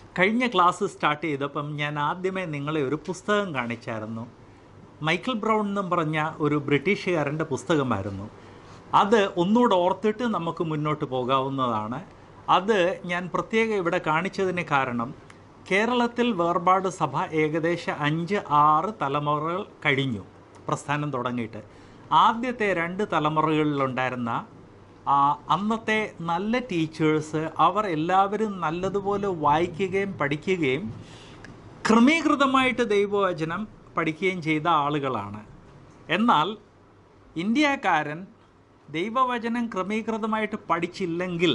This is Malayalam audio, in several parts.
കഴിഞ്ഞ ക്ലാസ് സ്റ്റാർട്ട് ചെയ്തപ്പം ഞാൻ ആദ്യമേ നിങ്ങളെ ഒരു പുസ്തകം കാണിച്ചായിരുന്നു മൈക്കിൾ ബ്രൗൺ എന്നും പറഞ്ഞ ഒരു ബ്രിട്ടീഷുകാരൻ്റെ പുസ്തകമായിരുന്നു അത് ഒന്നുകൂടെ ഓർത്തിട്ട് നമുക്ക് മുന്നോട്ട് പോകാവുന്നതാണ് അത് ഞാൻ പ്രത്യേകം ഇവിടെ കാണിച്ചതിന് കാരണം കേരളത്തിൽ വേർപാട് സഭ ഏകദേശം അഞ്ച് ആറ് തലമുറകൾ കഴിഞ്ഞു പ്രസ്ഥാനം തുടങ്ങിയിട്ട് ആദ്യത്തെ രണ്ട് തലമുറകളിലുണ്ടായിരുന്ന ആ, അന്നത്തെ നല്ല ടീച്ചേഴ്സ് അവർ എല്ലാവരും നല്ലതുപോലെ വായിക്കുകയും പഠിക്കുകയും ക്രമീകൃതമായിട്ട് ദൈവവചനം പഠിക്കുകയും ചെയ്ത ആളുകളാണ് എന്നാൽ ഇന്ത്യക്കാരൻ ദൈവവചനം ക്രമീകൃതമായിട്ട് പഠിച്ചില്ലെങ്കിൽ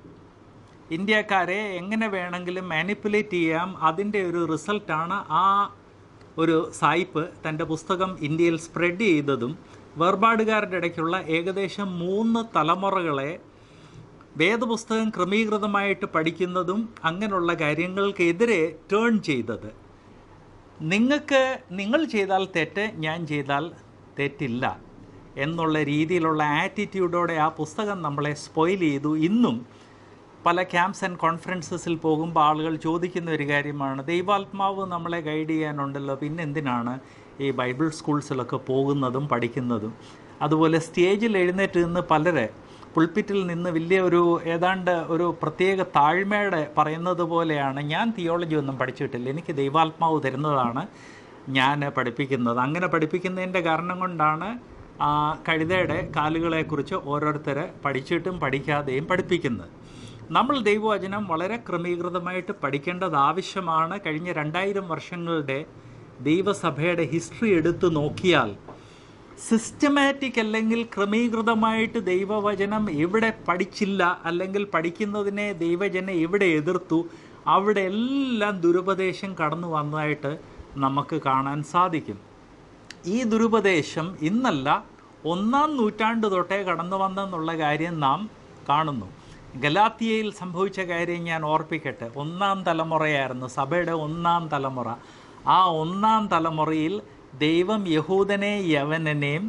ഇന്ത്യക്കാരെ എങ്ങനെ വേണമെങ്കിലും മാനിപ്പുലേറ്റ് ചെയ്യാം അതിൻ്റെ ഒരു റിസൾട്ടാണ് ആ ഒരു സായിപ്പ് തൻ്റെ പുസ്തകം ഇന്ത്യയിൽ സ്പ്രെഡ് ചെയ്തതും വേർപാടുകാരുടെ ഇടയ്ക്കുള്ള ഏകദേശം മൂന്ന് തലമുറകളെ വേദപുസ്തകം ക്രമീകൃതമായിട്ട് പഠിക്കുന്നതും അങ്ങനെയുള്ള കാര്യങ്ങൾക്കെതിരെ ടേൺ ചെയ്തത് നിങ്ങൾക്ക് നിങ്ങൾ ചെയ്താൽ തെറ്റ് ഞാൻ ചെയ്താൽ തെറ്റില്ല എന്നുള്ള രീതിയിലുള്ള ആറ്റിറ്റ്യൂഡോടെ ആ പുസ്തകം നമ്മളെ സ്പോയിൽ ചെയ്തു ഇന്നും പല ക്യാമ്പ്സ് ആൻഡ് കോൺഫറൻസസിൽ പോകുമ്പോൾ ആളുകൾ ചോദിക്കുന്ന ഒരു കാര്യമാണ് ദൈവാത്മാവ് നമ്മളെ ഗൈഡ് ചെയ്യാനുണ്ടല്ലോ പിന്നെ എന്തിനാണ് ഈ ബൈബിൾ സ്കൂൾസിലൊക്കെ പോകുന്നതും പഠിക്കുന്നതും അതുപോലെ സ്റ്റേജിൽ എഴുന്നേറ്റ് നിന്ന് പലരെ പുൾപ്പിറ്റിൽ നിന്ന് വലിയ ഒരു ഏതാണ്ട് ഒരു പ്രത്യേക താഴ്മയുടെ പറയുന്നത് പോലെയാണ് ഞാൻ തിയോളജി ഒന്നും പഠിച്ചിട്ടില്ല എനിക്ക് ദൈവാത്മാവ് തരുന്നതാണ് ഞാൻ പഠിപ്പിക്കുന്നത് അങ്ങനെ പഠിപ്പിക്കുന്നതിൻ്റെ കാരണം കൊണ്ടാണ് ആ കഴുതയുടെ കാലുകളെക്കുറിച്ച് ഓരോരുത്തരെ പഠിച്ചിട്ടും പഠിക്കാതെയും പഠിപ്പിക്കുന്നത് നമ്മൾ ദൈവവചനം വളരെ ക്രമീകൃതമായിട്ട് പഠിക്കേണ്ടത് ആവശ്യമാണ് കഴിഞ്ഞ രണ്ടായിരം വർഷങ്ങളുടെ ദൈവസഭയുടെ ഹിസ്റ്ററി എടുത്തു നോക്കിയാൽ സിസ്റ്റമാറ്റിക് അല്ലെങ്കിൽ ക്രമീകൃതമായിട്ട് ദൈവവചനം എവിടെ പഠിച്ചില്ല അല്ലെങ്കിൽ പഠിക്കുന്നതിനെ ദൈവജനം എവിടെ എതിർത്തു അവിടെ എല്ലാം ദുരുപദേശം കടന്നു വന്നതായിട്ട് നമുക്ക് കാണാൻ സാധിക്കും ഈ ദുരുപദേശം ഇന്നല്ല ഒന്നാം നൂറ്റാണ്ട് തൊട്ടേ കടന്നു വന്നെന്നുള്ള കാര്യം നാം കാണുന്നു ഗലാത്തിയയിൽ സംഭവിച്ച കാര്യം ഞാൻ ഓർപ്പിക്കട്ടെ ഒന്നാം തലമുറയായിരുന്നു സഭയുടെ ഒന്നാം തലമുറ ആ ഒന്നാം തലമുറയിൽ ദൈവം യഹൂദനെ യവനനെയും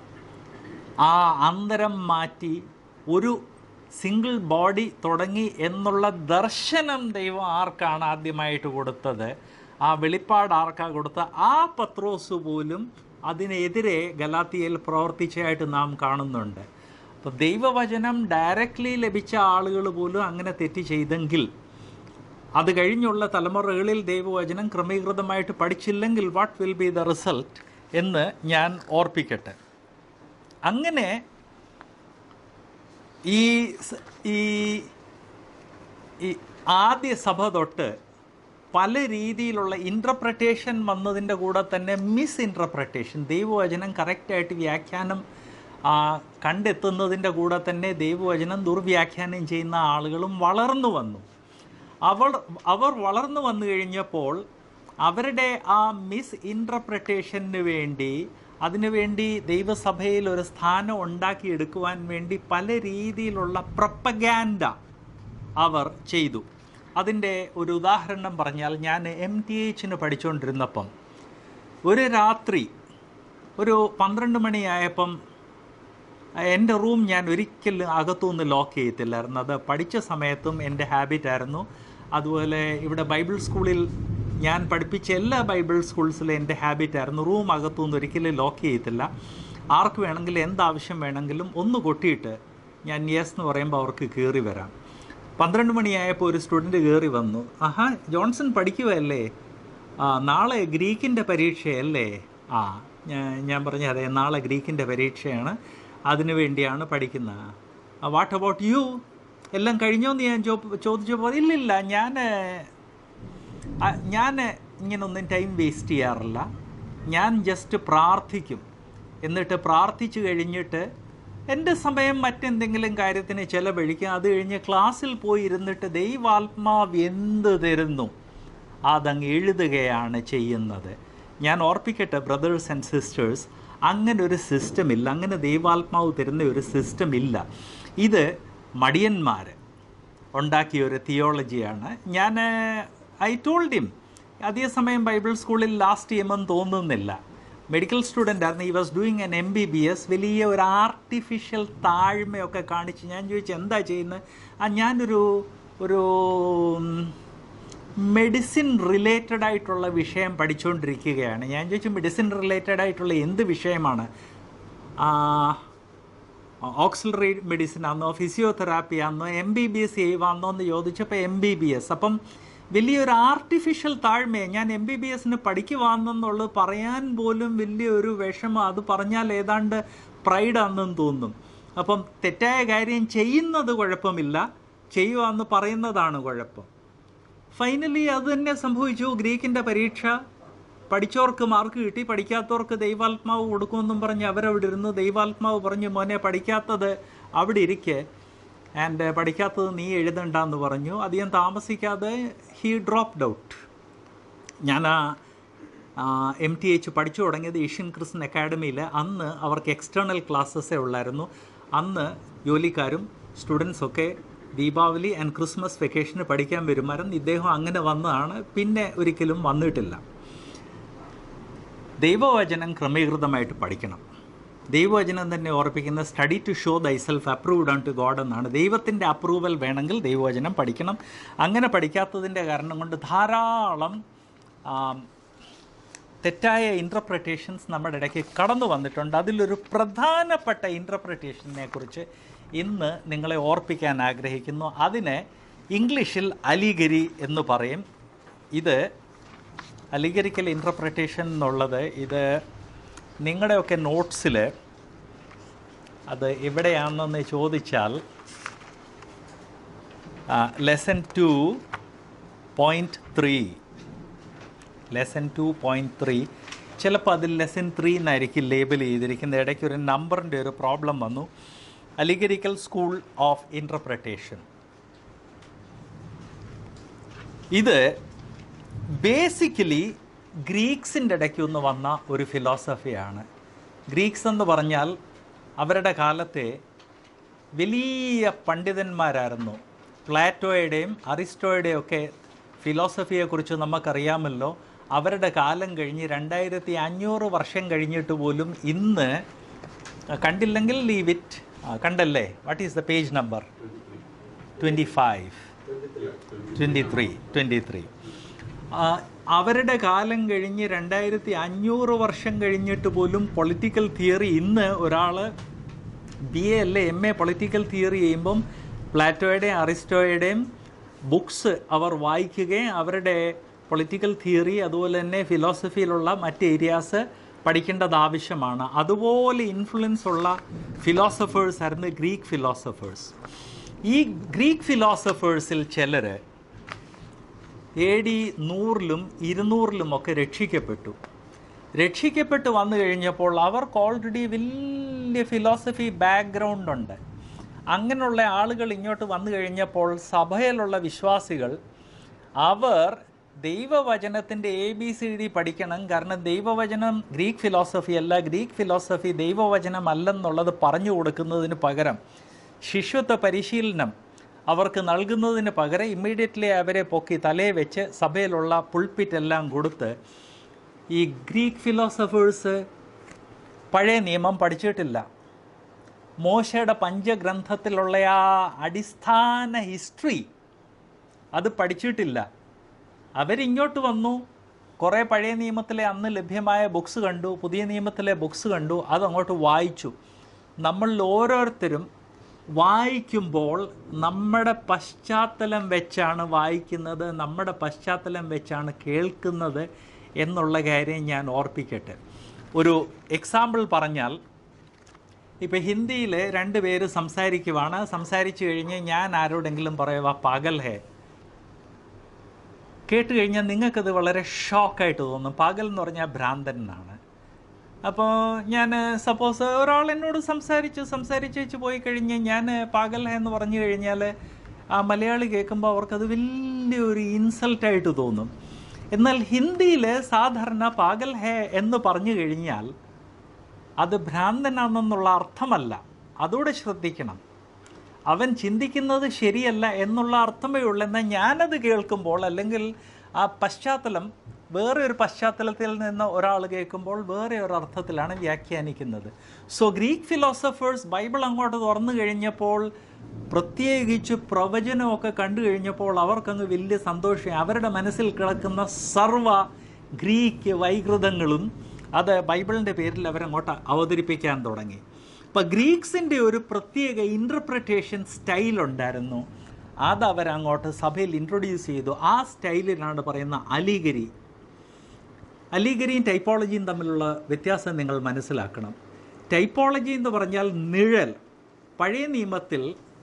ആ അന്തരം മാറ്റി ഒരു സിംഗിൾ ബോഡി തുടങ്ങി എന്നുള്ള ദർശനം ദൈവം ആർക്കാണ് ആദ്യമായിട്ട് കൊടുത്തത് ആ വെളിപ്പാട് ആർക്കാ കൊടുത്ത ആ പത്രോസ് പോലും അതിനെതിരെ ഗലാത്തിയയിൽ പ്രവർത്തിച്ചതായിട്ട് നാം കാണുന്നുണ്ട് അപ്പോൾ ദൈവവചനം ഡയറക്റ്റ്ലി ലഭിച്ച ആളുകൾ പോലും അങ്ങനെ തെറ്റ് ചെയ്തെങ്കിൽ അത് കഴിഞ്ഞുള്ള തലമുറകളിൽ ദൈവവചനം ക്രമീകൃതമായിട്ട് പഠിച്ചില്ലെങ്കിൽ what will be the result എന്ന് ഞാൻ ഓർപ്പിക്കട്ടെ അങ്ങനെ ഈ സ- ഈ ഈ ആദ്യ സഭ തൊട്ട് പല രീതിയിലുള്ള ഇൻറ്റർപ്രറ്റേഷൻ വന്നതിൻ്റെ കൂടെ തന്നെ മിസ് ഇൻറ്റർപ്രറ്റേഷൻ ദൈവവചനം കറക്റ്റായിട്ട് വ്യാഖ്യാനം ആ, കണ്ടെത്തുന്നതിൻ്റെ കൂടെ തന്നെ ദൈവവചനം ദുർവ്യാഖ്യാനം ചെയ്യുന്ന ആളുകളും വളർന്നു വന്നു അവർ അവർ വളർന്നു വന്നു കഴിഞ്ഞപ്പോൾ അവരുടെ ആ മിസ് ഇൻറ്റർപ്രറ്റേഷന് വേണ്ടി അതിനുവേണ്ടി ദൈവസഭയിൽ ഒരു സ്ഥാനം ഉണ്ടാക്കിയെടുക്കുവാൻ വേണ്ടി പല രീതിയിലുള്ള പ്രപ്പഗാൻഡ അവർ ചെയ്തു അതിൻ്റെ ഒരു ഉദാഹരണം പറഞ്ഞാൽ ഞാൻ എം ടി എച്ചിന് പഠിച്ചുകൊണ്ടിരുന്നപ്പം ഒരു രാത്രി ഒരു പന്ത്രണ്ട് മണിയായപ്പം എൻ്റെ റൂം ഞാൻ ഒരിക്കലും അകത്തുനിന്ന് ലോക്ക് ചെയ്യത്തില്ലായിരുന്നു അത് പഠിച്ച സമയത്തും എൻ്റെ ഹാബിറ്റ് ആയിരുന്നു അതുപോലെ ഇവിടെ ബൈബിൾ സ്കൂളിൽ ഞാൻ പഠിപ്പിച്ച എല്ലാ ബൈബിൾ സ്കൂൾസിലും എൻ്റെ ഹാബിറ്റ് ആയിരുന്നു റൂം അകത്തുനിന്ന് ഒരിക്കലും ലോക്ക് ചെയ്യത്തില്ല ആർക്ക് വേണമെങ്കിലും എന്താവശ്യം വേണമെങ്കിലും ഒന്ന് കൊട്ടിയിട്ട് ഞാൻ യെസ് എന്ന് പറയുമ്പോൾ അവർക്ക് കയറി വരാം പന്ത്രണ്ട് മണിയായപ്പോൾ ഒരു സ്റ്റുഡൻറ്റ് കയറി വന്നു ആഹാ ജോൺസൺ പഠിക്കുവല്ലേ ആ നാളെ ഗ്രീക്കിൻ്റെ പരീക്ഷയല്ലേ ആ ഞാൻ- ഞാൻ പറഞ്ഞു അതെ നാളെ ഗ്രീക്കിൻ്റെ പരീക്ഷയാണ് അതിനു വേണ്ടിയാണ് പഠിക്കുന്നത് വാട്ട് അബൌട്ട് യു എല്ലാം കഴിഞ്ഞോന്ന് ഞാൻ ചോ ചോദിച്ചപ്പോൾ ഇല്ലില്ല ഞാൻ ആ, ഞാൻ ഇങ്ങനൊന്നും ടൈം വേസ്റ്റ് ചെയ്യാറില്ല ഞാൻ ജസ്റ്റ് പ്രാർത്ഥിക്കും എന്നിട്ട് പ്രാർത്ഥിച്ചു കഴിഞ്ഞിട്ട് എൻ്റെ സമയം മറ്റെന്തെങ്കിലും കാര്യത്തിന് ചിലവഴിക്കും അത് കഴിഞ്ഞ് ക്ലാസ്സിൽ പോയി ഇരുന്നിട്ട് ദൈവാത്മാവ് എന്ത് തരുന്നു അതങ്ങ് എഴുതുകയാണ് ചെയ്യുന്നത് ഞാൻ ഓർപ്പിക്കട്ടെ ബ്രദേഴ്സ് ആൻഡ് സിസ്റ്റേഴ്സ് അങ്ങനെ ഒരു സിസ്റ്റം ഇല്ല അങ്ങനെ ദൈവാത്മാവ് തരുന്ന ഒരു സിസ്റ്റം ഇല്ല ഇത് മടിയന്മാർ ഉണ്ടാക്കിയ ഒരു തിയോളജിയാണ് ഞാൻ ഐ ടോൾഡ് ഹിം അതേസമയം ബൈബിൾ സ്കൂളിൽ ലാസ്റ്റ് ചെയ്യുമെന്ന് തോന്നുന്നില്ല മെഡിക്കൽ സ്റ്റുഡൻ്റ് ആയിരുന്നു he was doing N M B B S വലിയ ഒരു ആർട്ടിഫിഷ്യൽ താഴ്മയൊക്കെ കാണിച്ച് ഞാൻ ചോദിച്ചു എന്താ ചെയ്യുന്നത് ആ ഞാനൊരു ഒരു ഉം, മെഡിസിൻ റിലേറ്റഡ് ആയിട്ടുള്ള വിഷയം പഠിച്ചുകൊണ്ടിരിക്കുകയാണ് ഞാൻ ചോദിച്ചു മെഡിസിൻ റിലേറ്റഡ് ആയിട്ടുള്ള എന്ത് വിഷയമാണ് ഓക്സിലറി മെഡിസിൻ ആണെന്നോ ഫിസിയോതെറാപ്പി ആണെന്നോ എം ബി ബി എസ് ചെയ്യുവാന്നോ എന്ന് ചോദിച്ചപ്പോൾ എം ബി ബി എസ് അപ്പം വലിയൊരു ആർട്ടിഫിഷ്യൽ താഴ്മയെ ഞാൻ എം ബി ബി എസിന് പഠിക്കുവാണെന്നുള്ളത് പറയാൻ പോലും വലിയൊരു വിഷമം അത് പറഞ്ഞാൽ ഏതാണ്ട് പ്രൈഡാണെന്ന് തോന്നും അപ്പം തെറ്റായ കാര്യം ചെയ്യുന്നത് കുഴപ്പമില്ല ചെയ്യുവാന്ന് പറയുന്നതാണ് കുഴപ്പം ഫൈനലി അത് തന്നെ സംഭവിച്ചു ഗ്രീക്കിൻ്റെ പരീക്ഷ പഠിച്ചവർക്ക് മാർക്ക് കിട്ടി പഠിക്കാത്തവർക്ക് ദൈവാത്മാവ് കൊടുക്കുമെന്നും പറഞ്ഞ് അവരവിടെ ഇരുന്ന് ദൈവാത്മാവ് പറഞ്ഞു മോനെ പഠിക്കാത്തത് അവിടെ ഇരിക്കെ ആൻഡ് പഠിക്കാത്തത് നീ എഴുതണ്ടെന്ന് പറഞ്ഞു അധികം താമസിക്കാതെ ഹീ ഡ്രോപ്ഡ് ഔട്ട് ഞാൻ എം ടി എച്ച് പഠിച്ചു തുടങ്ങിയത് ഏഷ്യൻ ക്രിസ്ത്യൻ അക്കാഡമിയിൽ അന്ന് അവർക്ക് എക്സ്റ്റേണൽ ക്ലാസ്സസേ ഉള്ളായിരുന്നു അന്ന് ജോലിക്കാരും സ്റ്റുഡൻസൊക്കെ ദീപാവലി ആൻഡ് ക്രിസ്മസ് വെക്കേഷന് പഠിക്കാൻ വരുമായിരുന്നു ഇദ്ദേഹം അങ്ങനെ വന്നതാണ് പിന്നെ ഒരിക്കലും വന്നിട്ടില്ല ദൈവവചനം ക്രമീകൃതമായിട്ട് പഠിക്കണം ദൈവവചനം തന്നെ ഓർപ്പിക്കുന്ന study to show thyself approved unto God എന്നാണ് ദൈവത്തിൻ്റെ അപ്രൂവൽ വേണമെങ്കിൽ ദൈവവചനം പഠിക്കണം അങ്ങനെ പഠിക്കാത്തതിൻ്റെ കാരണം കൊണ്ട് ധാരാളം ആം, തെറ്റായ ഇൻ്റർപ്രിട്ടേഷൻസ് നമ്മുടെ ഇടയ്ക്ക് കടന്നു വന്നിട്ടുണ്ട് അതിലൊരു പ്രധാനപ്പെട്ട ഇൻ്റർപ്രിട്ടേഷനെ കുറിച്ച് ഇന്ന് നിങ്ങളെ ഓർപ്പിക്കാൻ ആഗ്രഹിക്കുന്നു അതിനെ ഇംഗ്ലീഷിൽ അലിഗരി എന്ന് പറയും ഇത് അലിഗരിക്കൽ ഇൻ്റർപ്രിട്ടേഷൻ എന്നുള്ളത് ഇത് നിങ്ങളുടെയൊക്കെ നോട്ട്സിൽ അത് എവിടെയാണെന്ന് ചോദിച്ചാൽ lesson two point three lesson two point three ചിലപ്പോൾ അതിൽ ലെസൺ ത്രീ എന്നായിരിക്കും ലേബൽ ചെയ്തിരിക്കുന്നത് ഇടയ്ക്ക് ഒരു നമ്പറിൻ്റെ ഒരു പ്രോബ്ലം വന്നു അലിഗരിക്കൽ സ്കൂൾ ഓഫ് ഇൻ്റർപ്രിട്ടേഷൻ ഇത് ബേസിക്കലി ഗ്രീക്സിൻ്റെ ഇടയ്ക്ക് ഒന്ന് വന്ന ഒരു ഫിലോസഫിയാണ് ഗ്രീക്സ് എന്ന് പറഞ്ഞാൽ അവരുടെ കാലത്തെ വലിയ പണ്ഡിതന്മാരായിരുന്നു പ്ലാറ്റോയുടെയും അറിസ്റ്റോയുടെയും ഒക്കെ ഫിലോസഫിയെക്കുറിച്ച് നമുക്കറിയാമല്ലോ അവരുടെ കാലം കഴിഞ്ഞ് രണ്ടായിരത്തി അഞ്ഞൂറ് വർഷം കഴിഞ്ഞിട്ട് പോലും ഇന്ന് കണ്ടില്ലെങ്കിൽ ലീവ് ഇറ്റ് കണ്ടല്ലേ what is the page number twenty five twenty three twenty three അവരുടെ കാലം കഴിഞ്ഞ് രണ്ടായിരത്തി അഞ്ഞൂറ് വർഷം കഴിഞ്ഞിട്ട് പോലും പൊളിറ്റിക്കൽ തിയറി ഇന്ന് ഒരാൾ ബി എ അല്ലെ എം എ പൊളിറ്റിക്കൽ തിയറി ചെയ്യുമ്പം പ്ലാറ്റോയുടെയും അറിസ്റ്റോയുടെയും ബുക്സ് അവർ വായിക്കുകയും അവരുടെ പൊളിറ്റിക്കൽ തിയറി അതുപോലെ തന്നെ ഫിലോസഫിയിലുള്ള മറ്റ് ഏരിയാസ് പഠിക്കേണ്ടത് ആവശ്യമാണ് അതുപോലെ ഇൻഫ്ലുവൻസ് ഉള്ള ഫിലോസഫേഴ്സ് ആയിരുന്നു ഗ്രീക്ക് ഫിലോസഫേഴ്സ് ഈ ഗ്രീക്ക് ഫിലോസഫേഴ്സിൽ ചിലർ എ ഡി നൂറിലും ഇരുന്നൂറിലും ഒക്കെ രക്ഷിക്കപ്പെട്ടു രക്ഷിക്കപ്പെട്ട് വന്നു കഴിഞ്ഞപ്പോൾ അവർക്ക് ഓൾറെഡി വലിയ ഫിലോസഫി ബാക്ക്ഗ്രൗണ്ട് ഉണ്ട് അങ്ങനെയുള്ള ആളുകൾ ഇങ്ങോട്ട് വന്നു കഴിഞ്ഞപ്പോൾ സഭയിലുള്ള വിശ്വാസികൾ അവർ ദൈവവചനത്തിൻ്റെ എ ബി സി ഡി പഠിക്കണം കാരണം ദൈവവചനം ഗ്രീക്ക് ഫിലോസഫി അല്ല ഗ്രീക്ക് ഫിലോസഫി ദൈവവചനം അല്ലെന്നുള്ളത് പറഞ്ഞു കൊടുക്കുന്നതിന് പകരം ശിഷ്യത്വ പരിശീലനം അവർക്ക് നൽകുന്നതിന് പകരം ഇമ്മീഡിയറ്റ്ലി അവരെ പൊക്കി തലയെ വെച്ച് സഭയിലുള്ള പുൾപ്പിറ്റ് എല്ലാം കൊടുത്ത് ഈ ഗ്രീക്ക് ഫിലോസഫേഴ്സ് പഴയ നിയമം പഠിച്ചിട്ടില്ല മോശയുടെ പഞ്ചഗ്രന്ഥത്തിലുള്ള ആ അടിസ്ഥാന ഹിസ്റ്ററി അത് പഠിച്ചിട്ടില്ല അവരിങ്ങോട്ട് വന്നു കുറേ പഴയ നിയമത്തിലെ അന്ന് ലഭ്യമായ ബുക്സ് കണ്ടു പുതിയ നിയമത്തിലെ ബുക്സ് കണ്ടു അതങ്ങോട്ട് വായിച്ചു നമ്മളിൽ ഓരോരുത്തരും വായിക്കുമ്പോൾ നമ്മുടെ പശ്ചാത്തലം വെച്ചാണ് വായിക്കുന്നത് നമ്മുടെ പശ്ചാത്തലം വെച്ചാണ് കേൾക്കുന്നത് എന്നുള്ള കാര്യം ഞാൻ ഓർപ്പിക്കട്ടെ ഒരു എക്സാമ്പിൾ പറഞ്ഞാൽ ഇപ്പോൾ ഹിന്ദിയിൽ രണ്ട് പേര് സംസാരിക്കുവാണ് സംസാരിച്ചു കഴിഞ്ഞ് ഞാൻ ആരോടെങ്കിലും പറയുക പകൽ ഹേ കേട്ട് കഴിഞ്ഞാൽ നിങ്ങൾക്കത് വളരെ ഷോക്കായിട്ട് തോന്നും പകൽ എന്ന് പറഞ്ഞാൽ ഭ്രാന്തൻ എന്നാണ് അപ്പോൾ ഞാൻ സപ്പോസ് ഒരാൾ എന്നോട് സംസാരിച്ച് സംസാരിച്ച് വെച്ച് പോയി കഴിഞ്ഞ് ഞാൻ പകൽ ഹേ എന്ന് പറഞ്ഞു കഴിഞ്ഞാൽ ആ മലയാളി കേൾക്കുമ്പോൾ അവർക്കത് വലിയൊരു ഇൻസൾട്ടായിട്ട് തോന്നും എന്നാൽ ഹിന്ദിയിൽ സാധാരണ പാഗൽ ഹേ എന്ന് പറഞ്ഞു കഴിഞ്ഞാൽ അത് ഭ്രാന്തനാണെന്നുള്ള അർത്ഥമല്ല അതോടെ ശ്രദ്ധിക്കണം അവൻ ചിന്തിക്കുന്നത് ശരിയല്ല എന്നുള്ള അർത്ഥമേ ഉള്ളൂ എന്നാൽ ഞാനത് കേൾക്കുമ്പോൾ അല്ലെങ്കിൽ ആ പശ്ചാത്തലം വേറെ ഒരു പശ്ചാത്തലത്തിൽ നിന്ന് ഒരാൾ കേൾക്കുമ്പോൾ വേറെ ഒരു അർത്ഥത്തിലാണ് വ്യാഖ്യാനിക്കുന്നത് സോ ഗ്രീക്ക് ഫിലോസഫേഴ്സ് ബൈബിൾ അങ്ങോട്ട് തുറന്നു കഴിഞ്ഞപ്പോൾ പ്രത്യേകിച്ച് പ്രവചനമൊക്കെ കണ്ടു കഴിഞ്ഞപ്പോൾ അവർക്കങ്ങ് വലിയ സന്തോഷം അവരുടെ മനസ്സിൽ കിടക്കുന്ന സർവ ഗ്രീക്ക് വൈകൃതങ്ങളും അത് ബൈബിളിൻ്റെ പേരിൽ അവരങ്ങോട്ട് അവതരിപ്പിക്കാൻ തുടങ്ങി അപ്പോൾ ഗ്രീക്സിൻ്റെ ഒരു പ്രത്യേക ഇൻ്റർപ്രിട്ടേഷൻ സ്റ്റൈൽ ഉണ്ടായിരുന്നു അത് അവരങ്ങോട്ട് സഭയിൽ ഇൻട്രൊഡ്യൂസ് ചെയ്തു ആ സ്റ്റൈലിനാണ് പറയുന്ന അലിഗരി അലിഗരിയും ടൈപ്പോളജിയും തമ്മിലുള്ള വ്യത്യാസം നിങ്ങൾ മനസ്സിലാക്കണം ടൈപ്പോളജി എന്ന് പറഞ്ഞാൽ നിഴൽ പഴയ നിയമത്തിൽ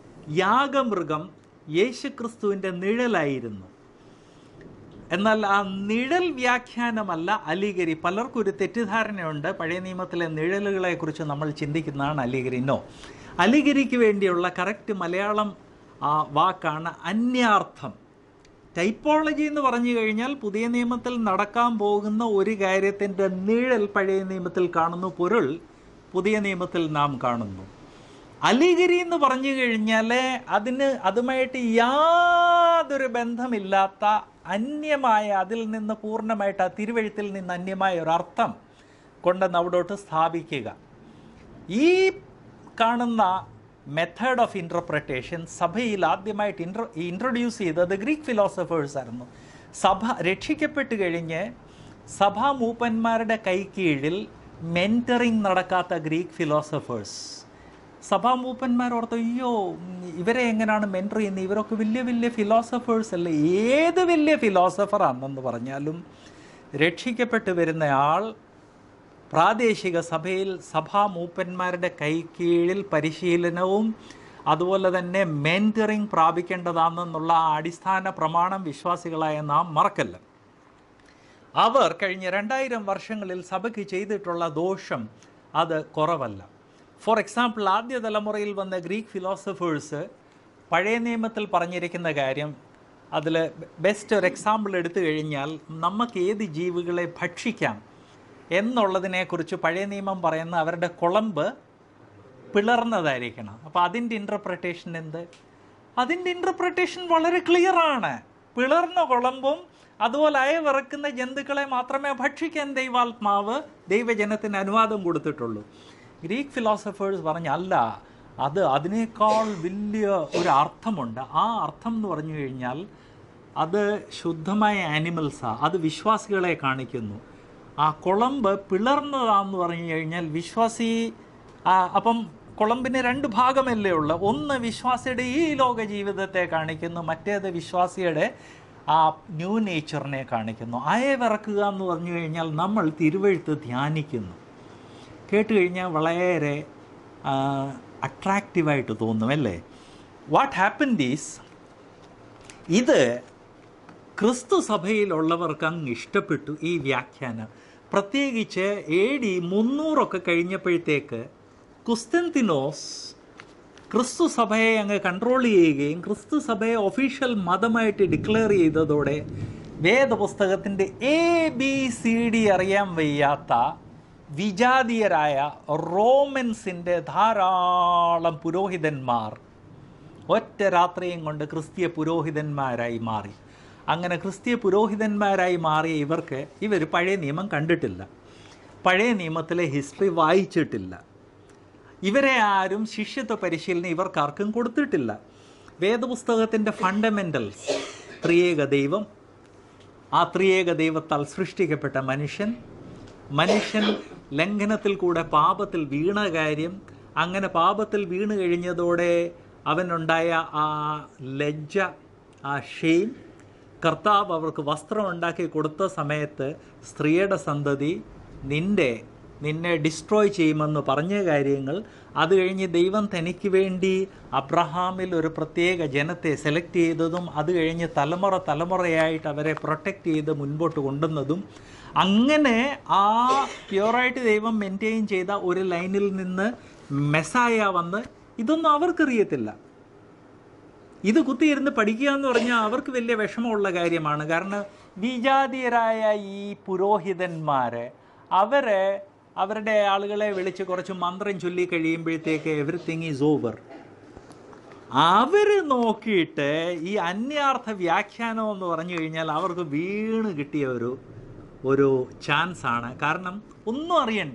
യാഗമൃഗം യേശുക്രിസ്തുവിൻ്റെ നിഴലായിരുന്നു എന്നാൽ ആ നിഴൽ വ്യാഖ്യാനമല്ല അലിഗരി പലർക്കും ഒരു തെറ്റിദ്ധാരണയുണ്ട് പഴയ നിയമത്തിലെ നിഴലുകളെക്കുറിച്ച് നമ്മൾ ചിന്തിക്കുന്നതാണ് അലിഗരി നോ അലിഗരിക്ക് വേണ്ടിയുള്ള കറക്റ്റ് മലയാളം ആ, വാക്കാണ് അന്യാർത്ഥം ടൈപ്പോളജി എന്ന് പറഞ്ഞു കഴിഞ്ഞാൽ പുതിയ നിയമത്തിൽ നടക്കാൻ പോകുന്ന ഒരു കാര്യത്തിൻ്റെ നിഴൽ പഴയ നിയമത്തിൽ കാണുന്നു പൊരുൾ പുതിയ നിയമത്തിൽ നാം കാണുന്നു അലിഗിരി എന്ന് പറഞ്ഞു കഴിഞ്ഞാൽ അതിന് അതുമായിട്ട് യാതൊരു ബന്ധമില്ലാത്ത അന്യമായ അതിൽ നിന്ന് പൂർണ്ണമായിട്ട് ആ തിരുവഴുത്തിൽ നിന്ന് അന്യമായ ഒരു അർത്ഥം കൊണ്ടുവന്ന് അവിടോട്ട് സ്ഥാപിക്കുക ഈ കാണുന്ന മെത്തേഡ് ഓഫ് ഇൻ്റർപ്രിട്ടേഷൻ സഭയിൽ ആദ്യമായിട്ട് ഇൻട്രോ ഇൻട്രൊഡ്യൂസ് ചെയ്തത് ഗ്രീക്ക് ഫിലോസഫേഴ്സ് ആയിരുന്നു സഭ രക്ഷിക്കപ്പെട്ട് കഴിഞ്ഞ് സഭാ മൂപ്പന്മാരുടെ കൈക്കീഴിൽ മെൻറ്ററിങ് നടക്കാത്ത ഗ്രീക്ക് ഫിലോസഫേഴ്സ് സഭാ മൂപ്പന്മാർ ഓർത്ത് അയ്യോ ഉം, ഇവരെ എങ്ങനെയാണ് മെൻറ്റർ ചെയ്യുന്നത് ഇവരൊക്കെ വലിയ വലിയ ഫിലോസഫേഴ്സ് അല്ലേ ഏത് വലിയ ഫിലോസഫർ ആണെന്ന് പറഞ്ഞാലും രക്ഷിക്കപ്പെട്ട് വരുന്നയാൾ പ്രാദേശിക സഭയിൽ സഭാ മൂപ്പന്മാരുടെ കൈക്കീഴിൽ പരിശീലനവും അതുപോലെ തന്നെ മെൻറ്ററിങ് പ്രാപിക്കേണ്ടതാണെന്നുള്ള ആ അടിസ്ഥാന പ്രമാണം വിശ്വാസികളായ നാം മറക്കല്ല അവർ കഴിഞ്ഞ രണ്ടായിരം വർഷങ്ങളിൽ സഭയ്ക്ക് ചെയ്തിട്ടുള്ള ദോഷം അത് കുറവല്ല ഫോർ എക്സാമ്പിൾ ആദ്യ തലമുറയിൽ വന്ന ഗ്രീക്ക് ഫിലോസഫേഴ്സ് പഴയ നിയമത്തിൽ പറഞ്ഞിരിക്കുന്ന കാര്യം അതിൽ ബെസ്റ്റ് ഒരു എക്സാമ്പിൾ എടുത്തു കഴിഞ്ഞാൽ നമുക്ക് ഏത് ജീവികളെ ഭക്ഷിക്കാം എന്നുള്ളതിനെക്കുറിച്ച് പഴയ നിയമം പറയുന്ന അവരുടെ കുളമ്പ് പിളർന്നതായിരിക്കണം അപ്പോൾ അതിൻ്റെ ഇൻ്റർപ്രിട്ടേഷൻ എന്ത് അതിൻ്റെ ഇൻ്റർപ്രിട്ടേഷൻ വളരെ ക്ലിയറാണ് പിളർന്ന കുളമ്പും അതുപോലെ അയവിറക്കുന്ന ജന്തുക്കളെ മാത്രമേ ഭക്ഷിക്കാൻ ദൈവാത്മാവ് ദൈവജനത്തിന് അനുവാദം കൊടുത്തിട്ടുള്ളൂ ഗ്രീക്ക് ഫിലോസഫേഴ്സ് പറഞ്ഞ അല്ല അത് അതിനേക്കാൾ വലിയ ഒരു അർത്ഥമുണ്ട് ആ അർത്ഥം എന്ന് പറഞ്ഞു കഴിഞ്ഞാൽ അത് ശുദ്ധമായ ആനിമൽസാണ് അത് വിശ്വാസികളെ കാണിക്കുന്നു ആ കുളമ്പ് പിളർന്നതാന്ന് പറഞ്ഞു കഴിഞ്ഞാൽ വിശ്വാസി ആ, അപ്പം കുളമ്പിന് രണ്ട് ഭാഗമല്ലേ ഉള്ളു ഒന്ന് വിശ്വാസിയുടെ ഈ ലോക ജീവിതത്തെ കാണിക്കുന്നു മറ്റേത് വിശ്വാസിയുടെ ആ ന്യൂ നേച്ചറിനെ കാണിക്കുന്നു അയവിറക്കുക എന്ന് പറഞ്ഞു കഴിഞ്ഞാൽ നമ്മൾ തിരുവഴുത്ത് ധ്യാനിക്കുന്നു കേട്ട് കഴിഞ്ഞാൽ വളരെ അട്രാക്റ്റീവായിട്ട് തോന്നും അല്ലേ വാട്ട് ഹാപ്പൻ ദീസ് ഇത് ക്രിസ്തു സഭയിലുള്ളവർക്ക് അങ്ങ് ഇഷ്ടപ്പെട്ടു ഈ വ്യാഖ്യാനം പ്രത്യേകിച്ച് എ ഡി മുന്നൂറൊക്കെ കഴിഞ്ഞപ്പോഴത്തേക്ക് കുസ്തന്തിനോസ് ക്രിസ്തു സഭയെ അങ്ങ് കൺട്രോൾ ചെയ്യുകയും ക്രിസ്തു സഭയെ ഒഫീഷ്യൽ മതമായിട്ട് ഡിക്ലെയർ ചെയ്തതോടെ വേദപുസ്തകത്തിൻ്റെ എ ബി സി ഡി അറിയാൻ വയ്യാത്ത വിജാതീയരായ റോമൻസിൻ്റെ ധാരാളം പുരോഹിതന്മാർ ഒറ്റ രാത്രിയും കൊണ്ട് ക്രിസ്തീയ പുരോഹിതന്മാരായി മാറി അങ്ങനെ ക്രിസ്തീയ പുരോഹിതന്മാരായി മാറിയ ഇവർക്ക് ഇവർ പഴയ നിയമം കണ്ടിട്ടില്ല പഴയ നിയമത്തിലെ ഹിസ്റ്ററി വായിച്ചിട്ടില്ല ഇവരെ ആരും ശിഷ്യത്വ പരിശീലനം ഇവർക്കാർക്കും കൊടുത്തിട്ടില്ല വേദപുസ്തകത്തിൻ്റെ ഫണ്ടമെൻ്റൽസ് ത്രിയേക ദൈവം ആ ത്രിയേക ദൈവത്താൽ സൃഷ്ടിക്കപ്പെട്ട മനുഷ്യൻ മനുഷ്യൻ ലംഘനത്തിൽ കൂടെ പാപത്തിൽ വീണ കാര്യം അങ്ങനെ പാപത്തിൽ വീണ് കഴിഞ്ഞതോടെ അവനുണ്ടായ ആ ലജ്ജ ആ ഷെയിം കർത്താവ് അവർക്ക് വസ്ത്രം ഉണ്ടാക്കി കൊടുത്ത സമയത്ത് സ്ത്രീയുടെ സന്തതി നിന്റെ നിന്നെ ഡിസ്ട്രോയ് ചെയ്യുമെന്ന് പറഞ്ഞ കാര്യങ്ങൾ അത് കഴിഞ്ഞ് ദൈവം തനിക്ക് വേണ്ടി അബ്രഹാമിൽ ഒരു പ്രത്യേക ജനത്തെ സെലക്ട് ചെയ്തതും അത് കഴിഞ്ഞ് തലമുറ തലമുറയായിട്ട് അവരെ പ്രൊട്ടക്റ്റ് ചെയ്ത് മുൻപോട്ട് കൊണ്ടുവന്നതും അങ്ങനെ ആ പ്യുവറായിട്ട് ദൈവം മെയിൻറ്റെയിൻ ചെയ്ത ഒരു ലൈനിൽ നിന്ന് മെസ്സായ വന്ന് ഇതൊന്നും അവർക്കറിയത്തില്ല ഇത് കുത്തിയിരുന്ന് പഠിക്കുക എന്ന് പറഞ്ഞാൽ അവർക്ക് വലിയ വിഷമമുള്ള കാര്യമാണ് കാരണം വിജാതീയരായ ഈ പുരോഹിതന്മാരെ അവരെ അവരുടെ ആളുകളെ വിളിച്ച് കുറച്ച് മന്ത്രം ചൊല്ലി കഴിയുമ്പോഴത്തേക്ക് എവറിത്തിങ് ഈസ് ഓവർ അവർ നോക്കിയിട്ട് ഈ അന്യാർത്ഥ വ്യാഖ്യാനം എന്ന് പറഞ്ഞു കഴിഞ്ഞാൽ അവർക്ക് വീണ് കിട്ടിയ ഒരു ഒരു ചാൻസ് ആണ് കാരണം ഒന്നും അറിയണ്ട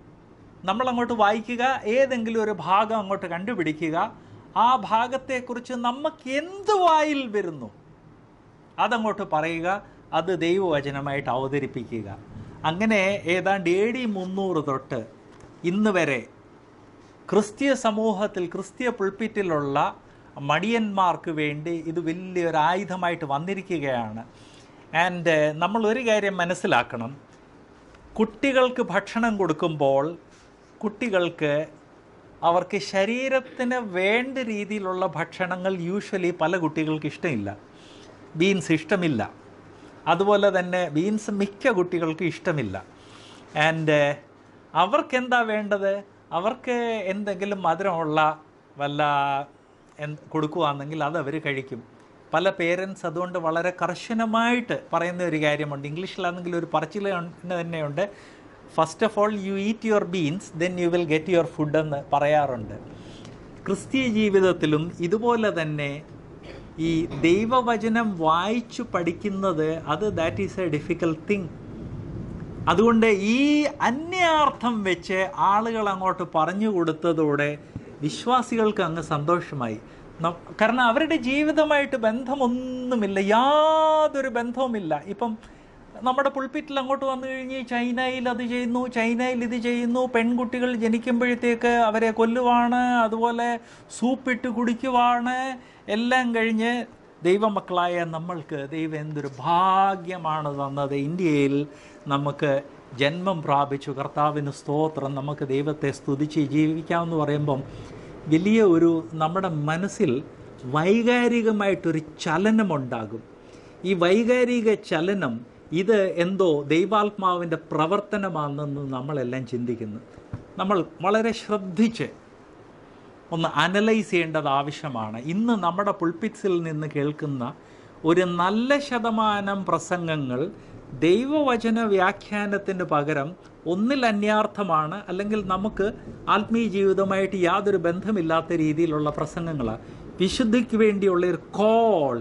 നമ്മൾ അങ്ങോട്ട് വായിക്കുക ഏതെങ്കിലും ഒരു ഭാഗം അങ്ങോട്ട് കണ്ടുപിടിക്കുക ആ ഭാഗത്തെക്കുറിച്ച് നമുക്ക് എന്ത് വായിൽ വരുന്നു അതങ്ങോട്ട് പറയുക അത് ദൈവവചനമായിട്ട് അവതരിപ്പിക്കുക അങ്ങനെ ഏതാണ്ട് എ ഡി മുന്നൂറ് തൊട്ട് ഇന്ന് വരെ ക്രിസ്തീയ സമൂഹത്തിൽ ക്രിസ്തീയ പുൾപ്പിറ്റിലുള്ള മടിയന്മാർക്ക് വേണ്ടി ഇത് വലിയൊരു ആയുധമായിട്ട് വന്നിരിക്കുകയാണ് ആൻഡ് നമ്മൾ ഒരു കാര്യം മനസ്സിലാക്കണം കുട്ടികൾക്ക് ഭക്ഷണം കൊടുക്കുമ്പോൾ കുട്ടികൾക്ക് അവർക്ക് ശരീരത്തിന് വേണ്ട രീതിയിലുള്ള ഭക്ഷണങ്ങൾ യൂഷ്വലി പല കുട്ടികൾക്ക് ഇഷ്ടമില്ല ബീൻസ് ഇഷ്ടമില്ല അതുപോലെ തന്നെ ബീൻസ് മിക്ക കുട്ടികൾക്ക് ഇഷ്ടമില്ല ആൻഡ് അവർക്കെന്താ വേണ്ടത് അവർക്ക് എന്തെങ്കിലും മധുരമുള്ള വല്ല എന്ത് കൊടുക്കുകയാണെങ്കിൽ അത് അവർ കഴിക്കും പല പേരൻസ് അതുകൊണ്ട് വളരെ കർശനമായിട്ട് പറയുന്ന ഒരു കാര്യമുണ്ട് ഇംഗ്ലീഷിലാണെങ്കിൽ ഒരു പറച്ചിൽ തന്നെയുണ്ട് first of all you eat your beans then you will get your food എന്ന് പറയാറുണ്ട് ക്രിസ്തീയ ജീവിതത്തിലും ഇതുപോലെ തന്നെ ഈ ദൈവവചനം വായിച്ചു പഠിക്കുന്നത് അത് that is a difficult thing അതുകൊണ്ട് ഈ അന്യാർത്ഥം വെച്ച് ആളുകൾ അങ്ങോട്ട് പറഞ്ഞു കൊടുത്തതോടെ വിശ്വാസികൾക്ക് അങ്ങ് സന്തോഷമായി ന- കാരണം അവരുടെ ജീവിതമായിട്ട് ബന്ധമൊന്നുമില്ല യാതൊരു ബന്ധവുമില്ല ഇപ്പം നമ്മുടെ പുൾപ്പിറ്റിൽ അങ്ങോട്ട് വന്നു കഴിഞ്ഞ് ചൈനയിൽ അത് ചെയ്യുന്നു ചൈനയിൽ ഇത് ചെയ്യുന്നു പെൺകുട്ടികൾ ജനിക്കുമ്പോഴത്തേക്ക് അവരെ കൊല്ലുവാണ് അതുപോലെ സൂപ്പിട്ട് കുടിക്കുവാണ് എല്ലാം കഴിഞ്ഞ് ദൈവമക്കളായ നമ്മൾക്ക് ദൈവം എന്തൊരു ഭാഗ്യമാണ് തന്നത് ഇന്ത്യയിൽ നമുക്ക് ജന്മം പ്രാപിച്ചു കർത്താവിന് സ്തോത്രം നമുക്ക് ദൈവത്തെ സ്തുതിച്ച് ജീവിക്കാമെന്ന് പറയുമ്പം വലിയ ഒരു നമ്മുടെ മനസ്സിൽ വൈകാരികമായിട്ടൊരു ചലനമുണ്ടാകും ഈ വൈകാരിക ചലനം ഇത് എന്തോ ദൈവാത്മാവിൻ്റെ പ്രവർത്തനമാണെന്ന് നമ്മളെല്ലാം ചിന്തിക്കുന്നു നമ്മൾ വളരെ ശ്രദ്ധിച്ച് ഒന്ന് അനലൈസ് ചെയ്യേണ്ടത് ആവശ്യമാണ് ഇന്ന് നമ്മുടെ പുൾപിറ്റ്സിൽ നിന്ന് കേൾക്കുന്ന ഒരു നല്ല ശതമാനം പ്രസംഗങ്ങൾ ദൈവവചന വ്യാഖ്യാനത്തിന് പകരം ഒന്നിൽ അന്യാർത്ഥമാണ് അല്ലെങ്കിൽ നമുക്ക് ആത്മീയ ജീവിതമായിട്ട് യാതൊരു ബന്ധമില്ലാത്ത രീതിയിലുള്ള പ്രസംഗങ്ങളാണ് വിശുദ്ധിക്ക് വേണ്ടിയുള്ള ഒരു കോൾ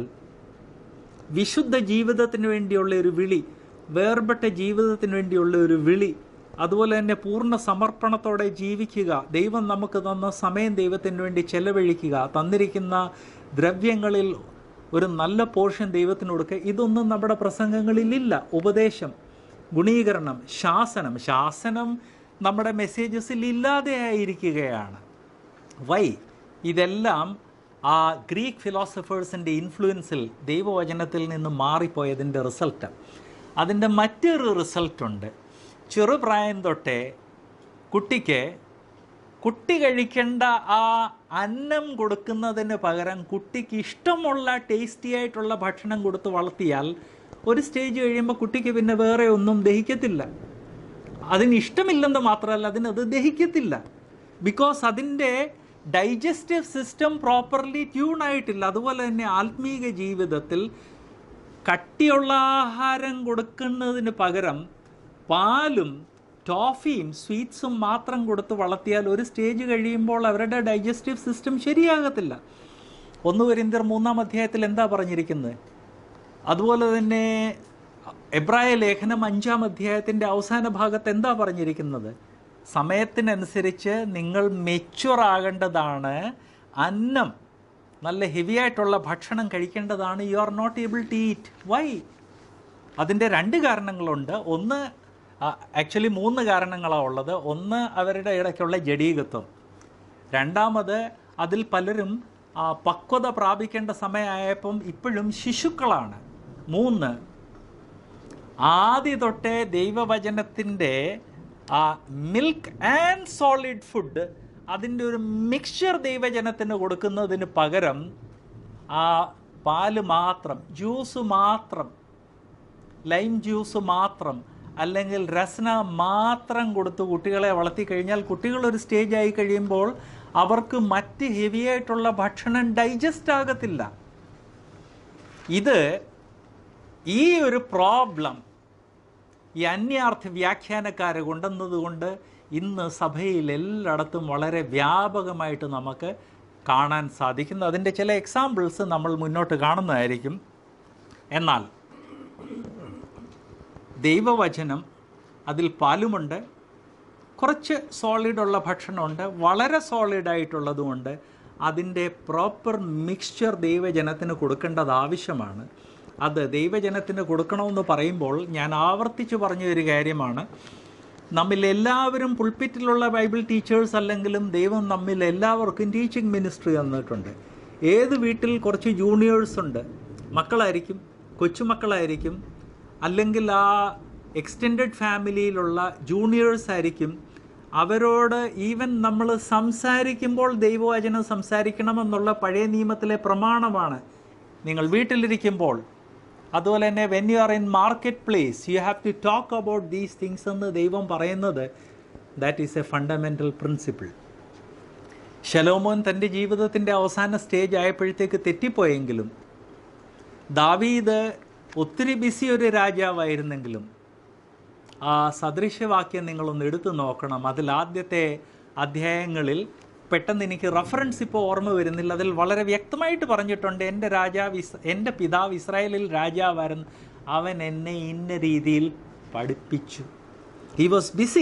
വിശുദ്ധ ജീവിതത്തിന് വേണ്ടിയുള്ള ഒരു വിളി വേർപെട്ട ജീവിതത്തിന് വേണ്ടിയുള്ള ഒരു വിളി അതുപോലെ തന്നെ പൂർണ്ണ സമർപ്പണത്തോടെ ജീവിക്കുക ദൈവം നമുക്ക് തന്ന സമയം ദൈവത്തിന് വേണ്ടി ചെലവഴിക്കുക തന്നിരിക്കുന്ന ദ്രവ്യങ്ങളിൽ ഒരു നല്ല പോർഷൻ ദൈവത്തിന് കൊടുക്കുക ഇതൊന്നും നമ്മുടെ പ്രസംഗങ്ങളിലില്ല ഉപദേശം ഗുണീകരണം ശാസനം ശാസനം നമ്മുടെ മെസ്സേജസിൽ ഇല്ലാതെയായിരിക്കുകയാണ് വൈ ഇതെല്ലാം ആ ഗ്രീക്ക് ഫിലോസഫേഴ്സിൻ്റെ ഇൻഫ്ലുവൻസിൽ ദൈവവചനത്തിൽ നിന്ന് മാറിപ്പോയതിൻ്റെ റിസൾട്ട് അതിൻ്റെ മറ്റൊരു റിസൾട്ടുണ്ട് ചെറുപ്രായം തൊട്ടേ കുട്ടിക്ക് കുട്ടി കഴിക്കേണ്ട ആ അന്നം കൊടുക്കുന്നതിന് പകരം കുട്ടിക്ക് ഇഷ്ടമുള്ള ടേസ്റ്റി ആയിട്ടുള്ള ഭക്ഷണം കൊടുത്ത് വളർത്തിയാൽ ഒരു സ്റ്റേജ് കഴിയുമ്പോൾ കുട്ടിക്ക് പിന്നെ വേറെ ഒന്നും ദഹിക്കത്തില്ല അതിന് ഇഷ്ടമില്ലെന്ന് മാത്രമല്ല അതിനത് ദഹിക്കത്തില്ല ബിക്കോസ് അതിൻ്റെ ഡൈജസ്റ്റീവ് സിസ്റ്റം പ്രോപ്പർലി ട്യൂൺ ആയിട്ടില്ല അതുപോലെ തന്നെ ആത്മീക ജീവിതത്തിൽ കട്ടിയുള്ള ആഹാരം കൊടുക്കുന്നതിന് പകരം പാലും ടോഫിയും സ്വീറ്റ്സും മാത്രം കൊടുത്ത് വളർത്തിയാൽ ഒരു സ്റ്റേജ് കഴിയുമ്പോൾ അവരുടെ ഡൈജസ്റ്റീവ് സിസ്റ്റം ശരിയാകത്തില്ല ഒന്ന് വരിന്തർ മൂന്നാം അധ്യായത്തിൽ എന്താ പറഞ്ഞിരിക്കുന്നത് അതുപോലെ തന്നെ എബ്രായ ലേഖനം അഞ്ചാം അധ്യായത്തിൻ്റെ അവസാന ഭാഗത്ത് എന്താ പറഞ്ഞിരിക്കുന്നത് സമയത്തിനനുസരിച്ച് നിങ്ങൾ മെച്ചുവർ ആകേണ്ടതാണ് അന്നം നല്ല ഹെവി ആയിട്ടുള്ള ഭക്ഷണം കഴിക്കേണ്ടതാണ് you are not able to eat why അതിൻ്റെ രണ്ട് കാരണങ്ങളുണ്ട് ഒന്ന് ആക്ച്വലി മൂന്ന് കാരണങ്ങളാണ് ഉള്ളത് ഒന്ന് അവരുടെ ഇടയ്ക്കുള്ള ജഡീകത്വം രണ്ടാമത് അതിൽ പലരും ആ, പക്വത പ്രാപിക്കേണ്ട സമയമായപ്പം ഇപ്പോഴും ശിശുക്കളാണ് മൂന്ന് ആദ്യ തൊട്ടേ ദൈവവചനത്തിൻ്റെ ആ മിൽക്ക് ആൻഡ് സോളിഡ് ഫുഡ് അതിൻ്റെ ഒരു മിക്സ്ചർ ദൈവജനത്തിന് കൊടുക്കുന്നതിന് പകരം ആ പാല് മാത്രം ജ്യൂസ് മാത്രം ലൈം ജ്യൂസ് മാത്രം അല്ലെങ്കിൽ രസന മാത്രം കൊടുത്ത് കുട്ടികളെ വളർത്തി കഴിഞ്ഞാൽ കുട്ടികൾ ഒരു സ്റ്റേജ് ആയി കഴിയുമ്പോൾ അവർക്ക് മറ്റ് ഹെവി ആയിട്ടുള്ള ഭക്ഷണം ഡൈജസ്റ്റ് ആകത്തില്ല ഇത് ഈ ഒരു പ്രോബ്ലം ഈ അന്യാർത്ഥ വ്യാഖ്യാനക്കാരെ കൊണ്ടുവന്നത് കൊണ്ട് ഇന്ന് സഭയിൽ എല്ലായിടത്തും വളരെ വ്യാപകമായിട്ട് നമുക്ക് കാണാൻ സാധിക്കുന്നു അതിൻ്റെ ചില എക്സാമ്പിൾസ് നമ്മൾ മുന്നോട്ട് കാണുന്നതായിരിക്കും എന്നാൽ ദൈവവചനം അതിൽ പാലുമുണ്ട് കുറച്ച് സോളിഡുള്ള ഭക്ഷണമുണ്ട് വളരെ സോളിഡായിട്ടുള്ളതുമുണ്ട് അതിൻ്റെ പ്രോപ്പർ മിക്സ്ചർ ദൈവജനത്തിന് കൊടുക്കേണ്ടത് ആവശ്യമാണ് അത് ദൈവജനത്തിന് കൊടുക്കണമെന്ന് പറയുമ്പോൾ ഞാൻ ആവർത്തിച്ച് പറഞ്ഞ ഒരു കാര്യമാണ് നമ്മിൽ എല്ലാവരും പുൾപ്പിറ്റിലുള്ള ബൈബിൾ ടീച്ചേഴ്സ് അല്ലെങ്കിലും ദൈവം നമ്മിൽ എല്ലാവർക്കും ടീച്ചിങ് മിനിസ്ട്രി തന്നിട്ടുണ്ട് ഏത് വീട്ടിൽ കുറച്ച് ജൂനിയേഴ്സ് ഉണ്ട് മക്കളായിരിക്കും കൊച്ചുമക്കളായിരിക്കും അല്ലെങ്കിൽ ആ എക്സ്റ്റെൻഡഡ് ഫാമിലിയിലുള്ള ജൂനിയേഴ്സ് ആയിരിക്കും അവരോട് ഈവൻ നമ്മൾ സംസാരിക്കുമ്പോൾ ദൈവവചനം സംസാരിക്കണമെന്നുള്ള പഴയ നിയമത്തിലെ പ്രമാണമാണ് നിങ്ങൾ വീട്ടിലിരിക്കുമ്പോൾ അതുപോലെ തന്നെ when you are in market place you have to talk about these things എന്ന് ദൈവം പറയുന്നത് that is a fundamental principle ശലോമോൻ തൻ്റെ ജീവിതത്തിൻ്റെ അവസാന സ്റ്റേജ് ആയപ്പോഴത്തേക്ക് തെറ്റിപ്പോയെങ്കിലും ദാവീദ് ഒത്തിരി ബിസി ഒരു രാജാവായിരുന്നെങ്കിലും ആ സദൃശ്യവാക്യം നിങ്ങളൊന്ന് എടുത്തു നോക്കണം അതിൽ ആദ്യത്തെ അധ്യായങ്ങളിൽ പെട്ടെന്ന് എനിക്ക് റെഫറൻസ് ഇപ്പോൾ ഓർമ്മ വരുന്നില്ല അതിൽ വളരെ വ്യക്തമായിട്ട് പറഞ്ഞിട്ടുണ്ട് എൻ്റെ രാജാവ് ഇസ് എൻ്റെ പിതാവ് ഇസ്രായേലിൽ രാജാവായിരുന്നു അവൻ എന്നെ ഇന്ന രീതിയിൽ പഠിപ്പിച്ചു ഹി വാസ് ബിസി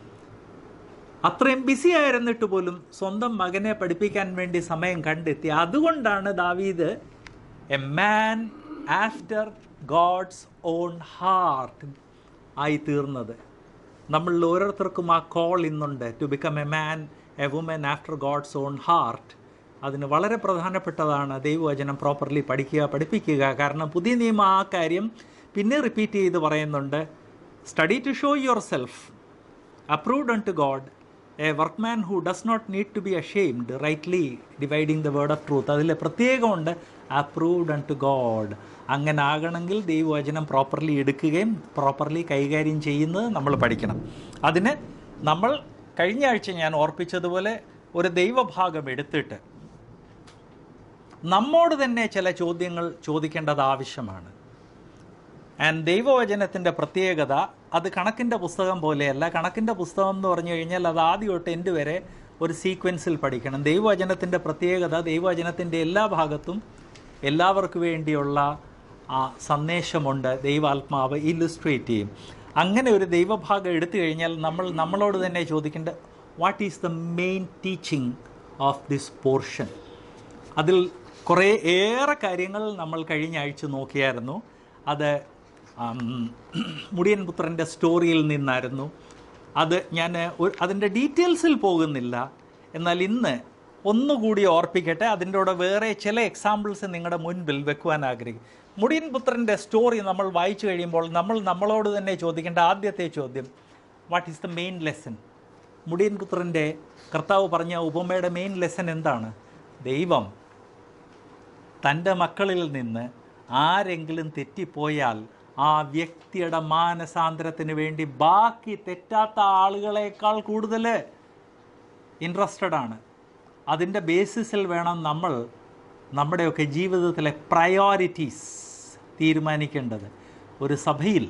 അത്രയും ബിസി ആയിരുന്നിട്ട് പോലും സ്വന്തം മകനെ പഠിപ്പിക്കാൻ വേണ്ടി സമയം കണ്ടെത്തി അതുകൊണ്ടാണ് ദാവീദ് a man after God's own heart ആയി തീർന്നത് നമ്മളിൽ ഓരോരുത്തർക്കും ആ കോൾ ഇന്നുണ്ട് to become a man a woman after God's own heart അതിന് വളരെ പ്രധാനപ്പെട്ടതാണ് ദൈവവചനം പ്രോപ്പർലി പഠിക്കുക പഠിപ്പിക്കുക കാരണം പുതിയ നിയമം ആ കാര്യം പിന്നെ റിപ്പീറ്റ് ചെയ്ത് പറയുന്നുണ്ട് study to show yourself approved unto God a workman who does not need to be ashamed rightly dividing the word of truth അതിൽ പ്രത്യേകമുണ്ട് അപ്രൂവ്ഡ് അൺ ടു ഗോഡ് അങ്ങനെ ആകണമെങ്കിൽ ദൈവവചനം പ്രോപ്പർലി എടുക്കുകയും പ്രോപ്പർലി കൈകാര്യം ചെയ്യുന്നത് നമ്മൾ പഠിക്കണം അതിന് നമ്മൾ കഴിഞ്ഞ ആഴ്ച ഞാൻ ഓർപ്പിച്ചതുപോലെ ഒരു ദൈവഭാഗം എടുത്തിട്ട് നമ്മോട് തന്നെ ചില ചോദ്യങ്ങൾ ചോദിക്കേണ്ടത് ആവശ്യമാണ് ആൻഡ് ദൈവവചനത്തിൻ്റെ പ്രത്യേകത അത് കണക്കിൻ്റെ പുസ്തകം പോലെയല്ല കണക്കിൻ്റെ പുസ്തകം എന്ന് പറഞ്ഞു കഴിഞ്ഞാൽ അത് ആദ്യം തൊട്ട് എൻഡ് വരെ ഒരു സീക്വൻസിൽ പഠിക്കണം ദൈവവചനത്തിൻ്റെ പ്രത്യേകത ദൈവവചനത്തിൻ്റെ എല്ലാ ഭാഗത്തും എല്ലാവർക്കും വേണ്ടിയുള്ള ആ സന്ദേശമുണ്ട് ദൈവാത്മാവ് ഇല്ലുസ്ട്രേറ്റ് ചെയ്യും അങ്ങനെ ഒരു ദൈവഭാഗം എടുത്തു കഴിഞ്ഞാൽ നമ്മൾ നമ്മളോട് തന്നെ ചോദിക്കേണ്ട what is the main teaching of this portion അതിൽ കുറേ ഏറെ കാര്യങ്ങൾ നമ്മൾ കഴിഞ്ഞ ആഴ്ച നോക്കിയായിരുന്നു അത് ആം, മുടിയൻ പുത്രൻ്റെ സ്റ്റോറിയിൽ നിന്നായിരുന്നു അത് ഞാൻ ഒരു- അതിൻ്റെ ഡീറ്റെയിൽസിൽ പോകുന്നില്ല എന്നാൽ ഇന്ന് ഒന്നുകൂടി ഓർപ്പിക്കട്ടെ അതിൻ്റെ കൂടെ വേറെ ചില എക്സാമ്പിൾസ് നിങ്ങളുടെ മുൻപിൽ വെക്കുവാൻ ആഗ്രഹിക്കും മുടിയൻ പുത്രൻ്റെ സ്റ്റോറി നമ്മൾ വായിച്ചു കഴിയുമ്പോൾ നമ്മൾ നമ്മളോട് തന്നെ ചോദിക്കേണ്ട ആദ്യത്തെ ചോദ്യം what is the main lesson മുടിയൻ പുത്രൻ്റെ കർത്താവ് പറഞ്ഞ ഉപമയുടെ മെയിൻ ലെസൺ എന്താണ് ദൈവം തൻ്റെ മക്കളിൽ നിന്ന് ആരെങ്കിലും തെറ്റിപ്പോയാൽ ആ വ്യക്തിയുടെ മാനസാന്തരത്തിന് വേണ്ടി ബാക്കി തെറ്റാത്ത ആളുകളെക്കാൾ കൂടുതൽ ഇൻട്രസ്റ്റഡ് ആണ് അതിൻ്റെ ബേസിസിൽ വേണം നമ്മൾ നമ്മുടെയൊക്കെ ജീവിതത്തിലെ പ്രയോറിറ്റീസ് തീരുമാനിക്കേണ്ടത് ഒരു സഭയിൽ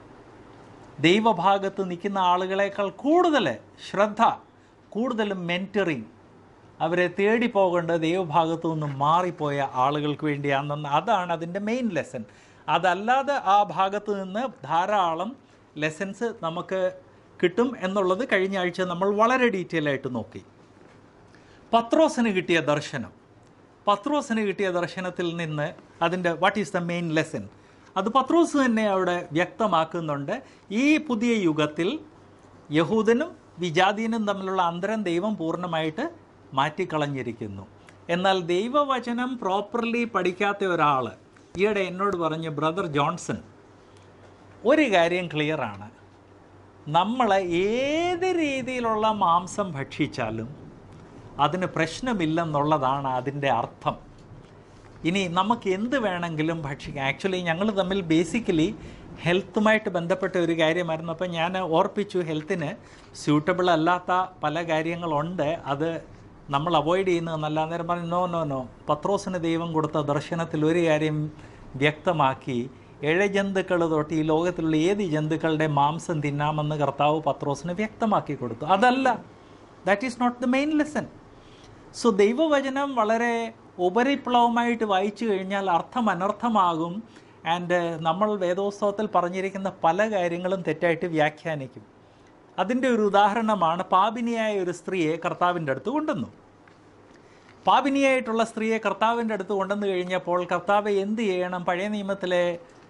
ദൈവഭാഗത്ത് നിൽക്കുന്ന ആളുകളെക്കാൾ കൂടുതൽ ശ്രദ്ധ കൂടുതലും മെൻറ്ററിങ് അവരെ തേടി പോകേണ്ടത് ദൈവഭാഗത്തു നിന്ന് മാറിപ്പോയ ആളുകൾക്ക് വേണ്ടിയാണെന്ന് അതാണ് അതിൻ്റെ മെയിൻ ലെസൺ അതല്ലാതെ ആ ഭാഗത്ത് നിന്ന് ധാരാളം ലെസൺസ് നമുക്ക് കിട്ടും എന്നുള്ളത് കഴിഞ്ഞ ആഴ്ച നമ്മൾ വളരെ ഡീറ്റെയിൽ ആയിട്ട് നോക്കി പത്രോസിന് കിട്ടിയ ദർശനം പത്രോസിന് കിട്ടിയ ദർശനത്തിൽ നിന്ന് അതിൻ്റെ what is the main lesson അത് പത്രോസ് തന്നെ അവിടെ വ്യക്തമാക്കുന്നുണ്ട് ഈ പുതിയ യുഗത്തിൽ യഹൂദനും വിജാതീനും തമ്മിലുള്ള അന്തരം ദൈവം പൂർണ്ണമായിട്ട് മാറ്റിക്കളഞ്ഞിരിക്കുന്നു എന്നാൽ ദൈവവചനം പ്രോപ്പർലി പഠിക്കാത്ത ഒരാൾ ഈയിടെ എന്നോട് പറഞ്ഞു ബ്രദർ ജോൺസൺ ഒരു കാര്യം ക്ലിയറാണ് നമ്മൾ ഏത് രീതിയിലുള്ള മാംസം ഭക്ഷിച്ചാലും അതിന് പ്രശ്നമില്ലെന്നുള്ളതാണ് അതിൻ്റെ അർത്ഥം ഇനി നമുക്ക് എന്ത് വേണമെങ്കിലും ഭക്ഷിക്കാം ആക്ച്വലി ഞങ്ങൾ തമ്മിൽ ബേസിക്കലി ഹെൽത്തുമായിട്ട് ബന്ധപ്പെട്ട ഒരു കാര്യമായിരുന്നു അപ്പോൾ ഞാൻ ഓർപ്പിച്ചു ഹെൽത്തിന് സ്യൂട്ടബിൾ അല്ലാത്ത പല കാര്യങ്ങളുണ്ട് അത് നമ്മൾ അവോയ്ഡ് ചെയ്യുന്നത് നല്ല അന്നേരം പറഞ്ഞു നോ നോ നോ പത്രോസിന് ദൈവം കൊടുത്ത ദർശനത്തിൽ ഒരു കാര്യം വ്യക്തമാക്കി ഇഴജന്തുക്കൾ തൊട്ട് ഈ ലോകത്തിലുള്ള ഏത് ജന്തുക്കളുടെ മാംസം തിന്നാമെന്ന് കർത്താവ് പത്രോസിന് വ്യക്തമാക്കി കൊടുത്തു അതല്ല that is not the main lesson so ദൈവവചനം വളരെ ഉപരിപ്ലവമായിട്ട് വായിച്ചു കഴിഞ്ഞാൽ അർത്ഥം അനർത്ഥമാകും ആൻഡ് നമ്മൾ വേദോത്സവത്തിൽ പറഞ്ഞിരിക്കുന്ന പല കാര്യങ്ങളും തെറ്റായിട്ട് വ്യാഖ്യാനിക്കും അതിൻ്റെ ഒരു ഉദാഹരണമാണ് പാപിനിയായ ഒരു സ്ത്രീയെ കർത്താവിൻ്റെ അടുത്ത് കൊണ്ടുവന്നു പാപിനിയായിട്ടുള്ള സ്ത്രീയെ കർത്താവിൻ്റെ അടുത്ത് കൊണ്ടുവന്നു കഴിഞ്ഞപ്പോൾ കർത്താവ് എന്ത് ചെയ്യണം പഴയ നിയമത്തിലെ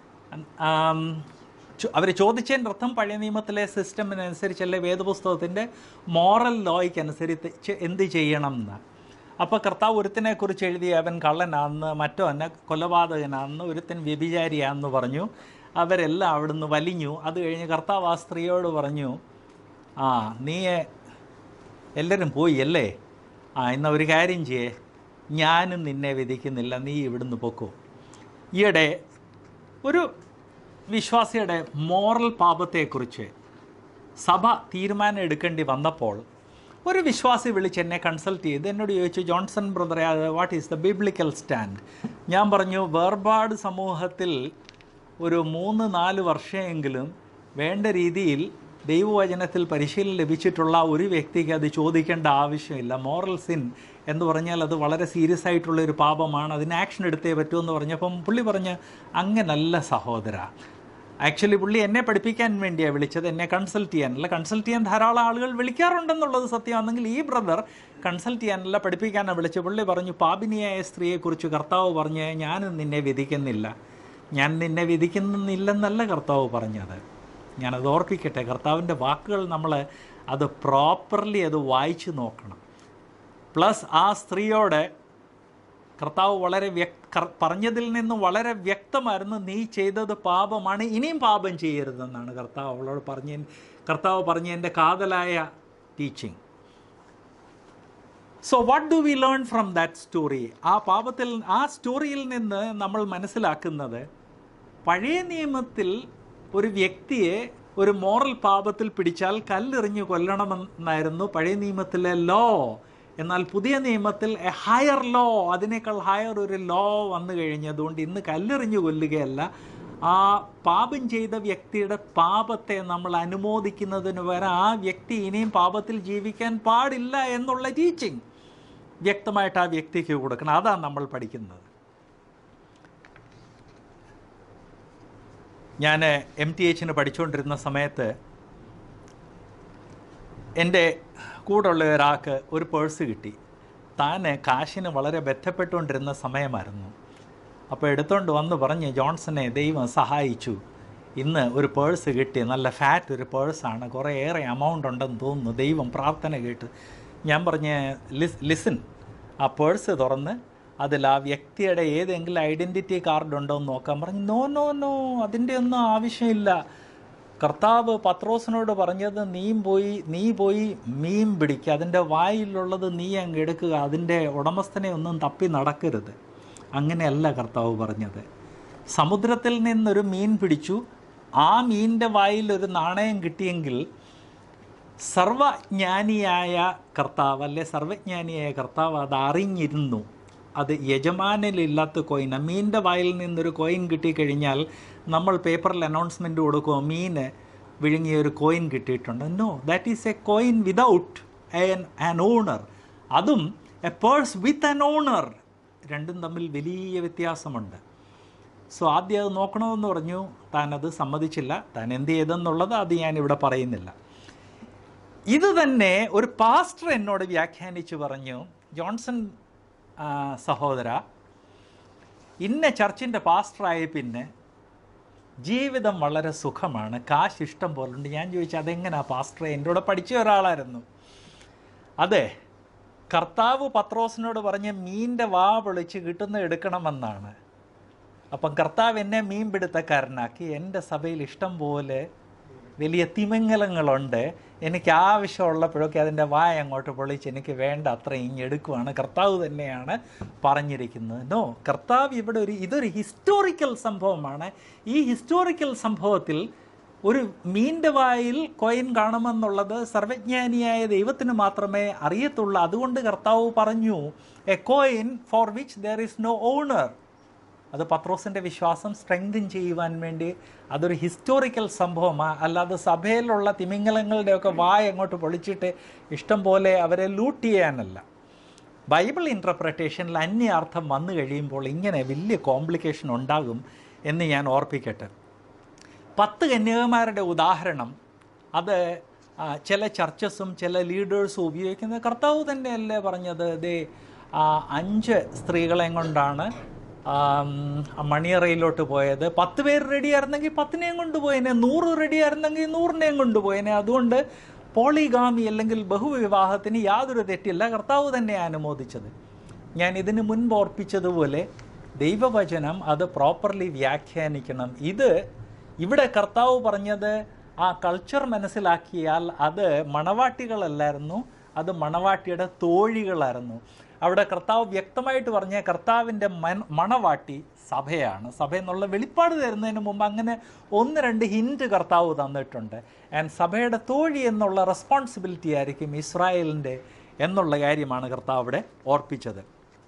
അവർ ചോദിച്ചതിൻ്റെ അർത്ഥം പഴയ നിയമത്തിലെ സിസ്റ്റമിനനുസരിച്ചല്ലേ വേദപുസ്തകത്തിൻ്റെ മോറൽ ലോയ്ക്ക് അനുസരിച്ച് എന്ത് ചെയ്യണം എന്ന് അപ്പോൾ കർത്താവ് ഒരുത്തിനെ കുറിച്ച് എഴുതി അവൻ കള്ളനാണെന്ന് മറ്റോ എന്നെ കൊലപാതകനാണെന്ന് ഒരുത്തൻ വ്യഭിചാരിയാണെന്ന് പറഞ്ഞു അവരെല്ലാം അവിടുന്ന് വലിഞ്ഞു അത് കഴിഞ്ഞ് കർത്താവ് ആ സ്ത്രീയോട് പറഞ്ഞു ആ നീ എല്ലാവരും പോയി അല്ലേ ആ എന്നാൽ ഒരു കാര്യം ചെയ്യേ ഞാനും നിന്നെ വിധിക്കുന്നില്ല നീ ഇവിടുന്ന് പൊക്കോ ഈയിടെ ഒരു വിശ്വാസിയുടെ മോറൽ പാപത്തെക്കുറിച്ച് സഭ തീരുമാനം എടുക്കേണ്ടി വന്നപ്പോൾ ഒരു വിശ്വാസി വിളിച്ച് എന്നെ കൺസൾട്ട് ചെയ്ത് എന്നോട് ചോദിച്ചു ജോൺസൺ ബ്രദറെ what is the biblical stand ഞാൻ പറഞ്ഞു വേർപാട് സമൂഹത്തിൽ ഒരു മൂന്ന് നാല് വർഷമെങ്കിലും വേണ്ട രീതിയിൽ ദൈവവചനത്തിൽ പരിശീലനം ലഭിച്ചിട്ടുള്ള ഒരു വ്യക്തിക്ക് അത് ചോദിക്കേണ്ട ആവശ്യമില്ല മോറൽ സിൻ എന്ന് പറഞ്ഞാൽ അത് വളരെ സീരിയസ് ആയിട്ടുള്ള ഒരു പാപമാണ് അതിന് ആക്ഷൻ എടുത്തേ പറ്റൂ എന്ന് പറഞ്ഞപ്പം പുള്ളി പറഞ്ഞ് അങ്ങനല്ല സഹോദര ആക്ച്വലി പുള്ളി എന്നെ പഠിപ്പിക്കാൻ വേണ്ടിയാണ് വിളിച്ചത് എന്നെ കൺസൾട്ട് ചെയ്യാനല്ല കൺസൾട്ട് ചെയ്യാൻ ധാരാളം ആളുകൾ വിളിക്കാറുണ്ടെന്നുള്ളത് സത്യമാണെങ്കിൽ ഈ ബ്രദർ കൺസൾട്ട് ചെയ്യാനല്ല പഠിപ്പിക്കാനാണ് വിളിച്ചത് പുള്ളി പറഞ്ഞു പാപിനിയായ സ്ത്രീയെക്കുറിച്ച് കർത്താവ് പറഞ്ഞ് ഞാനും നിന്നെ വിധിക്കുന്നില്ല ഞാൻ നിന്നെ വിധിക്കുന്നില്ലെന്നല്ല കർത്താവ് പറഞ്ഞത് ഞാനത് ഓർപ്പിക്കട്ടെ കർത്താവിൻ്റെ വാക്കുകൾ നമ്മൾ അത് പ്രോപ്പർലി അത് വായിച്ചു നോക്കണം പ്ലസ് ആ സ്ത്രീയോട് കർത്താവ് വളരെ വ്യക് പറഞ്ഞതിൽ നിന്ന് വളരെ വ്യക്തമായിരുന്നു നീ ചെയ്തത് പാപമാണ് ഇനിയും പാപം ചെയ്യരുതെന്നാണ് കർത്താവ് അവളോട് പറഞ്ഞ കർത്താവ് പറഞ്ഞ എൻ്റെ കാതലായ teaching so what do we learn from that story ആ പാപത്തിൽ ആ സ്റ്റോറിയിൽ നിന്ന് നമ്മൾ മനസ്സിലാക്കുന്നത് പഴയ നിയമത്തിൽ ഒരു വ്യക്തിയെ ഒരു മോറൽ പാപത്തിൽ പിടിച്ചാൽ കല്ലെറിഞ്ഞ് കൊല്ലണമെന്നായിരുന്നു പഴയ നിയമത്തിലെ ലോ എന്നാൽ പുതിയ നിയമത്തിൽ എ ഹയർ ലോ അതിനേക്കാൾ ഹയർ ഒരു ലോ വന്നു കഴിഞ്ഞതുകൊണ്ട് ഇന്ന് കല്ലെറിഞ്ഞു കൊല്ലുകയല്ല ആ പാപം ചെയ്ത വ്യക്തിയുടെ പാപത്തെ നമ്മൾ അനുമോദിക്കുന്നതിന് പകരം ആ വ്യക്തി ഇനിയും പാപത്തിൽ ജീവിക്കാൻ പാടില്ല എന്നുള്ള ടീച്ചിങ് വ്യക്തമായിട്ട് ആ വ്യക്തിക്ക് കൊടുക്കണം അതാണ് നമ്മൾ പഠിക്കുന്നത് ഞാൻ എം ടി എച്ചിന് പഠിച്ചുകൊണ്ടിരുന്ന സമയത്ത് എൻ്റെ കൂടെയുള്ള ഒരാൾക്ക് ഒരു പേഴ്സ് കിട്ടി താൻ കാശിന് വളരെ ബന്ധപ്പെട്ടുകൊണ്ടിരുന്ന സമയമായിരുന്നു അപ്പോൾ എടുത്തുകൊണ്ട് വന്ന് പറഞ്ഞ് ജോൺസനെ ദൈവം സഹായിച്ചു ഇന്ന് ഒരു പേഴ്സ് കിട്ടി നല്ല ഫാറ്റ് ഒരു പേഴ്സാണ് കുറേ ഏറെ എമൗണ്ട് ഉണ്ടെന്ന് തോന്നുന്നു ദൈവം പ്രാർത്ഥന കേട്ട് ഞാൻ പറഞ്ഞ് ലിസ് ലിസൺ ആ പേഴ്സ് തുറന്ന് അതിൽ ആ വ്യക്തിയുടെ ഏതെങ്കിലും ഐഡൻറ്റിറ്റി കാർഡ് ഉണ്ടോ എന്ന് നോക്കാൻ പറഞ്ഞു നോ നോ നോ അതിൻ്റെ ഒന്നും ആവശ്യമില്ല കർത്താവ് പത്രോസിനോട് പറഞ്ഞത് നീയും പോയി നീ പോയി മീൻ പിടിക്കുക അതിൻ്റെ വായിലുള്ളത് നീ അങ്ങ് എടുക്കുക അതിൻ്റെ ഉടമസ്ഥനെ ഒന്നും തപ്പി നടക്കരുത് അങ്ങനെയല്ല കർത്താവ് പറഞ്ഞത് സമുദ്രത്തിൽ നിന്നൊരു മീൻ പിടിച്ചു ആ മീനിൻ്റെ വായിൽ ഒരു നാണയം കിട്ടിയെങ്കിൽ സർവജ്ഞാനിയായ കർത്താവ് അല്ലെ സർവജ്ഞാനിയായ കർത്താവ് അത് അറിഞ്ഞിരുന്നു അത് യജമാനിലില്ലാത്ത കോയിൻ മീനിൻ്റെ വായിൽ നിന്നൊരു കോയിൻ കിട്ടിക്കഴിഞ്ഞാൽ നമ്മൾ പേപ്പറിൽ അനൗൺസ്മെൻറ്റ് കൊടുക്കുമോ മീന് വിഴുങ്ങിയ ഒരു കോയിൻ കിട്ടിയിട്ടുണ്ട് no that is a coin without an owner അതും a purse with an owner രണ്ടും തമ്മിൽ വലിയ വ്യത്യാസമുണ്ട് സോ ആദ്യം അത് നോക്കണമെന്ന് പറഞ്ഞു താൻ അത് സമ്മതിച്ചില്ല താൻ എന്ത് ചെയ്തെന്നുള്ളത് അത് ഞാൻ ഇവിടെ പറയുന്നില്ല ഇത് തന്നെ ഒരു പാസ്റ്റർ എന്നോട് വ്യാഖ്യാനിച്ച് പറഞ്ഞു ജോൺസൺ ആ, സഹോദര ഇന്ന ചർച്ചിൻ്റെ പാസ്റ്ററായ പിന്നെ ജീവിതം വളരെ സുഖമാണ് കാശ് ഇഷ്ടം പോലുണ്ട് ഞാൻ ചോദിച്ചു അതെങ്ങനെയാ പാസ്റ്ററെ എൻ്റെ കൂടെ പഠിച്ച ഒരാളായിരുന്നു അതെ കർത്താവ് പത്രോസിനോട് പറഞ്ഞ മീൻ്റെ വാ പൊളിച്ച് കിട്ടുന്ന എടുക്കണമെന്നാണ് അപ്പം കർത്താവ് എന്നെ മീൻ പിടുത്തക്കാരനാക്കി എൻ്റെ സഭയിൽ ഇഷ്ടം പോലെ വലിയ തിമിംഗലങ്ങളുണ്ട് എനിക്ക് ആവശ്യമുള്ളപ്പോഴൊക്കെ അതിൻ്റെ വായ അങ്ങോട്ട് പൊളിച്ച് എനിക്ക് വേണ്ട അത്ര ഇങ്ങെടുക്കുവാണ് കർത്താവ് തന്നെയാണ് പറഞ്ഞിരിക്കുന്നത് നോ കർത്താവ് ഇവിടെ ഒരു ഇതൊരു ഹിസ്റ്റോറിക്കൽ സംഭവമാണ് ഈ ഹിസ്റ്റോറിക്കൽ സംഭവത്തിൽ ഒരു മീൻ്റെ വായിൽ കോയിൻ കാണുമെന്നുള്ളത് സർവജ്ഞാനിയായ ദൈവത്തിന് മാത്രമേ അറിയത്തുള്ളൂ അതുകൊണ്ട് കർത്താവ് പറഞ്ഞു a coin for which there is no owner അത് പത്രോസിൻ്റെ വിശ്വാസം സ്ട്രെങ്തൻ ചെയ്യുവാൻ വേണ്ടി അതൊരു ഹിസ്റ്റോറിക്കൽ സംഭവമാണ് അല്ലാതെ സഭയിലുള്ള തിമിംഗലങ്ങളുടെയൊക്കെ വായ അങ്ങോട്ട് പൊളിച്ചിട്ട് ഇഷ്ടം പോലെ അവരെ ലൂട്ട് ചെയ്യാനല്ല ബൈബിൾ ഇൻ്റർപ്രട്ടേഷനിൽ അന്യാർത്ഥം വന്നു കഴിയുമ്പോൾ ഇങ്ങനെ വലിയ കോംപ്ലിക്കേഷൻ ഉണ്ടാകും എന്ന് ഞാൻ ഓർപ്പിക്കട്ടെ പത്ത് കന്യകമാരുടെ ഉദാഹരണം അത് ആ, ചില ചർച്ചസും ചില ലീഡേഴ്സും ഉപയോഗിക്കുന്ന കർത്താവ് തന്നെയല്ലേ പറഞ്ഞത് ദേ ആ, അഞ്ച് സ്ത്രീകളെ കൊണ്ടാണ് ആം, മണിയറയിലോട്ട് പോയത് പത്ത് പേര് റെഡിയായിരുന്നെങ്കിൽ പത്തിനെയും കൊണ്ടുപോയേനെ നൂറ് റെഡിയായിരുന്നെങ്കിൽ നൂറിനെയും കൊണ്ടുപോയേനെ അതുകൊണ്ട് പോളിഗാമി അല്ലെങ്കിൽ ബഹുവിവാഹത്തിന് യാതൊരു തെറ്റില്ല കർത്താവ് തന്നെ അനുമോദിച്ചത് ഞാൻ ഇതിന് മുൻപ് ഓർപ്പിച്ചതുപോലെ ദൈവവചനം അത് പ്രോപ്പർലി വ്യാഖ്യാനിക്കണം ഇത് ഇവിടെ കർത്താവ് പറഞ്ഞത് ആ കൾച്ചർ മനസ്സിലാക്കിയാൽ അത് മണവാട്ടികളല്ലായിരുന്നു അത് മണവാട്ടിയുടെ തോഴികളായിരുന്നു അവിടെ കർത്താവ് വ്യക്തമായിട്ട് പറഞ്ഞ കർത്താവിൻ്റെ മൻ മണവാട്ടി സഭയാണ് സഭ എന്നുള്ള വെളിപ്പാട് തരുന്നതിന് മുമ്പ് അങ്ങനെ ഒന്ന് രണ്ട് ഹിൻറ്റ് കർത്താവ് തന്നിട്ടുണ്ട് ആൻഡ് സഭയുടെ തോഴി എന്നുള്ള റെസ്പോൺസിബിലിറ്റി ആയിരിക്കും ഇസ്രായേലിൻ്റെ എന്നുള്ള കാര്യമാണ് കർത്താവ് അവിടെ ഓർപ്പിച്ചത്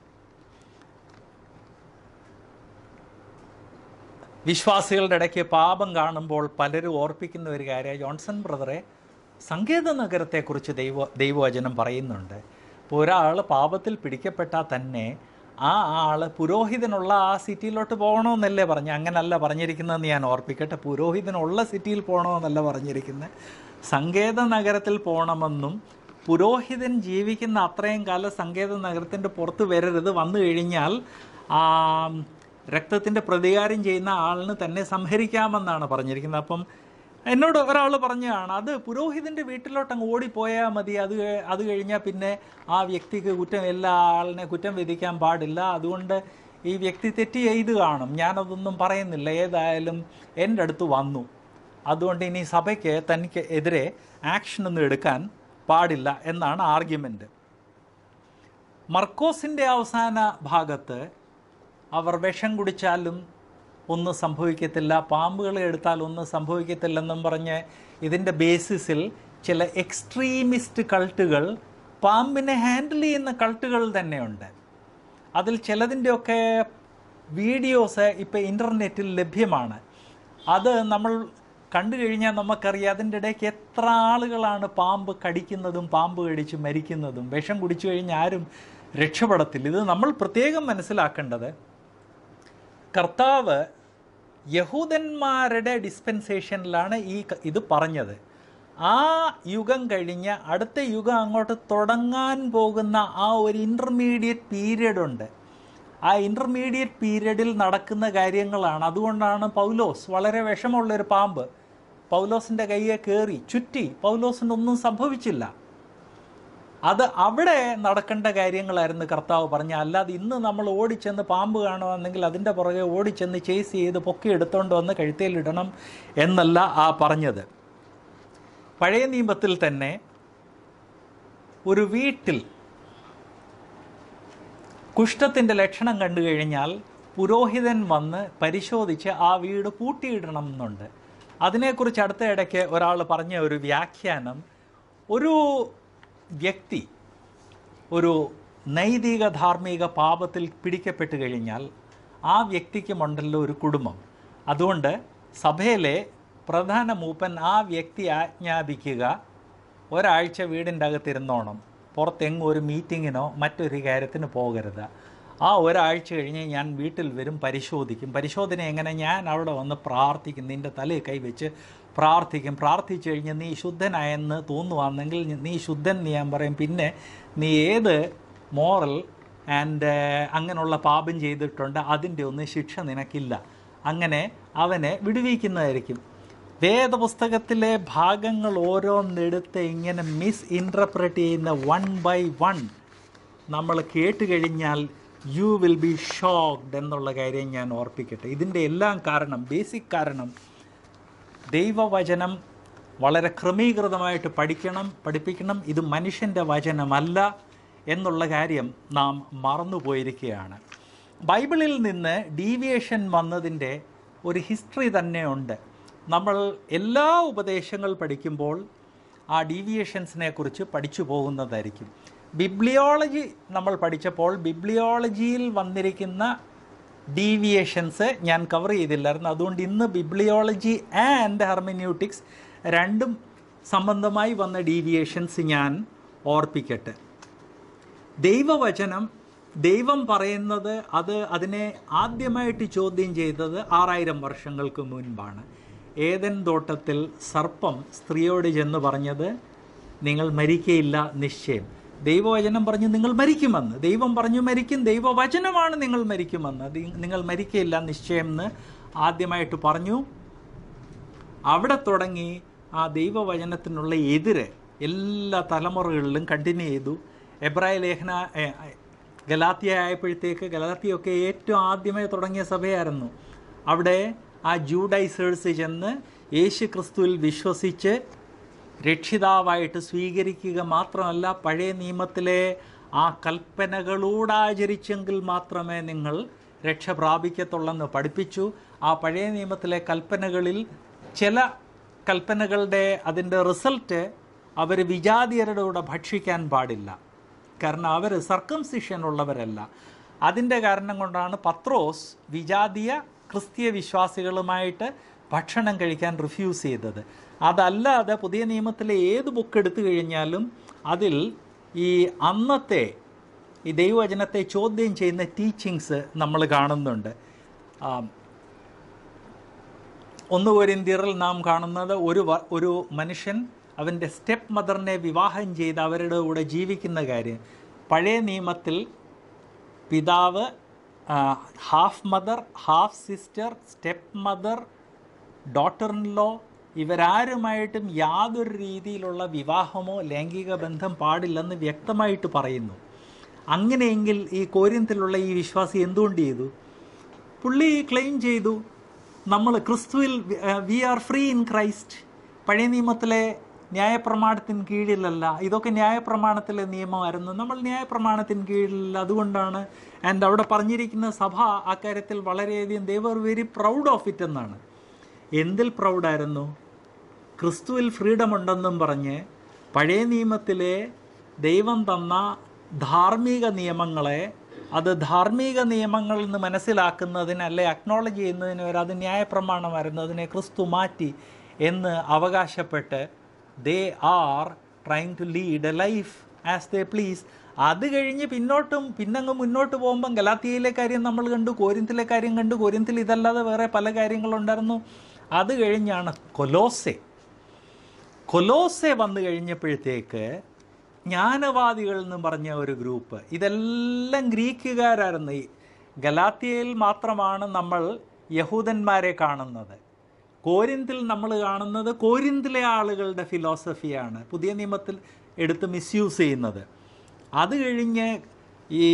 വിശ്വാസികളുടെ ഇടയ്ക്ക് പാപം കാണുമ്പോൾ പലരും ഓർപ്പിക്കുന്ന ഒരു കാര്യം ജോൺസൺ ബ്രദറെ സങ്കേത നഗരത്തെക്കുറിച്ച് ദൈവ ദൈവവചനം പറയുന്നുണ്ട് ഇപ്പോൾ ഒരാൾ പാപത്തിൽ പിടിക്കപ്പെട്ടാൽ തന്നെ ആ ആൾ പുരോഹിതനുള്ള ആ സിറ്റിയിലോട്ട് പോകണമെന്നല്ലേ പറഞ്ഞു അങ്ങനല്ല പറഞ്ഞിരിക്കുന്നതെന്ന് ഞാൻ ഓർപ്പിക്കട്ടെ പുരോഹിതനുള്ള സിറ്റിയിൽ പോകണമെന്നല്ല പറഞ്ഞിരിക്കുന്നത് സങ്കേത നഗരത്തിൽ പോകണമെന്നും പുരോഹിതൻ ജീവിക്കുന്ന അത്രയും കാലം സങ്കേത നഗരത്തിൻ്റെ പുറത്ത് വരരുത് വന്നു കഴിഞ്ഞാൽ ആ രക്തത്തിൻ്റെ പ്രതികാരം ചെയ്യുന്ന ആളിന് തന്നെ സംഹരിക്കാമെന്നാണ് പറഞ്ഞിരിക്കുന്നത് അപ്പം എന്നോട് ഒരാൾ പറഞ്ഞതാണ് അത് പുരോഹിതൻ്റെ വീട്ടിലോട്ട് അങ്ങ് ഓടിപ്പോയാൽ മതി അത് കഴി- അത് കഴിഞ്ഞാൽ പിന്നെ ആ വ്യക്തിക്ക് കുറ്റം എല്ലാ ആളിനെ കുറ്റം വിധിക്കാൻ പാടില്ല അതുകൊണ്ട് ഈ വ്യക്തി തെറ്റ് ചെയ്ത് കാണും ഞാനതൊന്നും പറയുന്നില്ല ഏതായാലും എൻ്റെ അടുത്ത് വന്നു അതുകൊണ്ട് ഇനി സഭയ്ക്ക് തനിക്ക് എതിരെ ആക്ഷനൊന്നും എടുക്കാൻ പാടില്ല എന്നാണ് ആർഗ്യുമെൻ്റ് മർക്കോസിൻ്റെ അവസാന ഭാഗത്ത് അവർ വിഷം കുടിച്ചാലും ഒന്നും സംഭവിക്കത്തില്ല പാമ്പുകളെ എടുത്താൽ ഒന്നും സംഭവിക്കത്തില്ലെന്നും പറഞ്ഞ് ഇതിൻ്റെ ബേസിസിൽ ചില എക്സ്ട്രീമിസ്റ്റ് കൾട്ടുകൾ പാമ്പിനെ ഹാൻഡിൽ ചെയ്യുന്ന കൾട്ടുകൾ തന്നെയുണ്ട് അതിൽ ചിലതിൻ്റെയൊക്കെ വീഡിയോസ് ഇപ്പോൾ ഇൻ്റർനെറ്റിൽ ലഭ്യമാണ് അത് നമ്മൾ കണ്ടു കഴിഞ്ഞാൽ നമുക്കറിയാം അതിൻ്റെ ഇടയ്ക്ക് എത്ര ആളുകളാണ് പാമ്പ് കടിക്കുന്നതും പാമ്പ് കടിച്ച് മരിക്കുന്നതും വിഷം കുടിച്ചു കഴിഞ്ഞാൽ ആരും രക്ഷപ്പെടത്തില്ല ഇത് നമ്മൾ പ്രത്യേകം മനസ്സിലാക്കേണ്ടത് കർത്താവ് യഹൂദന്മാരുടെ ഡിസ്പെൻസേഷനിലാണ് ഈ ക- ഇത് പറഞ്ഞത് ആ യുഗം കഴിഞ്ഞ് അടുത്ത യുഗം അങ്ങോട്ട് തുടങ്ങാൻ പോകുന്ന ആ ഒരു ഇൻ്റർമീഡിയറ്റ് പീരീഡ് ഉണ്ട് ആ ഇൻ്റർമീഡിയറ്റ് പീരീഡിൽ നടക്കുന്ന കാര്യങ്ങളാണ് അതുകൊണ്ടാണ് പൗലോസ് വളരെ വിഷമുള്ളൊരു പാമ്പ് പൗലോസിൻ്റെ കയ്യെ കയറി ചുറ്റി പൗലോസിനൊന്നും സംഭവിച്ചില്ല അത് അവിടെ നടക്കേണ്ട കാര്യങ്ങളായിരുന്നു കർത്താവ് പറഞ്ഞ അല്ലാതെ ഇന്ന് നമ്മൾ ഓടിച്ചെന്ന് പാമ്പ് കാണുവാണെങ്കിൽ അതിൻ്റെ പുറകെ ഓടിച്ചെന്ന് ചേസ് ചെയ്ത് പൊക്കി എടുത്തുകൊണ്ട് വന്ന് കഴുത്തേലിടണം എന്നല്ല ആ പറഞ്ഞത് പഴയ നിയമത്തിൽ തന്നെ ഒരു വീട്ടിൽ കുഷ്ഠത്തിൻ്റെ ലക്ഷണം കണ്ടു കഴിഞ്ഞാൽ പുരോഹിതൻ വന്ന് പരിശോധിച്ച് ആ വീട് പൂട്ടിയിടണം എന്നുണ്ട് അതിനെക്കുറിച്ച് അടുത്ത ഇടയ്ക്ക് ഒരാൾ പറഞ്ഞ ഒരു വ്യാഖ്യാനം ഒരു വ്യക്തി ഒരു നൈതിക ധാർമ്മിക പാപത്തിൽ പിടിക്കപ്പെട്ട് കഴിഞ്ഞാൽ ആ വ്യക്തിക്കുമുണ്ടല്ലോ ഒരു കുടുംബം അതുകൊണ്ട് സഭയിലെ പ്രധാന മൂപ്പൻ ആ വ്യക്തി ആജ്ഞാപിക്കുക ഒരാഴ്ച വീടിൻ്റെ അകത്തിരുന്നോണം പുറത്തെങ്ങും ഒരു മീറ്റിങ്ങിനോ മറ്റൊരു കാര്യത്തിന് പോകരുത് ആ ഒരാഴ്ച കഴിഞ്ഞ് ഞാൻ വീട്ടിൽ വരും പരിശോധിക്കും പരിശോധന എങ്ങനെ ഞാൻ അവിടെ വന്ന് പ്രാർത്ഥിക്കും നിൻ്റെ തലയിൽ കൈവച്ച് പ്രാർത്ഥിക്കും പ്രാർത്ഥിച്ചു കഴിഞ്ഞ് നീ ശുദ്ധനായെന്ന് തോന്നുവാണെങ്കിൽ നീ ശുദ്ധൻ എന്ന് ഞാൻ പറയും പിന്നെ നീ ഏത് മോറൽ ആൻഡ് അങ്ങനെയുള്ള പാപം ചെയ്തിട്ടുണ്ട് അതിൻ്റെ ഒന്നും ശിക്ഷ നിനക്കില്ല അങ്ങനെ അവനെ വിടുവിക്കുന്നതായിരിക്കും വേദപുസ്തകത്തിലെ ഭാഗങ്ങൾ ഓരോന്നെടുത്ത് ഇങ്ങനെ മിസ് ഇൻറ്റർപ്രറ്റ് ചെയ്യുന്ന വൺ ബൈ വൺ നമ്മൾ കേട്ട് കഴിഞ്ഞാൽ യു വിൽ ബി ഷോക്ഡ് എന്നുള്ള കാര്യം ഞാൻ ഓർപ്പിക്കട്ടെ ഇതിൻ്റെ എല്ലാം കാരണം ബേസിക് കാരണം ദൈവവചനം വളരെ ക്രമീകൃതമായിട്ട് പഠിക്കണം പഠിപ്പിക്കണം ഇത് മനുഷ്യൻ്റെ വചനമല്ല എന്നുള്ള കാര്യം നാം മറന്നുപോയിരിക്കുകയാണ് ബൈബിളിൽ നിന്ന് ഡീവിയേഷൻ വന്നതിൻ്റെ ഒരു ഹിസ്റ്ററി തന്നെയുണ്ട് നമ്മൾ എല്ലാ ഉപദേശങ്ങൾ പഠിക്കുമ്പോൾ ആ ഡീവിയേഷൻസിനെ കുറിച്ച് പഠിച്ചു പോകുന്നതായിരിക്കും ബിബ്ലിയോളജി നമ്മൾ പഠിച്ചപ്പോൾ ബിബ്ലിയോളജിയിൽ വന്നിരിക്കുന്ന ഡീവിയേഷൻസ് ഞാൻ കവർ ചെയ്തില്ലായിരുന്നു അതുകൊണ്ട് ഇന്ന് ബിബ്ലിയോളജി ആൻഡ് ഹെർമിന്യൂട്ടിക്സ് രണ്ടും സംബന്ധമായി വന്ന ഡീവിയേഷൻസ് ഞാൻ ഓർപ്പിക്കട്ടെ ദൈവവചനം ദൈവം പറയുന്നത് അത് അതിനെ ആദ്യമായിട്ട് ചോദ്യം ചെയ്തത് ആറായിരം വർഷങ്ങൾക്ക് മുൻപാണ് ഏതൻ തോട്ടത്തിൽ സർപ്പം സ്ത്രീയോട് ചെന്ന് പറഞ്ഞത് നിങ്ങൾ മരിക്കയില്ല നിശ്ചയം ദൈവവചനം പറഞ്ഞു നിങ്ങൾ മരിക്കുമെന്ന് ദൈവം പറഞ്ഞു മരിക്കും ദൈവവചനമാണ് നിങ്ങൾ മരിക്കുമെന്ന് അത് നിങ്ങൾ മരിക്കയില്ല നിശ്ചയം എന്ന് ആദ്യമായിട്ട് പറഞ്ഞു അവിടെ തുടങ്ങി ആ ദൈവവചനത്തിനുള്ള എതിര് എല്ലാ തലമുറകളിലും കണ്ടിന്യൂ ചെയ്തു എബ്രായ ലേഖന ഏ, ഗലാത്തിയ ആയപ്പോഴത്തേക്ക് ഗലാത്തിയൊക്കെ ഏറ്റവും ആദ്യമേ തുടങ്ങിയ സഭയായിരുന്നു അവിടെ ആ ജൂഡൈസേഴ്സ് ചെന്ന് യേശു ക്രിസ്തുവിൽ വിശ്വസിച്ച് രക്ഷിതാവായിട്ട് സ്വീകരിക്കുക മാത്രമല്ല പഴയ നിയമത്തിലെ ആ കൽപ്പനകളോടാചരിച്ചെങ്കിൽ മാത്രമേ നിങ്ങൾ രക്ഷ പ്രാപിക്കത്തുള്ളെന്ന് പഠിപ്പിച്ചു ആ പഴയ നിയമത്തിലെ കൽപ്പനകളിൽ ചില കൽപ്പനകളുടെ അതിൻ്റെ റിസൾട്ട് അവർ വിജാതിയരുടെ കൂടെ ഭക്ഷിക്കാൻ പാടില്ല കാരണം അവർ സർക്കംസിഷൻ ഉള്ളവരല്ല അതിൻ്റെ കാരണം കൊണ്ടാണ് പത്രോസ് വിജാതീയ ക്രിസ്തീയ വിശ്വാസികളുമായിട്ട് ഭക്ഷണം കഴിക്കാൻ റിഫ്യൂസ് ചെയ്തത് അതല്ലാതെ പുതിയ നിയമത്തിലെ ഏത് ബുക്ക് എടുത്തു കഴിഞ്ഞാലും അതിൽ ഈ അന്നത്തെ ഈ ദൈവവചനത്തെ ചോദ്യം ചെയ്യുന്ന ടീച്ചിങ്സ് നമ്മൾ കാണുന്നുണ്ട് ആ, ഒന്ന് കോരിന്ത്യറിൽ നാം കാണുന്നത് ഒരു വ- ഒരു മനുഷ്യൻ അവൻ്റെ സ്റ്റെപ്പ് മദറിനെ വിവാഹം ചെയ്ത് അവരുടെ കൂടെ ജീവിക്കുന്ന കാര്യം പഴയ നിയമത്തിൽ പിതാവ് half mother half sister step mother daughter in law ഇവരാരുമായിട്ടും യാതൊരു രീതിയിലുള്ള വിവാഹമോ ലൈംഗിക ബന്ധം പാടില്ലെന്ന് വ്യക്തമായിട്ട് പറയുന്നു അങ്ങനെയെങ്കിൽ ഈ കോര്യത്തിലുള്ള ഈ വിശ്വാസി എന്തുകൊണ്ട് ചെയ്തു പുള്ളി ക്ലെയിം ചെയ്തു നമ്മൾ ക്രിസ്തുവിൽ we are free in Christ പഴയ നിയമത്തിലെ ന്യായപ്രമാണത്തിന് കീഴിലല്ല ഇതൊക്കെ ന്യായപ്രമാണത്തിലെ നിയമമായിരുന്നു നമ്മൾ ന്യായപ്രമാണത്തിന് കീഴിലല്ല അതുകൊണ്ടാണ് ആൻഡ് അവിടെ പറഞ്ഞിരിക്കുന്ന സഭ അക്കാര്യത്തിൽ വളരെയധികം they were very proud of it എന്നാണ് എന്തിൽ പ്രൗഡായിരുന്നു ക്രിസ്തുവിൽ ഫ്രീഡം ഉണ്ടെന്നും പറഞ്ഞ് പഴയ നിയമത്തിലെ ദൈവം തന്ന ധാർമ്മിക നിയമങ്ങളെ അത് ധാർമ്മിക നിയമങ്ങൾ എന്ന് മനസ്സിലാക്കുന്നതിന് അല്ലെ അക്നോളജ് ചെയ്യുന്നതിന് വരെ അത് ന്യായപ്രമാണമായിരുന്നു അതിനെ ക്രിസ്തു മാറ്റി എന്ന് അവകാശപ്പെട്ട് they are trying to lead a life as they please അത് കഴിഞ്ഞ് പിന്നോട്ടും പിന്നങ്ങ് മുന്നോട്ട് പോകുമ്പം ഗലാത്തിയയിലെ കാര്യം നമ്മൾ കണ്ടു കോരിന്തിലെ കാര്യം കണ്ടു കോരിന്തിൽ ഇതല്ലാതെ വേറെ പല കാര്യങ്ങളുണ്ടായിരുന്നു അത് കഴിഞ്ഞാണ് കൊലോസെ കൊലോസെ വന്നു കഴിഞ്ഞപ്പോഴത്തേക്ക് ജ്ഞാനവാദികൾ എന്ന് പറഞ്ഞ ഒരു ഗ്രൂപ്പ് ഇതെല്ലാം ഗ്രീക്കുകാരായിരുന്നു ഈ ഗലാത്തിയയിൽ മാത്രമാണ് നമ്മൾ യഹൂദന്മാരെ കാണുന്നത് കോരിന്തിൽ നമ്മൾ കാണുന്നത് കോരിന്തിലെ ആളുകളുടെ ഫിലോസഫിയാണ് പുതിയ നിയമത്തിൽ എടുത്ത് മിസ്യൂസ് ചെയ്യുന്നത് അത് കഴിഞ്ഞ് ഈ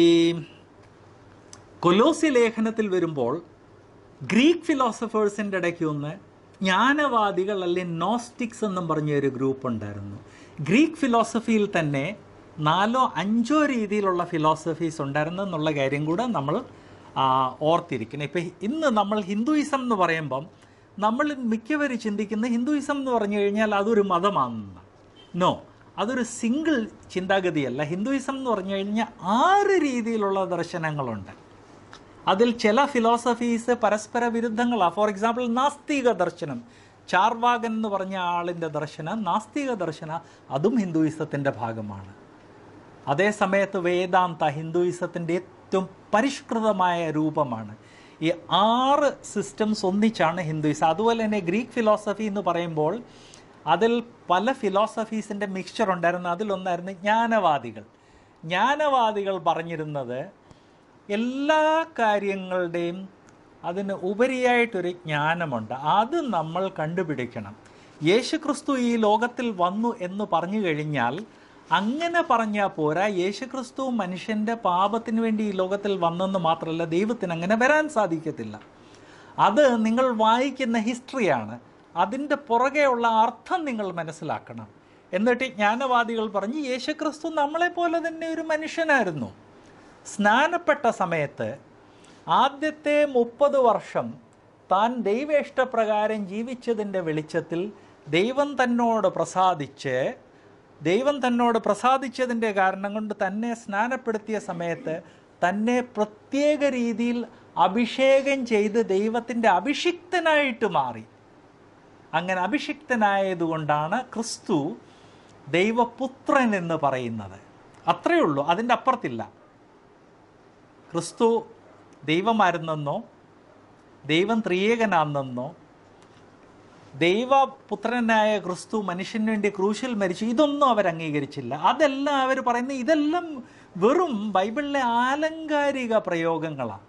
കൊലോസി ലേഖനത്തിൽ വരുമ്പോൾ ഗ്രീക്ക് ഫിലോസഫേഴ്സിൻ്റെ ഇടയ്ക്ക് ഒന്ന് ജ്ഞാനവാദികൾ അല്ലെങ്കിൽ നോസ്റ്റിക്സ് എന്നും പറഞ്ഞ ഒരു ഗ്രൂപ്പ് ഉണ്ടായിരുന്നു ഗ്രീക്ക് ഫിലോസഫിയിൽ തന്നെ നാലോ അഞ്ചോ രീതിയിലുള്ള ഫിലോസഫീസ് ഉണ്ടായിരുന്നു എന്നുള്ള കാര്യം കൂടെ നമ്മൾ ആ, ഓർത്തിരിക്കണം ഇപ്പം ഇന്ന് നമ്മൾ ഹിന്ദുയിസം എന്ന് പറയുമ്പം നമ്മൾ മിക്കവരും ചിന്തിക്കുന്ന ഹിന്ദുയിസം എന്ന് പറഞ്ഞു കഴിഞ്ഞാൽ അതൊരു മതമാണെന്ന് നോ അതൊരു സിംഗിൾ ചിന്താഗതിയല്ല ഹിന്ദുയിസം എന്ന് പറഞ്ഞു കഴിഞ്ഞാൽ ആറ് രീതിയിലുള്ള ദർശനങ്ങളുണ്ട് അതിൽ ചില ഫിലോസഫീസ് പരസ്പര വിരുദ്ധങ്ങളാണ് ഫോർ എക്സാമ്പിൾ നാസ്തിക ദർശനം ചാർവാകൻ എന്ന് പറഞ്ഞ ആളിൻ്റെ ദർശനം നാസ്തിക ദർശനം അതും ഹിന്ദുയിസത്തിൻ്റെ ഭാഗമാണ് അതേ സമയത്ത് വേദാന്ത ഹിന്ദുയിസത്തിൻ്റെ ഏറ്റവും പരിഷ്കൃതമായ രൂപമാണ് ഈ ആറ് സിസ്റ്റംസ് ഒന്നിച്ചാണ് ഹിന്ദുയിസം അതുപോലെ തന്നെ ഗ്രീക്ക് ഫിലോസഫി എന്ന് പറയുമ്പോൾ അതിൽ പല ഫിലോസഫീസിൻ്റെ മിക്സ്ചർ ഉണ്ടായിരുന്നു അതിലൊന്നായിരുന്നു ജ്ഞാനവാദികൾ ജ്ഞാനവാദികൾ പറഞ്ഞിരുന്നത് എല്ലാ കാര്യങ്ങളുടെയും അതിന് ഉപരിയായിട്ടൊരു ജ്ഞാനമുണ്ട് അത് നമ്മൾ കണ്ടുപിടിക്കണം യേശുക്രിസ്തു ഈ ലോകത്തിൽ വന്നു എന്ന് പറഞ്ഞു കഴിഞ്ഞാൽ അങ്ങനെ പറഞ്ഞാൽ പോരാ യേശുക്രിസ്തു മനുഷ്യൻ്റെ പാപത്തിന് വേണ്ടി ഈ ലോകത്തിൽ വന്നെന്ന് മാത്രമല്ല ദൈവത്തിന് അങ്ങനെ വരാൻ സാധിക്കത്തില്ല അത് നിങ്ങൾ വായിക്കുന്ന ഹിസ്റ്ററിയാണ് അതിൻ്റെ പുറകെയുള്ള അർത്ഥം നിങ്ങൾ മനസ്സിലാക്കണം എന്നിട്ട് ജ്ഞാനവാദികൾ പറഞ്ഞ് യേശുക്രിസ്തു നമ്മളെപ്പോലെ തന്നെ ഒരു മനുഷ്യനായിരുന്നു സ്നാനപ്പെട്ട സമയത്ത് ആദ്യത്തെ മുപ്പത് വർഷം താൻ ദൈവേഷ്ടപ്രകാരം ജീവിച്ചതിൻ്റെ വെളിച്ചത്തിൽ ദൈവം തന്നോട് പ്രസാദിച്ച് ദൈവം തന്നോട് പ്രസാദിച്ചതിൻ്റെ കാരണം കൊണ്ട് തന്നെ സ്നാനപ്പെടുത്തിയ സമയത്ത് തന്നെ പ്രത്യേക രീതിയിൽ അഭിഷേകം ചെയ്ത് ദൈവത്തിൻ്റെ അഭിഷിക്തനായിട്ട് മാറി അങ്ങനെ അഭിഷിക്തനായതുകൊണ്ടാണ് ക്രിസ്തു ദൈവപുത്രൻ എന്ന് പറയുന്നത് അത്രയേ ഉള്ളൂ അതിൻ്റെ അപ്പുറത്തില്ല ക്രിസ്തു ദൈവമായിരുന്നെന്നോ ദൈവം ത്രിയേകനാണെന്നോ ദൈവപുത്രനായ ക്രിസ്തു മനുഷ്യന് വേണ്ടി ക്രൂശിൽ മരിച്ചു ഇതൊന്നും അവർ അംഗീകരിച്ചില്ല അതെല്ലാം അവർ പറയുന്നത് ഇതെല്ലാം വെറും ബൈബിളിലെ ആലങ്കാരിക പ്രയോഗങ്ങളാണ്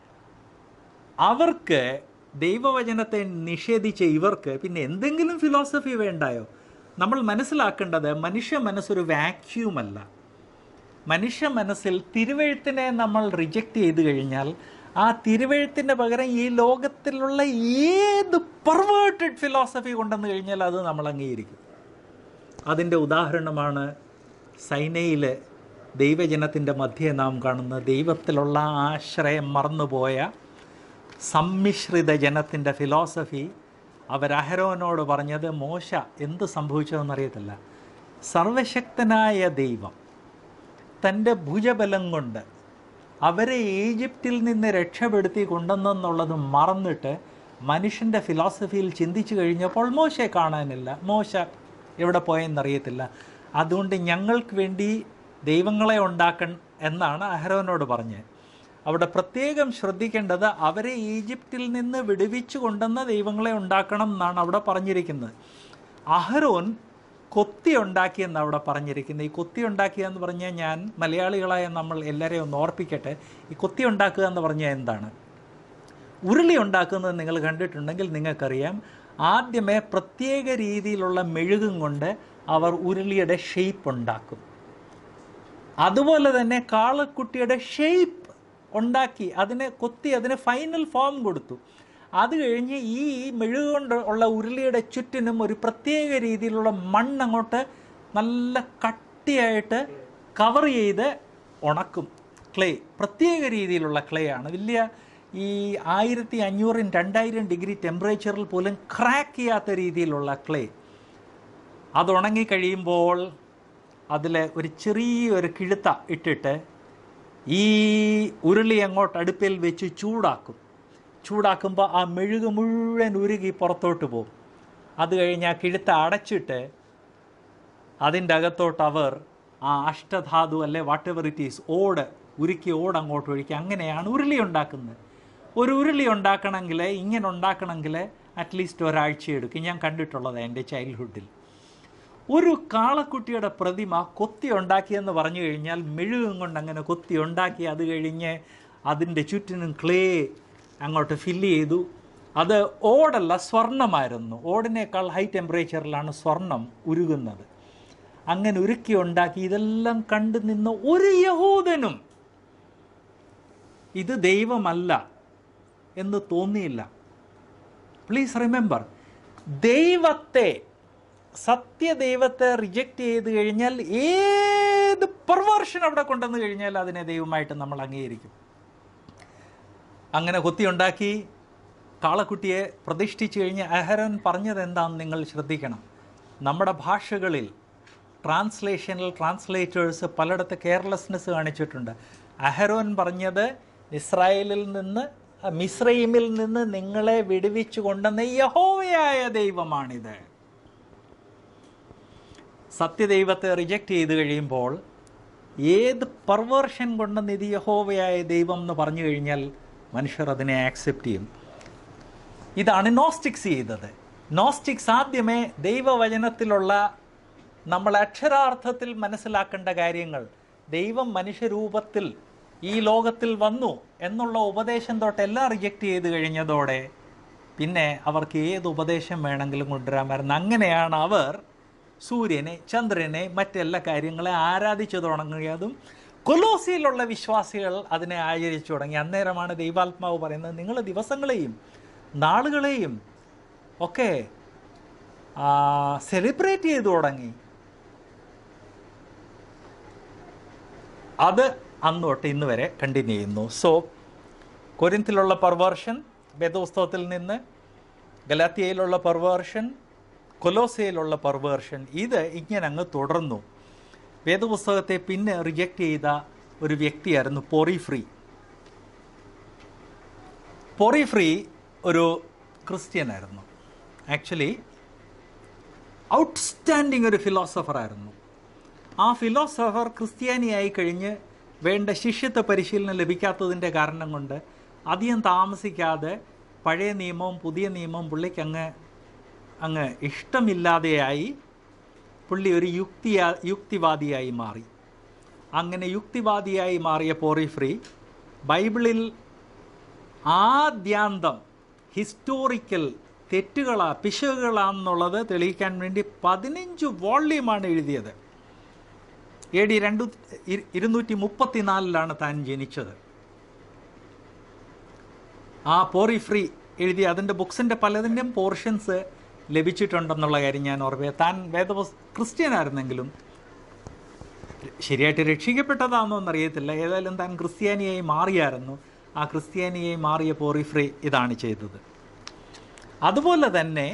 അവർക്ക് ദൈവവചനത്തെ നിഷേധിച്ച ഇവർക്ക് പിന്നെ എന്തെങ്കിലും ഫിലോസഫി വേണ്ടായോ നമ്മൾ മനസ്സിലാക്കേണ്ടത് മനുഷ്യ മനസ്സൊരു വാക്യൂമല്ല മനുഷ്യ മനസ്സിൽ തിരുവെഴുത്തിനെ നമ്മൾ റിജക്റ്റ് ചെയ്ത് കഴിഞ്ഞാൽ ആ തിരുവെഴുത്തിൻ്റെ പകരം ഈ ലോകത്തിലുള്ള ഏത് പെർവേർട്ടഡ് ഫിലോസഫി കൊണ്ടെന്ന് കഴിഞ്ഞാൽ അത് നമ്മൾ അംഗീകരിക്കും അതിൻ്റെ ഉദാഹരണമാണ് സൈനയിലെ ദൈവജനത്തിൻ്റെ മധ്യേ നാം കാണുന്ന ദൈവത്തിലുള്ള ആശ്രയം മറന്നുപോയ സമ്മിശ്രിത ജനത്തിൻ്റെ ഫിലോസഫി അവർ അഹരോനോട് പറഞ്ഞത് മോശ എന്ത് സംഭവിച്ചതെന്നറിയത്തില്ല സർവശക്തനായ ദൈവം തൻ്റെ ഭുജബലം കൊണ്ട് അവരെ ഈജിപ്തിൽ നിന്ന് രക്ഷപ്പെടുത്തി കൊണ്ടുവന്നെന്നുള്ളത് മറന്നിട്ട് മനുഷ്യൻ്റെ ഫിലോസഫിയിൽ ചിന്തിച്ചു കഴിഞ്ഞപ്പോൾ മോശയെ കാണാനില്ല മോശ എവിടെ പോയെന്നറിയത്തില്ല അതുകൊണ്ട് ഞങ്ങൾക്ക് വേണ്ടി ദൈവങ്ങളെ ഉണ്ടാക്കൺ എന്നാണ് അഹരോനോട് പറഞ്ഞത് അവിടെ പ്രത്യേകം ശ്രദ്ധിക്കേണ്ടത് അവരെ ഈജിപ്തിൽ നിന്ന് വിടുവിച്ചു കൊണ്ടുവന്ന ദൈവങ്ങളെ ഉണ്ടാക്കണം എന്നാണ് അവിടെ പറഞ്ഞിരിക്കുന്നത് അഹരോൻ കൊത്തി ഉണ്ടാക്കിയെന്ന് അവിടെ പറഞ്ഞിരിക്കുന്നത് ഈ കൊത്തി ഉണ്ടാക്കിയെന്ന് പറഞ്ഞാൽ ഞാൻ മലയാളികളായ നമ്മൾ എല്ലാവരെയും ഒന്ന് ഓർപ്പിക്കട്ടെ ഈ കൊത്തി ഉണ്ടാക്കുക എന്ന് പറഞ്ഞാൽ എന്താണ് ഉരുളി ഉണ്ടാക്കുന്നത് നിങ്ങൾ കണ്ടിട്ടുണ്ടെങ്കിൽ നിങ്ങൾക്കറിയാം ആദ്യമേ പ്രത്യേക രീതിയിലുള്ള മെഴുകും കൊണ്ട് അവർ ഉരുളിയുടെ ഷെയ്പ്പ് ഉണ്ടാക്കും അതുപോലെ തന്നെ കാളക്കുട്ടിയുടെ ഷെയ്പ്പ് ഉണ്ടാക്കി അതിനെ കൊത്തി അതിന് ഫൈനൽ ഫോം കൊടുത്തു അത് കഴിഞ്ഞ് ഈ മെഴുക് കൊണ്ട് ഉള്ള ഉരുളിയുടെ ചുറ്റിനും ഒരു പ്രത്യേക രീതിയിലുള്ള മണ്ണ് അങ്ങോട്ട് നല്ല കട്ടിയായിട്ട് കവർ ചെയ്ത് ഉണക്കും ക്ലേ പ്രത്യേക രീതിയിലുള്ള ക്ലേ ആണ് വലിയ ഈ ആയിരത്തി അഞ്ഞൂറും രണ്ടായിരം ഡിഗ്രി ടെമ്പറേച്ചറിൽ പോലും ക്രാക്ക് ചെയ്യാത്ത രീതിയിലുള്ള ക്ലേ അത് ഉണങ്ങി കഴിയുമ്പോൾ അതിൽ ഒരു ചെറിയൊരു കിഴുത്ത ഇട്ടിട്ട് ഈ ഉരുളി അങ്ങോട്ട് അടുപ്പിൽ വെച്ച് ചൂടാക്കും ചൂടാക്കുമ്പോൾ ആ മെഴുക് മുഴുവൻ ഉരുകി പുറത്തോട്ട് പോകും അത് കഴിഞ്ഞ് ആ കിഴുത്ത അടച്ചിട്ട് അതിൻ്റെ അകത്തോട്ട് അവർ ആ അഷ്ടധാതു അല്ലെ വാട്ട് എവർ ഇറ്റ് ഈസ് ഓട് ഉരുക്കി ഓട് അങ്ങോട്ട് ഒഴിക്കുക അങ്ങനെയാണ് ഉരുളി ഉണ്ടാക്കുന്നത് ഒരു ഉരുളി ഉണ്ടാക്കണമെങ്കിൽ ഇങ്ങനെ ഉണ്ടാക്കണമെങ്കിൽ അറ്റ്ലീസ്റ്റ് ഒരാഴ്ച എടുക്കും ഞാൻ കണ്ടിട്ടുള്ളത് എൻ്റെ ചൈൽഡ്ഹുഡിൽ ഒരു കാളക്കുട്ടിയുടെ പ്രതിമ കൊത്തി ഉണ്ടാക്കിയെന്ന് പറഞ്ഞു കഴിഞ്ഞാൽ മെഴുകും കൊണ്ട് അങ്ങനെ കൊത്തി ഉണ്ടാക്കി അത് കഴിഞ്ഞ് അതിൻ്റെ ചുറ്റിനും ക്ലേ അങ്ങോട്ട് ഫില്ല് ചെയ്തു അത് ഓടല്ല സ്വർണ്ണമായിരുന്നു ഓടിനേക്കാൾ ഹൈ ടെമ്പറേച്ചറിലാണ് സ്വർണം ഉരുകുന്നത് അങ്ങനെ ഉരുക്കി ഉണ്ടാക്കി ഇതെല്ലാം കണ്ടു നിന്ന ഒരു യഹൂദനും ഇത് ദൈവമല്ല എന്ന് തോന്നിയില്ല പ്ലീസ് റിമെമ്പർ ദൈവത്തെ സത്യദൈവത്തെ റിജക്റ്റ് ചെയ്ത് കഴിഞ്ഞാൽ ഏത് പെർവേർഷൻ അവിടെ കൊണ്ടുവന്ന് കഴിഞ്ഞാൽ അതിനെ ദൈവമായിട്ട് നമ്മൾ അംഗീകരിക്കും അങ്ങനെ കൊത്തിയുണ്ടാക്കി കാളക്കുട്ടിയെ പ്രതിഷ്ഠിച്ചു കഴിഞ്ഞ് അഹരൻ പറഞ്ഞത് എന്താണെന്ന് നിങ്ങൾ ശ്രദ്ധിക്കണം നമ്മുടെ ഭാഷകളിൽ ട്രാൻസ്ലേഷനിൽ ട്രാൻസ്ലേറ്റേഴ്സ് പലയിടത്ത് കെയർലെസ്നെസ് കാണിച്ചിട്ടുണ്ട് അഹരോൻ പറഞ്ഞത് ഇസ്രായേലിൽ നിന്ന് മിസ്രൈമിൽ നിന്ന് നിങ്ങളെ വിടുവിച്ചു കൊണ്ടുവന്ന യഹോവയായ ദൈവമാണിത് സത്യദൈവത്തെ റിജക്റ്റ് ചെയ്ത് കഴിയുമ്പോൾ ഏത് പർവേർഷൻ കൊണ്ടെന്ന് ഇത് യഹോവയായ ദൈവം എന്ന് പറഞ്ഞു കഴിഞ്ഞാൽ മനുഷ്യർ അതിനെ ആക്സെപ്റ്റ് ചെയ്യും ഇതാണ് നോസ്റ്റിക്സ് ചെയ്തത് നോസ്റ്റിക്സ് ആദ്യമേ ദൈവവചനത്തിലുള്ള നമ്മൾ അക്ഷരാർത്ഥത്തിൽ മനസ്സിലാക്കേണ്ട കാര്യങ്ങൾ ദൈവം മനുഷ്യരൂപത്തിൽ ഈ ലോകത്തിൽ വന്നു എന്നുള്ള ഉപദേശം തൊട്ടെല്ലാം റിജക്റ്റ് ചെയ്ത് കഴിഞ്ഞതോടെ പിന്നെ അവർക്ക് ഏത് ഉപദേശം വേണമെങ്കിലും കൊണ്ടുവരാമായിരുന്നു അങ്ങനെയാണ് അവർ സൂര്യനെ ചന്ദ്രനെ മറ്റെല്ലാ കാര്യങ്ങളെ ആരാധിച്ചു തുടങ്ങിയതും കൊലോസിയിലുള്ള വിശ്വാസികൾ അതിനെ ആചരിച്ചു തുടങ്ങി അന്നേരമാണ് ദൈവാത്മാവ് പറയുന്നത് നിങ്ങൾ ദിവസങ്ങളെയും നാളുകളെയും ഒക്കെ സെലിബ്രേറ്റ് ചെയ്തു തുടങ്ങി അത് അന്ന് തൊട്ട് ഇന്ന് വരെ കണ്ടിന്യൂ ചെയ്യുന്നു സോ കൊരിന്തിലുള്ള പർവേർഷൻ വേദോസ്തവത്തിൽ നിന്ന് ഗലാത്തിയയിലുള്ള പർവേർഷൻ കൊലോസയിലുള്ള പർവേർഷൻ ഇത് ഇങ്ങനെ അങ്ങ് തുടർന്നു വേദപുസ്തകത്തെ പിന്നെ റിജക്റ്റ് ചെയ്ത ഒരു വ്യക്തിയായിരുന്നു പോറിഫ്രീ പോറിഫ്രീ ഒരു ക്രിസ്ത്യനായിരുന്നു ആക്ച്വലി ഔട്ട്സ്റ്റാൻഡിങ് ഒരു ഫിലോസഫറായിരുന്നു ആ ഫിലോസഫർ ക്രിസ്ത്യാനിയായി കഴിഞ്ഞ് വേണ്ട ശിഷ്യത്വ പരിശീലനം ലഭിക്കാത്തതിൻ്റെ കാരണം കൊണ്ട് അധികം താമസിക്കാതെ പഴയ നിയമവും പുതിയ നിയമവും പുള്ളിക്ക് അങ്ങ് അങ്ങ് ഇഷ്ടമില്ലാതെയായി പുള്ളി ഒരു യുക്തിയാ യുക്തിവാദിയായി മാറി അങ്ങനെ യുക്തിവാദിയായി മാറിയ പോറിഫ്രീ ബൈബിളിൽ ആദ്യാന്തം ഹിസ്റ്റോറിക്കൽ തെറ്റുകളാ പിശകുകളാണെന്നുള്ളത് തെളിയിക്കാൻ വേണ്ടി പതിനഞ്ച് വോള്യൂമാണ് എഴുതിയത് എ ഡി രണ്ട് ഇരു- ഇരുന്നൂറ്റി മുപ്പത്തിനാലിലാണ് താൻ ജനിച്ചത് ആ പോറിഫ്രീ എഴുതി അതിൻ്റെ ബുക്സിൻ്റെ പലതിൻ്റെയും പോർഷൻസ് ലഭിച്ചിട്ടുണ്ടെന്നുള്ള കാര്യം ഞാൻ ഓർമ്മ താൻ വേദപുസ് ക്രിസ്ത്യനായിരുന്നെങ്കിലും ശരിയായിട്ട് രക്ഷിക്കപ്പെട്ടതാണോ എന്നറിയത്തില്ല ഏതായാലും താൻ ക്രിസ്ത്യാനിയായി മാറിയായിരുന്നു ആ ക്രിസ്ത്യാനിയായി മാറിയ പോറിഫ്രീ ഇതാണ് ചെയ്തത് അതുപോലെ തന്നെ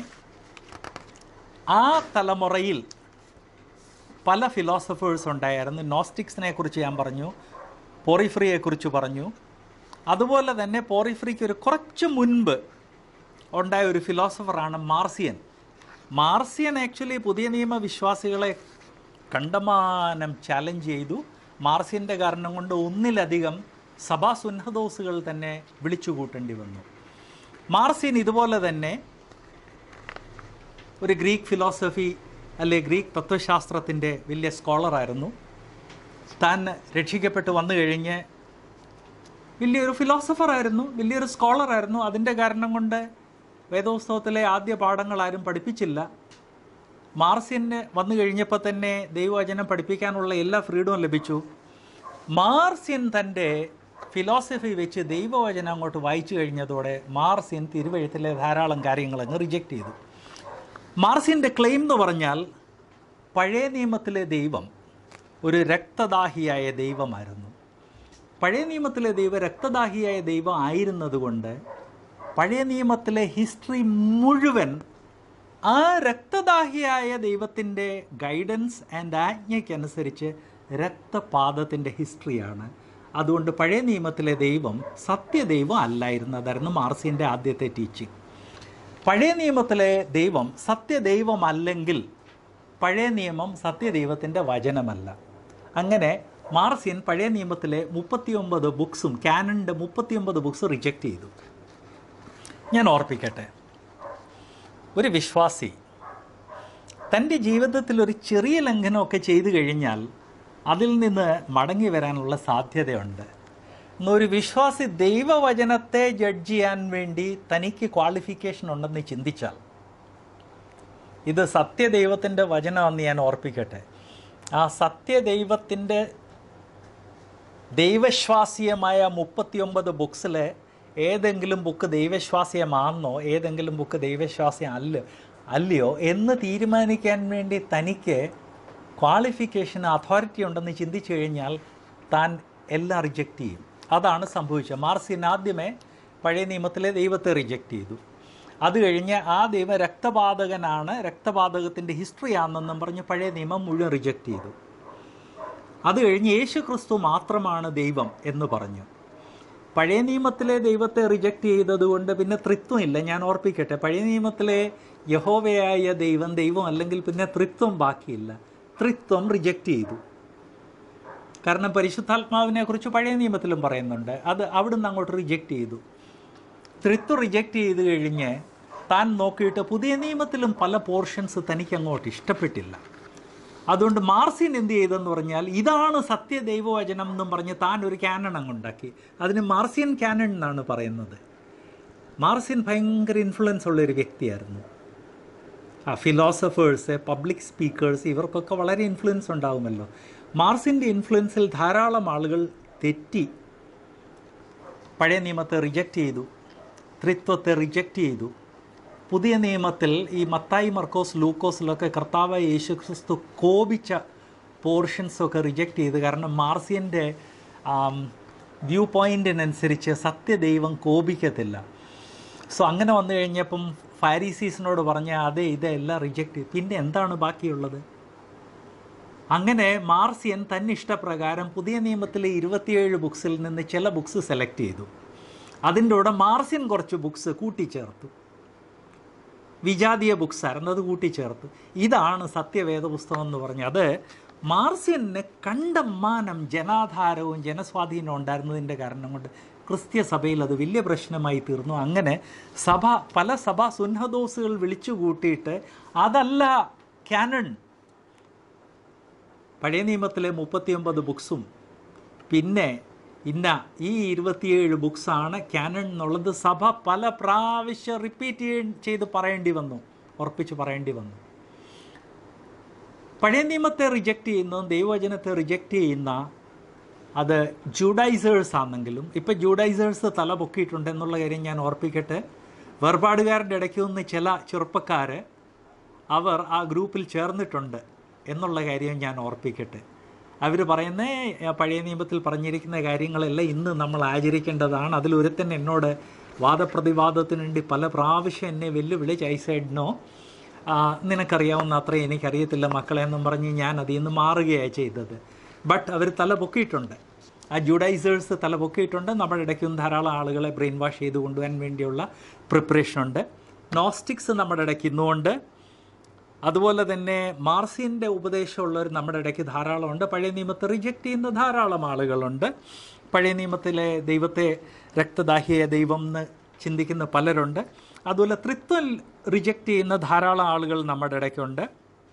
ആ തലമുറയിൽ പല ഫിലോസഫേഴ്സ് ഉണ്ടായിരുന്നു നോസ്റ്റിക്സിനെ കുറിച്ച് ഞാൻ പറഞ്ഞു പോറിഫ്രിയെ കുറിച്ച് പറഞ്ഞു അതുപോലെ തന്നെ പോറിഫ്രിക്ക് ഒരു കുറച്ച് മുൻപ് ഉണ്ടായ ഒരു ഫിലോസഫറാണ് മാർസിയൻ മാർസിയൻ ആക്ച്വലി പുതിയ നിയമ വിശ്വാസികളെ കണ്ടമാനം ചാലഞ്ച് ചെയ്തു മാർസിയൻ്റെ കാരണം കൊണ്ട് ഒന്നിലധികം സഭാ സുന്നഹദോസുകൾ തന്നെ വിളിച്ചു കൂട്ടേണ്ടി വന്നു മാർസിയൻ ഇതുപോലെ തന്നെ ഒരു ഗ്രീക്ക് ഫിലോസഫി അല്ലെ ഗ്രീക്ക് തത്വശാസ്ത്രത്തിൻ്റെ വലിയ സ്കോളറായിരുന്നു താൻ രക്ഷിക്കപ്പെട്ട് വന്നു കഴിഞ്ഞ് വലിയൊരു ഫിലോസഫറായിരുന്നു വലിയൊരു സ്കോളറായിരുന്നു അതിൻ്റെ കാരണം കൊണ്ട് വേദോത്സവത്തിലെ ആദ്യ പാഠങ്ങൾ ആരും പഠിപ്പിച്ചില്ല മാർസിയന് വന്നു കഴിഞ്ഞപ്പോൾ തന്നെ ദൈവവചനം പഠിപ്പിക്കാനുള്ള എല്ലാ ഫ്രീഡവും ലഭിച്ചു മാർസിയൻ തൻ്റെ ഫിലോസഫി വെച്ച് ദൈവവചനം അങ്ങോട്ട് വായിച്ചു കഴിഞ്ഞതോടെ മാർസിയൻ തിരുവഴുത്തിലെ ധാരാളം കാര്യങ്ങൾ അങ്ങ് റിജക്റ്റ് ചെയ്തു മാർസിൻ്റെ ക്ലെയിം എന്ന് പറഞ്ഞാൽ പഴയ നിയമത്തിലെ ദൈവം ഒരു രക്തദാഹിയായ ദൈവമായിരുന്നു പഴയ നിയമത്തിലെ ദൈവം രക്തദാഹിയായ ദൈവം ആയിരുന്നതുകൊണ്ട് പഴയ നിയമത്തിലെ ഹിസ്റ്ററി മുഴുവൻ ആ രക്തദാഹിയായ ദൈവത്തിൻ്റെ ഗൈഡൻസ് ആൻഡ് ആജ്ഞയ്ക്കനുസരിച്ച് രക്തപാതത്തിൻ്റെ ഹിസ്റ്ററിയാണ് അതുകൊണ്ട് പഴയ നിയമത്തിലെ ദൈവം സത്യദൈവം അല്ലായിരുന്നു അതായിരുന്നു മാർസിൻ്റെ ആദ്യത്തെ ടീച്ചിങ് പഴയ നിയമത്തിലെ ദൈവം സത്യദൈവമല്ലെങ്കിൽ പഴയ നിയമം സത്യദൈവത്തിൻ്റെ വചനമല്ല അങ്ങനെ മാർസിയൻ പഴയ നിയമത്തിലെ മുപ്പത്തിയൊമ്പത് ബുക്സും കാനണിൻ്റെ മുപ്പത്തിയൊമ്പത് ബുക്സ് റിജക്റ്റ് ചെയ്തു ഞാൻ ഓർപ്പിക്കട്ടെ ഒരു വിശ്വാസി തൻ്റെ ജീവിതത്തിൽ ഒരു ചെറിയ ലംഘനമൊക്കെ ചെയ്തു കഴിഞ്ഞാൽ അതിൽ നിന്ന് മടങ്ങി വരാനുള്ള സാധ്യതയുണ്ട് ഒരു വിശ്വാസി ദൈവവചനത്തെ ജഡ്ജ് ചെയ്യാൻ വേണ്ടി തനിക്ക് ക്വാളിഫിക്കേഷൻ ഉണ്ടെന്ന് ചിന്തിച്ചാൽ ഇത് സത്യദൈവത്തിൻ്റെ വചനമെന്ന് ഞാൻ ഓർപ്പിക്കട്ടെ ആ സത്യദൈവത്തിൻ്റെ ദൈവശ്വാസീയമായ മുപ്പത്തിയൊമ്പത് ബുക്സിലെ ഏതെങ്കിലും ബുക്ക് ദൈവശ്വാസ്യമാണെന്നോ ഏതെങ്കിലും ബുക്ക് ദൈവശ്വാസ്യം അല്ല അല്ലയോ എന്ന് തീരുമാനിക്കാൻ വേണ്ടി തനിക്ക് ക്വാളിഫിക്കേഷൻ അതോറിറ്റി ഉണ്ടെന്ന് ചിന്തിച്ചു കഴിഞ്ഞാൽ താൻ എല്ലാം റിജക്റ്റ് ചെയ്യും അതാണ് സംഭവിച്ചത് മാർസിൻ ആദ്യമേ പഴയ നിയമത്തിലെ ദൈവത്തെ റിജക്റ്റ് ചെയ്തു അത് കഴിഞ്ഞ് ആ ദൈവം രക്തപാതകനാണ് രക്തപാതകത്തിൻ്റെ ഹിസ്റ്ററി ആണെന്നും പറഞ്ഞ് പഴയ നിയമം മുഴുവൻ റിജക്റ്റ് ചെയ്തു അത് കഴിഞ്ഞ് യേശു ക്രിസ്തു മാത്രമാണ് ദൈവം എന്ന് പറഞ്ഞു പഴയ നിയമത്തിലെ ദൈവത്തെ റിജക്റ്റ് ചെയ്തതുകൊണ്ട് പിന്നെ ത്രിത്വം ഇല്ല ഞാൻ ഓർപ്പിക്കട്ടെ പഴയ നിയമത്തിലെ യഹോവയായ ദൈവം ദൈവം അല്ലെങ്കിൽ പിന്നെ ത്രിത്വം ബാക്കിയില്ല ത്രിത്വം റിജക്റ്റ് ചെയ്തു കാരണം പരിശുദ്ധാത്മാവിനെ കുറിച്ച് പഴയ നിയമത്തിലും പറയുന്നുണ്ട് അത് അവിടുന്ന് അങ്ങോട്ട് റിജക്റ്റ് ചെയ്തു ത്രിത്വം റിജക്റ്റ് ചെയ്ത് കഴിഞ്ഞ് താൻ നോക്കിയിട്ട് പുതിയ നിയമത്തിലും പല പോർഷൻസ് തനിക്ക് അങ്ങോട്ട് ഇഷ്ടപ്പെട്ടില്ല അതുകൊണ്ട് മാർസിൻ എന്ത് ചെയ്തെന്ന് പറഞ്ഞാൽ ഇതാണ് സത്യദൈവവചനം എന്നും പറഞ്ഞ് താൻ ഒരു ക്യാനൺ അങ്ങ് ഉണ്ടാക്കി അതിന് മാർസിയൻ ക്യാനൺ എന്നാണ് പറയുന്നത് മാർസിൻ ഭയങ്കര ഇൻഫ്ലുവൻസ് ഉള്ള ഒരു വ്യക്തിയായിരുന്നു ആ ഫിലോസഫേഴ്സ് പബ്ലിക് സ്പീക്കേഴ്സ് ഇവർക്കൊക്കെ വളരെ ഇൻഫ്ലുവൻസ് ഉണ്ടാകുമല്ലോ മാർസിൻ്റെ ഇൻഫ്ലുവൻസിൽ ധാരാളം ആളുകൾ തെറ്റി പഴയ നിയമത്തെ റിജക്റ്റ് ചെയ്തു ത്രിത്വത്തെ റിജക്റ്റ് ചെയ്തു പുതിയ നിയമത്തിൽ ഈ മത്തായി മർക്കോസ് ലൂക്കോസിലൊക്കെ കർത്താവ് യേശു ക്രിസ്തു കോപിച്ച പോർഷൻസൊക്കെ റിജക്റ്റ് ചെയ്തു കാരണം മാർസിയൻ്റെ വ്യൂ പോയിൻറ്റിനനുസരിച്ച് സത്യദൈവം കോപിക്കത്തില്ല സോ അങ്ങനെ വന്നു കഴിഞ്ഞപ്പം ഫാരീസീസിനോട് പറഞ്ഞ അതെ ഇതെല്ലാം റിജക്റ്റ് ചെയ്തു പിന്നെ എന്താണ് ബാക്കിയുള്ളത് അങ്ങനെ മാർസിയൻ തന്നെ ഇഷ്ടപ്രകാരം പുതിയ നിയമത്തിലെ ഇരുപത്തിയേഴ് ബുക്സിൽ നിന്ന് ചില ബുക്സ് സെലക്ട് ചെയ്തു അതിൻ്റെ കൂടെ മാർസിയൻ കുറച്ച് ബുക്സ് കൂട്ടിച്ചേർത്തു വിജാതീയ ബുക്സ് ആയിരുന്നു അത് കൂട്ടിച്ചേർത്തു ഇതാണ് സത്യവേദ പുസ്തകം എന്ന് പറഞ്ഞ് അത് മാർസിയന് കണ്ടമാനം ജനാധാരവും ജനസ്വാധീനവും ഉണ്ടായിരുന്നതിൻ്റെ കാരണം കൊണ്ട് ക്രിസ്ത്യ സഭയിൽ അത് വലിയ പ്രശ്നമായി തീർന്നു അങ്ങനെ സഭ പല സഭാ സുന്നഹദോസുകൾ വിളിച്ചു കൂട്ടിയിട്ട് അതല്ല ക്യാനൺ പഴയ നിയമത്തിലെ മുപ്പത്തിയൊമ്പത് ബുക്സും പിന്നെ ഇന്ന ഈ ഇരുപത്തിയേഴ് ബുക്സാണ് ക്യാനൺ എന്നുള്ളത് സഭ പല പ്രാവശ്യം റിപ്പീറ്റ് ചെയ്ത് പറയേണ്ടി വന്നു ഉറപ്പിച്ച് പറയേണ്ടി വന്നു പഴയ നിയമത്തെ റിജക്റ്റ് ചെയ്യുന്നതും ദൈവവചനത്തെ റിജക്റ്റ് ചെയ്യുന്ന അത് ജൂഡൈസേഴ്സ് ആണെങ്കിലും ഇപ്പം ജൂഡൈസേഴ്സ് തല പൊക്കിയിട്ടുണ്ട് എന്നുള്ള കാര്യം ഞാൻ ഓർപ്പിക്കട്ടെ വേർപാടുകാരുടെ ഇടയ്ക്ക് നിന്ന് ചില ചെറുപ്പക്കാർ അവർ ആ ഗ്രൂപ്പിൽ ചേർന്നിട്ടുണ്ട് എന്നുള്ള കാര്യം ഞാൻ ഓർപ്പിക്കട്ടെ അവർ പറയുന്ന പഴയ നിയമത്തിൽ പറഞ്ഞിരിക്കുന്ന കാര്യങ്ങളെല്ലാം ഇന്ന് നമ്മൾ ആചരിക്കേണ്ടതാണ് അതിലൊരുത്തൻ എന്നോട് വാദപ്രതിവാദത്തിന് വേണ്ടി പല പ്രാവശ്യം എന്നെ വെല്ലുവിളിച്ച് ഐ സൈഡ് നോ നിനക്കറിയാവുന്ന അത്രയും എനിക്കറിയത്തില്ല മക്കളെ എന്നും പറഞ്ഞ് ഞാൻ അതിൽ നിന്ന് മാറുകയാണ് ചെയ്തത് ബട്ട് അവർ തല പൊക്കിയിട്ടുണ്ട് ആ ജൂഡൈസേഴ്സ് തല പൊക്കിയിട്ടുണ്ട് നമ്മുടെ ഇടയ്ക്കും ധാരാളം ആളുകളെ ബ്രെയിൻ വാഷ് ചെയ്ത് കൊണ്ടുപോകാൻ വേണ്ടിയുള്ള പ്രിപ്പറേഷൻ ഉണ്ട് നോസ്റ്റിക്സ് നമ്മുടെ ഇടയ്ക്ക് ഇന്നുമുണ്ട് അതുപോലെ തന്നെ മാർസിൻ്റെ ഉപദേശമുള്ളവർ നമ്മുടെ ഇടയ്ക്ക് ധാരാളമുണ്ട് പഴയ നിയമത്തെ റിജക്റ്റ് ചെയ്യുന്ന ധാരാളം ആളുകളുണ്ട് പഴയ നിയമത്തിലെ ദൈവത്തെ രക്തദാഹിയ ദൈവം എന്ന് ചിന്തിക്കുന്ന പലരുണ്ട് അതുപോലെ ത്രിത്വം റിജക്റ്റ് ചെയ്യുന്ന ധാരാളം ആളുകൾ നമ്മുടെ ഇടയ്ക്കുണ്ട്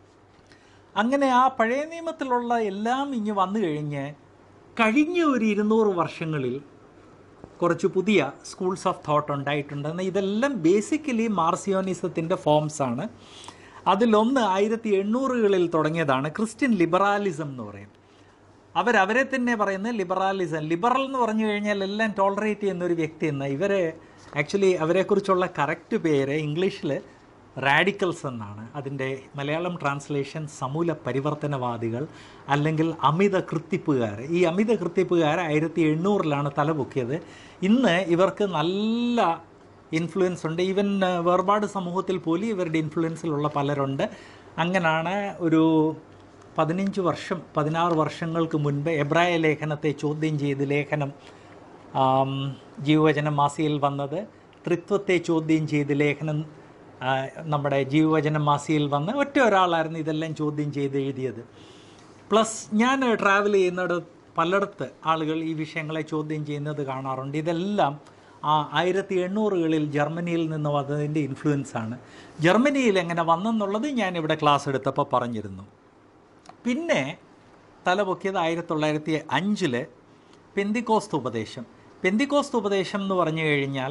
അങ്ങനെ ആ പഴയ നിയമത്തിലുള്ള എല്ലാം ഇങ്ങ് വന്നു കഴിഞ്ഞ് കഴിഞ്ഞ ഒരു ഇരുന്നൂറ് വർഷങ്ങളിൽ കുറച്ച് പുതിയ സ്കൂൾസ് ഓഫ് തോട്ട് ഉണ്ടായിട്ടുണ്ടെന്ന് ഇതെല്ലാം ബേസിക്കലി മാർസിയോണിസത്തിൻ്റെ ഫോംസ് ആണ് അതിലൊന്ന് ആയിരത്തി എണ്ണൂറുകളിൽ തുടങ്ങിയതാണ് ക്രിസ്ത്യൻ ലിബറാലിസം എന്ന് പറയും അവരവരെ തന്നെ പറയുന്നത് ലിബറാലിസം ലിബറൽ എന്ന് പറഞ്ഞു കഴിഞ്ഞാൽ എല്ലാം ടോളറേറ്റ് ചെയ്യുന്ന ഒരു വ്യക്തി എന്ന ഇവരെ ആക്ച്വലി അവരെക്കുറിച്ചുള്ള കറക്റ്റ് പേര് ഇംഗ്ലീഷിൽ റാഡിക്കൽസ് എന്നാണ് അതിൻ്റെ മലയാളം ട്രാൻസ്ലേഷൻ സമൂല പരിവർത്തനവാദികൾ അല്ലെങ്കിൽ അമിത കൃത്തിപ്പുകാർ ഈ അമിത കൃത്തിപ്പുകാർ ആയിരത്തി എണ്ണൂറിലാണ് തലപൊക്കിയത് ഇന്ന് ഇവർക്ക് നല്ല ഇൻഫ്ലുവൻസ് ഉണ്ട് ഈവൻ വേർപാട് സമൂഹത്തിൽ പോലും ഇവരുടെ ഇൻഫ്ലുവൻസിലുള്ള പലരുണ്ട് അങ്ങനെയാണ് ഒരു പതിനഞ്ച് വർഷം പതിനാറ് വർഷങ്ങൾക്ക് മുൻപ് എബ്രായ ലേഖനത്തെ ചോദ്യം ചെയ്ത് ലേഖനം ആം, ജീവവചന മാസികയിൽ വന്നത് ത്രിത്വത്തെ ചോദ്യം ചെയ്ത് ലേഖനം ആ, നമ്മുടെ ജീവവചന മാസികയിൽ വന്ന് ഒറ്റ ഒരാളായിരുന്നു ഇതെല്ലാം ചോദ്യം ചെയ്ത് എഴുതിയത് പ്ലസ് ഞാൻ ട്രാവൽ ചെയ്യുന്നിട പലയിടത്ത് ആളുകൾ ഈ വിഷയങ്ങളെ ചോദ്യം ചെയ്യുന്നത് കാണാറുണ്ട് ഇതെല്ലാം ആ ആയിരത്തി എണ്ണൂറുകളിൽ ജർമ്മനിയിൽ നിന്ന് വന്നതിൻ്റെ ഇൻഫ്ലുവൻസ് ആണ് ജർമ്മനിയിൽ എങ്ങനെ വന്നെന്നുള്ളത് ഞാൻ ഇവിടെ ക്ലാസ് എടുത്തപ്പോൾ പറഞ്ഞിരുന്നു പിന്നെ തലപൊക്കിയത് ആയിരത്തി തൊള്ളായിരത്തി അഞ്ചില് പെന്തിക്കോസ്ത് ഉപദേശം പെന്തിക്കോസ്ത് ഉപദേശം എന്ന് പറഞ്ഞു കഴിഞ്ഞാൽ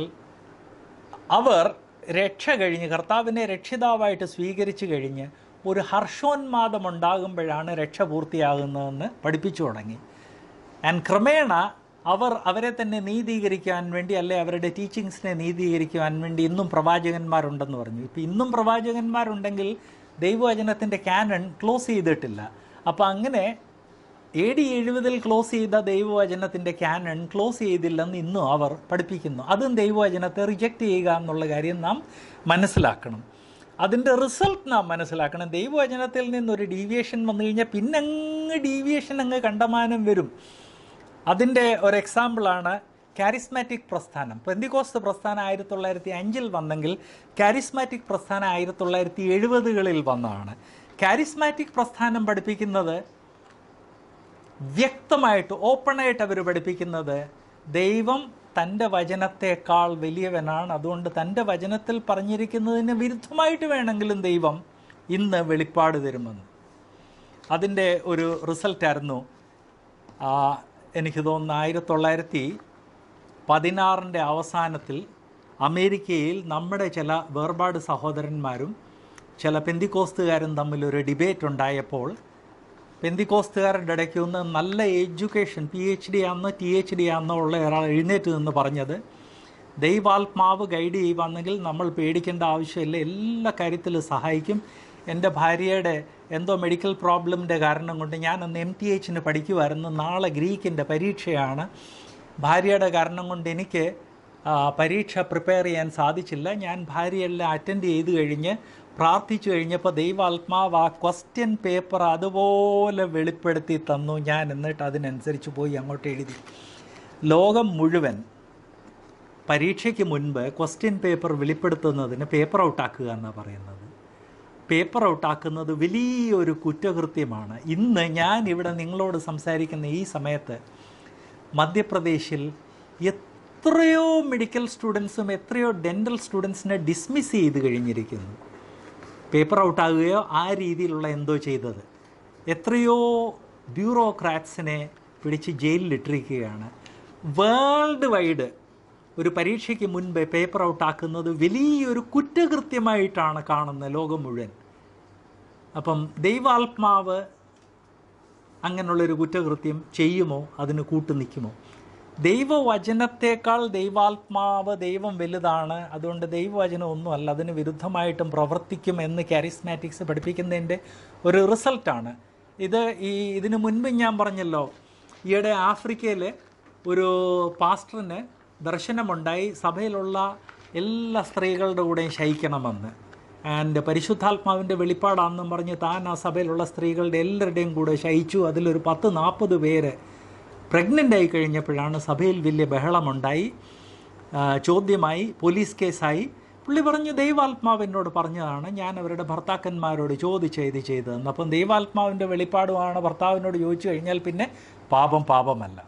അവർ രക്ഷ കഴിഞ്ഞ് കർത്താവിനെ രക്ഷിതാവായിട്ട് സ്വീകരിച്ചു കഴിഞ്ഞ് ഒരു ഹർഷോന്മാദം ഉണ്ടാകുമ്പോഴാണ് രക്ഷ പൂർത്തിയാകുന്നതെന്ന് പഠിപ്പിച്ചു തുടങ്ങി ആൻഡ് ക്രമേണ അവർ അവരെ തന്നെ നീതീകരിക്കാൻ വേണ്ടി അല്ലെ അവരുടെ ടീച്ചിങ്സിനെ നീതീകരിക്കുവാൻ വേണ്ടി ഇന്നും പ്രവാചകന്മാരുണ്ടെന്ന് പറഞ്ഞു ഇപ്പം ഇന്നും പ്രവാചകന്മാരുണ്ടെങ്കിൽ ദൈവവചനത്തിൻ്റെ ക്യാനൺ ക്ലോസ് ചെയ്തിട്ടില്ല അപ്പോൾ അങ്ങനെ എ ഡി എഴുപതിൽ ക്ലോസ് ചെയ്ത ദൈവവചനത്തിൻ്റെ ക്യാനൺ ക്ലോസ് ചെയ്തില്ലെന്ന് ഇന്നും അവർ പഠിപ്പിക്കുന്നു അതും ദൈവവചനത്തെ റിജക്റ്റ് ചെയ്യുക എന്നുള്ള കാര്യം നാം മനസ്സിലാക്കണം അതിൻ്റെ റിസൾട്ട് നാം മനസ്സിലാക്കണം ദൈവവചനത്തിൽ നിന്നൊരു ഡീവിയേഷൻ വന്നു കഴിഞ്ഞാൽ പിന്നെ അങ്ങ് ഡീവിയേഷൻ അങ്ങ് കണ്ടമാനം വരും അതിൻ്റെ ഒരു എക്സാമ്പിളാണ് കാരിസ്മാറ്റിക് പ്രസ്ഥാനം പെന്തിക്കോസ്ത് പ്രസ്ഥാനം ആയിരത്തി തൊള്ളായിരത്തി അഞ്ചിൽ വന്നെങ്കിൽ കാരിസ്മാറ്റിക് പ്രസ്ഥാനം ആയിരത്തി തൊള്ളായിരത്തി എഴുപതുകളിൽ വന്നതാണ് കാരിസ്മാറ്റിക് പ്രസ്ഥാനം പഠിപ്പിക്കുന്നത് വ്യക്തമായിട്ട് ഓപ്പണായിട്ട് അവർ പഠിപ്പിക്കുന്നത് ദൈവം തൻ്റെ വചനത്തേക്കാൾ വലിയവനാണ് അതുകൊണ്ട് തൻ്റെ വചനത്തിൽ പറഞ്ഞിരിക്കുന്നതിന് വിരുദ്ധമായിട്ട് വേണമെങ്കിലും ദൈവം ഇന്ന് വെളിപ്പാട് തരുമെന്ന് അതിൻ്റെ ഒരു റിസൾട്ടായിരുന്നു ആ, എനിക്ക് തോന്നുന്നു ആയിരത്തി തൊള്ളായിരത്തി പതിനാറിൻ്റെ അവസാനത്തിൽ അമേരിക്കയിൽ നമ്മുടെ ചില വേർപാട് സഹോദരന്മാരും ചില പെന്തിക്കോസ്തുകാരും തമ്മിൽ ഒരു ഡിബേറ്റ് ഉണ്ടായപ്പോൾ പെന്തിക്കോസ്തുകാരുടെ ഇടയ്ക്ക് ഒന്ന് നല്ല എഡ്യൂക്കേഷൻ പി എച്ച് ഡി ആണെന്നോ ടി എച്ച് ഡി ആണെന്നോ ഉള്ള ഒരാൾ എഴുന്നേറ്റ് നിന്ന് പറഞ്ഞത് ദൈവാത്മാവ് ഗൈഡ് ചെയ്യുവാണെങ്കിൽ നമ്മൾ പേടിക്കേണ്ട ആവശ്യമില്ല എല്ലാ കാര്യത്തിലും സഹായിക്കും എൻ്റെ ഭാര്യയുടെ എന്തോ മെഡിക്കൽ പ്രോബ്ലമിൻ്റെ കാരണം കൊണ്ട് ഞാൻ അന്ന് എം ടി എച്ചിന് പഠിക്കുമായിരുന്നു നാളെ ഗ്രീക്കിൻ്റെ പരീക്ഷയാണ് ഭാര്യയുടെ കാരണം കൊണ്ട് എനിക്ക് ആ, പരീക്ഷ പ്രിപ്പയർ ചെയ്യാൻ സാധിച്ചില്ല ഞാൻ ഭാര്യയെല്ലാം അറ്റൻഡ് ചെയ്ത് കഴിഞ്ഞ് പ്രാർത്ഥിച്ചു കഴിഞ്ഞപ്പോൾ ദൈവാത്മാവ് ആ ക്വസ്റ്റ്യൻ പേപ്പർ അതുപോലെ വെളിപ്പെടുത്തി തന്നു ഞാൻ എന്നിട്ട് അതിനനുസരിച്ച് പോയി അങ്ങോട്ട് എഴുതി ലോകം മുഴുവൻ പരീക്ഷയ്ക്ക് മുൻപ് ക്വസ്റ്റ്യൻ പേപ്പർ വെളിപ്പെടുത്തുന്നതിന് പേപ്പർ ഔട്ടാക്കുക എന്നാണ് പറയുന്നത് പേപ്പർ ഔട്ടാക്കുന്നത് വലിയൊരു കുറ്റകൃത്യമാണ് ഇന്ന് ഞാൻ ഇവിടെ നിങ്ങളോട് സംസാരിക്കുന്ന ഈ സമയത്ത് മധ്യപ്രദേശിൽ എത്രയോ മെഡിക്കൽ സ്റ്റുഡൻസും എത്രയോ ഡെൻ്റൽ സ്റ്റുഡൻസിനെ ഡിസ്മിസ് ചെയ്ത് കഴിഞ്ഞിരിക്കുന്നു പേപ്പർ ഔട്ടാകുകയോ ആ രീതിയിലുള്ള എന്തോ ചെയ്തത് എത്രയോ ബ്യൂറോക്രാറ്റ്സിനെ പിടിച്ച് ജയിലിലിട്ടിരിക്കുകയാണ് വേൾഡ് വൈഡ് ഒരു പരീക്ഷയ്ക്ക് മുൻപ് പേപ്പർ ഔട്ടാക്കുന്നത് വലിയൊരു കുറ്റകൃത്യമായിട്ടാണ് കാണുന്നത് ലോകം മുഴുവൻ അപ്പം ദൈവാത്മാവ് അങ്ങനെയുള്ളൊരു കുറ്റകൃത്യം ചെയ്യുമോ അതിന് കൂട്ടു നിൽക്കുമോ ദൈവവചനത്തേക്കാൾ ദൈവാത്മാവ് ദൈവം വലുതാണ് അതുകൊണ്ട് ദൈവവചനം ഒന്നുമല്ല അതിന് വിരുദ്ധമായിട്ടും പ്രവർത്തിക്കും എന്ന് കാരിസ്മാറ്റിക്സ് പഠിപ്പിക്കുന്നതിൻ്റെ ഒരു റിസൾട്ടാണ് ഇത് ഈ ഇതിനു മുൻപ് ഞാൻ പറഞ്ഞല്ലോ ഈയിടെ ആഫ്രിക്കയിൽ ഒരു പാസ്റ്ററിന് ദർശനമുണ്ടായി സഭയിലുള്ള എല്ലാ സ്ത്രീകളുടെ കൂടെയും ശയിക്കണമെന്ന് ആൻഡ് പരിശുദ്ധാത്മാവിൻ്റെ വെളിപ്പാടാണെന്നും പറഞ്ഞ് താൻ ആ സഭയിലുള്ള സ്ത്രീകളുടെ എല്ലാവരുടെയും കൂടെ ശയിച്ചു അതിലൊരു പത്ത് നാൽപ്പത് പേര് പ്രഗ്നൻ്റ് ആയി കഴിഞ്ഞപ്പോഴാണ് സഭയിൽ വലിയ ബഹളമുണ്ടായി ആ, ചോദ്യമായി പോലീസ് കേസായി പുള്ളി പറഞ്ഞു ദൈവാത്മാവ് എന്നോട് പറഞ്ഞതാണ് ഞാൻ അവരുടെ ഭർത്താക്കന്മാരോട് ചോദിച്ച് ഇത് ചെയ്തതെന്ന് അപ്പം ദൈവാത്മാവിൻ്റെ വെളിപ്പാടുമാണ് ഭർത്താവിനോട് ചോദിച്ചു കഴിഞ്ഞാൽ പിന്നെ പാപം പാപമല്ല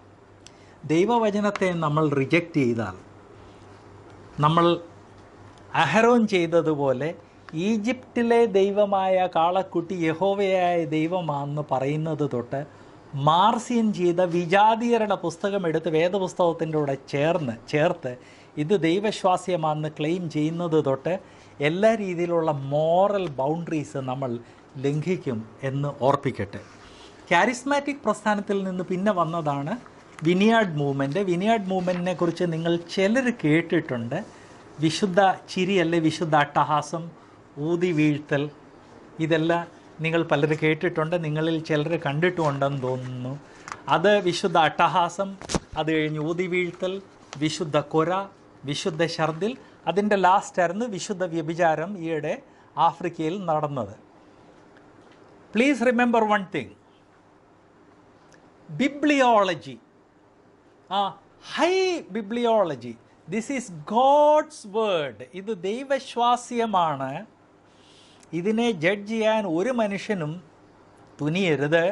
ദൈവവചനത്തെ നമ്മൾ റിജക്റ്റ് ചെയ്താൽ നമ്മൾ അഹരോൻ ചെയ്തതുപോലെ ഈജിപ്തിലെ ദൈവമായ കാളക്കുട്ടി യഹോവയായ ദൈവമാണെന്ന് പറയുന്നത് തൊട്ട് മാർസിയൻ ചെയ്ത വിജാതീയരുടെ പുസ്തകം എടുത്ത് വേദപുസ്തകത്തിൻ്റെ കൂടെ ചേർന്ന് ചേർത്ത് ഇത് ദൈവശ്വാസ്യമാണെന്ന് ക്ലെയിം ചെയ്യുന്നത് തൊട്ട് എല്ലാ രീതിയിലുള്ള മോറൽ ബൗണ്ടറീസ് നമ്മൾ ലംഘിക്കും എന്ന് ഓർപ്പിക്കട്ടെ കാരിസ്മാറ്റിക് പ്രസ്ഥാനത്തിൽ നിന്ന് പിന്നെ വന്നതാണ് വിനിയാഡ് മൂവ്മെൻറ്റ് വിനിയാഡ് മൂവ്മെൻറ്റിനെ കുറിച്ച് നിങ്ങൾ ചിലർ കേട്ടിട്ടുണ്ട് വിശുദ്ധ ചിരി അല്ലെ വിശുദ്ധ അട്ടഹാസം ഊതി വീഴ്ത്തൽ ഇതെല്ലാം നിങ്ങൾ പലരും കേട്ടിട്ടുണ്ട് നിങ്ങളിൽ ചിലർ കണ്ടിട്ടുമുണ്ടെന്ന് തോന്നുന്നു അത് വിശുദ്ധ അട്ടഹാസം അത് കഴിഞ്ഞ് ഊതി വീഴ്ത്തൽ വിശുദ്ധ കൊര വിശുദ്ധ ഛർദിൽ അതിൻ്റെ ലാസ്റ്റായിരുന്നു വിശുദ്ധ വ്യഭിചാരം ഈയിടെ ആഫ്രിക്കയിൽ നടന്നത് please remember one thing bibliology ആ high bibliology this is God's word ഇത് ദൈവശ്വാസ്യമാണ് ഇതിനെ ജഡ്ജ് ചെയ്യാൻ ഒരു മനുഷ്യനും തുനിയരുത്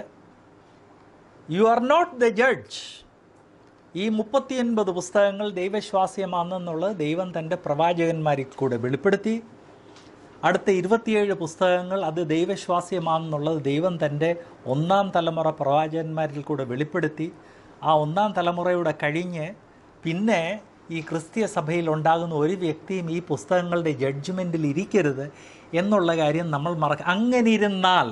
you are not the judge ഈ മുപ്പത്തിയൊൻപത് പുസ്തകങ്ങൾ ദൈവശ്വാസ്യമാണെന്നുള്ളത് ദൈവം തൻ്റെ പ്രവാചകന്മാരിൽ കൂടെ വെളിപ്പെടുത്തി അടുത്ത ഇരുപത്തിയേഴ് പുസ്തകങ്ങൾ അത് ദൈവശ്വാസ്യമാണെന്നുള്ളത് ദൈവം തൻ്റെ ഒന്നാം തലമുറ പ്രവാചകന്മാരിൽ കൂടെ വെളിപ്പെടുത്തി ആ ഒന്നാം തലമുറയുടെ കഴിഞ്ഞ് പിന്നെ ഈ ക്രിസ്തീയ സഭയിൽ ഉണ്ടാകുന്ന ഒരു വ്യക്തിയും ഈ പുസ്തകങ്ങളുടെ ജഡ്ജ്മെൻറ്റിൽ ഇരിക്കരുത് എന്നുള്ള കാര്യം നമ്മൾ മറക്ക അങ്ങനെ ഇരുന്നാൽ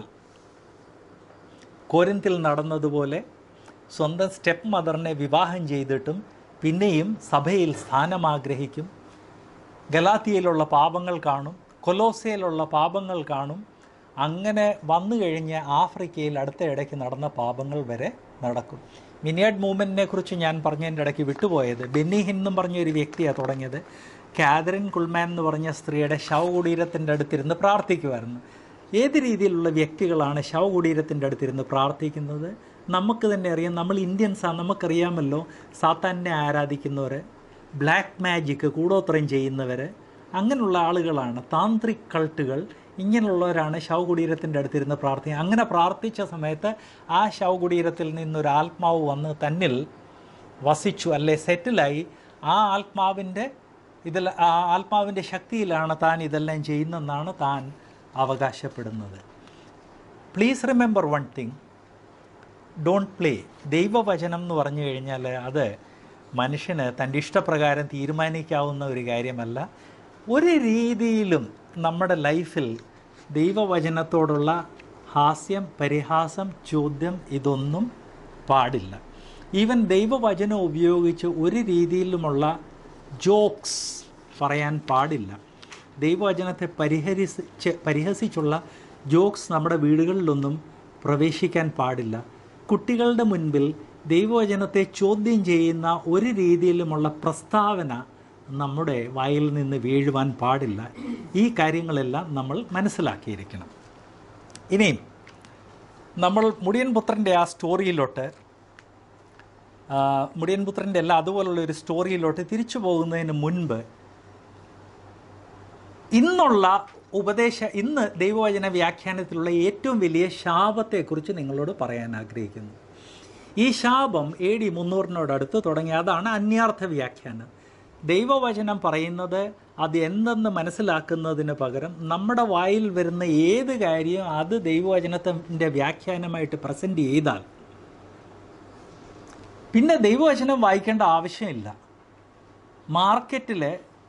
കോരിന്തിൽ നടന്നതുപോലെ സ്വന്തം സ്റ്റെപ്പ് മദറിനെ വിവാഹം ചെയ്തിട്ടും പിന്നെയും സഭയിൽ സ്ഥാനം ആഗ്രഹിക്കും ഗലാത്തിയയിലുള്ള പാപങ്ങൾ കാണും കൊലോസയിലുള്ള പാപങ്ങൾ കാണും അങ്ങനെ വന്നു കഴിഞ്ഞ് ആഫ്രിക്കയിൽ അടുത്ത ഇടയ്ക്ക് നടന്ന പാപങ്ങൾ വരെ നടക്കും മിനിയാഡ് മൂവ്മെൻറ്റിനെ കുറിച്ച് ഞാൻ പറഞ്ഞതിൻ്റെ ഇടയ്ക്ക് വിട്ടുപോയത് ബെന്നി ഹിൻ എന്നും പറഞ്ഞ ഒരു വ്യക്തിയാണ് തുടങ്ങിയത് കാതറിൻ കുൾമാൻ എന്ന് പറഞ്ഞ സ്ത്രീയുടെ ശവകുടീരത്തിൻ്റെ അടുത്തിരുന്ന് പ്രാർത്ഥിക്കുമായിരുന്നു ഏത് രീതിയിലുള്ള വ്യക്തികളാണ് ശവകുടീരത്തിൻ്റെ അടുത്തിരുന്ന് പ്രാർത്ഥിക്കുന്നത് നമുക്ക് തന്നെ അറിയാം നമ്മൾ ഇന്ത്യൻസാണ് നമുക്കറിയാമല്ലോ സാത്താനെ ആരാധിക്കുന്നവർ ബ്ലാക്ക് മാജിക് കൂടോത്രം ചെയ്യുന്നവർ അങ്ങനെയുള്ള ആളുകളാണ് താന്ത്രിക് കൾട്ടുകൾ ഇങ്ങനെയുള്ളവരാണ് ശവകുടീരത്തിൻ്റെ അടുത്തിരുന്ന് പ്രാർത്ഥിക്കുക അങ്ങനെ പ്രാർത്ഥിച്ച സമയത്ത് ആ ശവകുടീരത്തിൽ നിന്നൊരു ആത്മാവ് വന്ന് തന്നിൽ വസിച്ചു അല്ലെ സെറ്റിലായി ആ ആത്മാവിൻ്റെ ഇതിൽ ആ ആത്മാവിൻ്റെ ശക്തിയിലാണ് താൻ ഇതെല്ലാം ചെയ്യുന്നതെന്നാണ് താൻ അവകാശപ്പെടുന്നത് please remember one thing don't play ദൈവവചനം എന്ന് പറഞ്ഞു കഴിഞ്ഞാൽ അത് മനുഷ്യന് തൻ്റെ ഇഷ്ടപ്രകാരം തീരുമാനിക്കാവുന്ന ഒരു കാര്യമല്ല ഒരു രീതിയിലും നമ്മുടെ ലൈഫിൽ ദൈവവചനത്തോടുള്ള ഹാസ്യം പരിഹാസം ചോദ്യം ഇതൊന്നും പാടില്ല ഈവൻ ദൈവവചനം ഉപയോഗിച്ച് ഒരു രീതിയിലുമുള്ള ജോക്സ് പറയാൻ പാടില്ല ദൈവവചനത്തെ പരിഹരിച്ച് പരിഹസിച്ചുള്ള ജോക്സ് നമ്മുടെ വീടുകളിലൊന്നും പ്രവേശിക്കാൻ പാടില്ല കുട്ടികളുടെ മുൻപിൽ ദൈവവചനത്തെ ചോദ്യം ചെയ്യുന്ന ഒരു രീതിയിലുമുള്ള പ്രസ്താവന നമ്മുടെ വായിൽ നിന്ന് വീഴുവാൻ പാടില്ല ഈ കാര്യങ്ങളെല്ലാം നമ്മൾ മനസ്സിലാക്കിയിരിക്കണം ഇനിയും നമ്മൾ മുടിയൻ പുത്രൻ്റെ ആ സ്റ്റോറിയിലോട്ട് ആ, മുടിയൻ പുത്രൻ്റെ അല്ല അതുപോലുള്ള ഒരു സ്റ്റോറിയിലോട്ട് തിരിച്ചു പോകുന്നതിന് മുൻപ് ഇന്നുള്ള ഉപദേശ ഇന്ന് ദൈവവചന വ്യാഖ്യാനത്തിലുള്ള ഏറ്റവും വലിയ ശാപത്തെക്കുറിച്ച് നിങ്ങളോട് പറയാൻ ആഗ്രഹിക്കുന്നു ഈ ശാപം എ ഡി മുന്നൂറിനോടടുത്ത് തുടങ്ങി അതാണ് അന്യാർത്ഥ വ്യാഖ്യാനം ദൈവവചനം പറയുന്നത് അത് എന്തെന്ന് മനസ്സിലാക്കുന്നതിന് പകരം നമ്മുടെ വായിൽ വരുന്ന ഏത് കാര്യവും അത് ദൈവവചനത്തിൻ്റെ വ്യാഖ്യാനമായിട്ട് പ്രസൻറ്റ് ചെയ്താൽ പിന്നെ ദൈവവചനം വായിക്കേണ്ട ആവശ്യമില്ല മാർക്കറ്റിൽ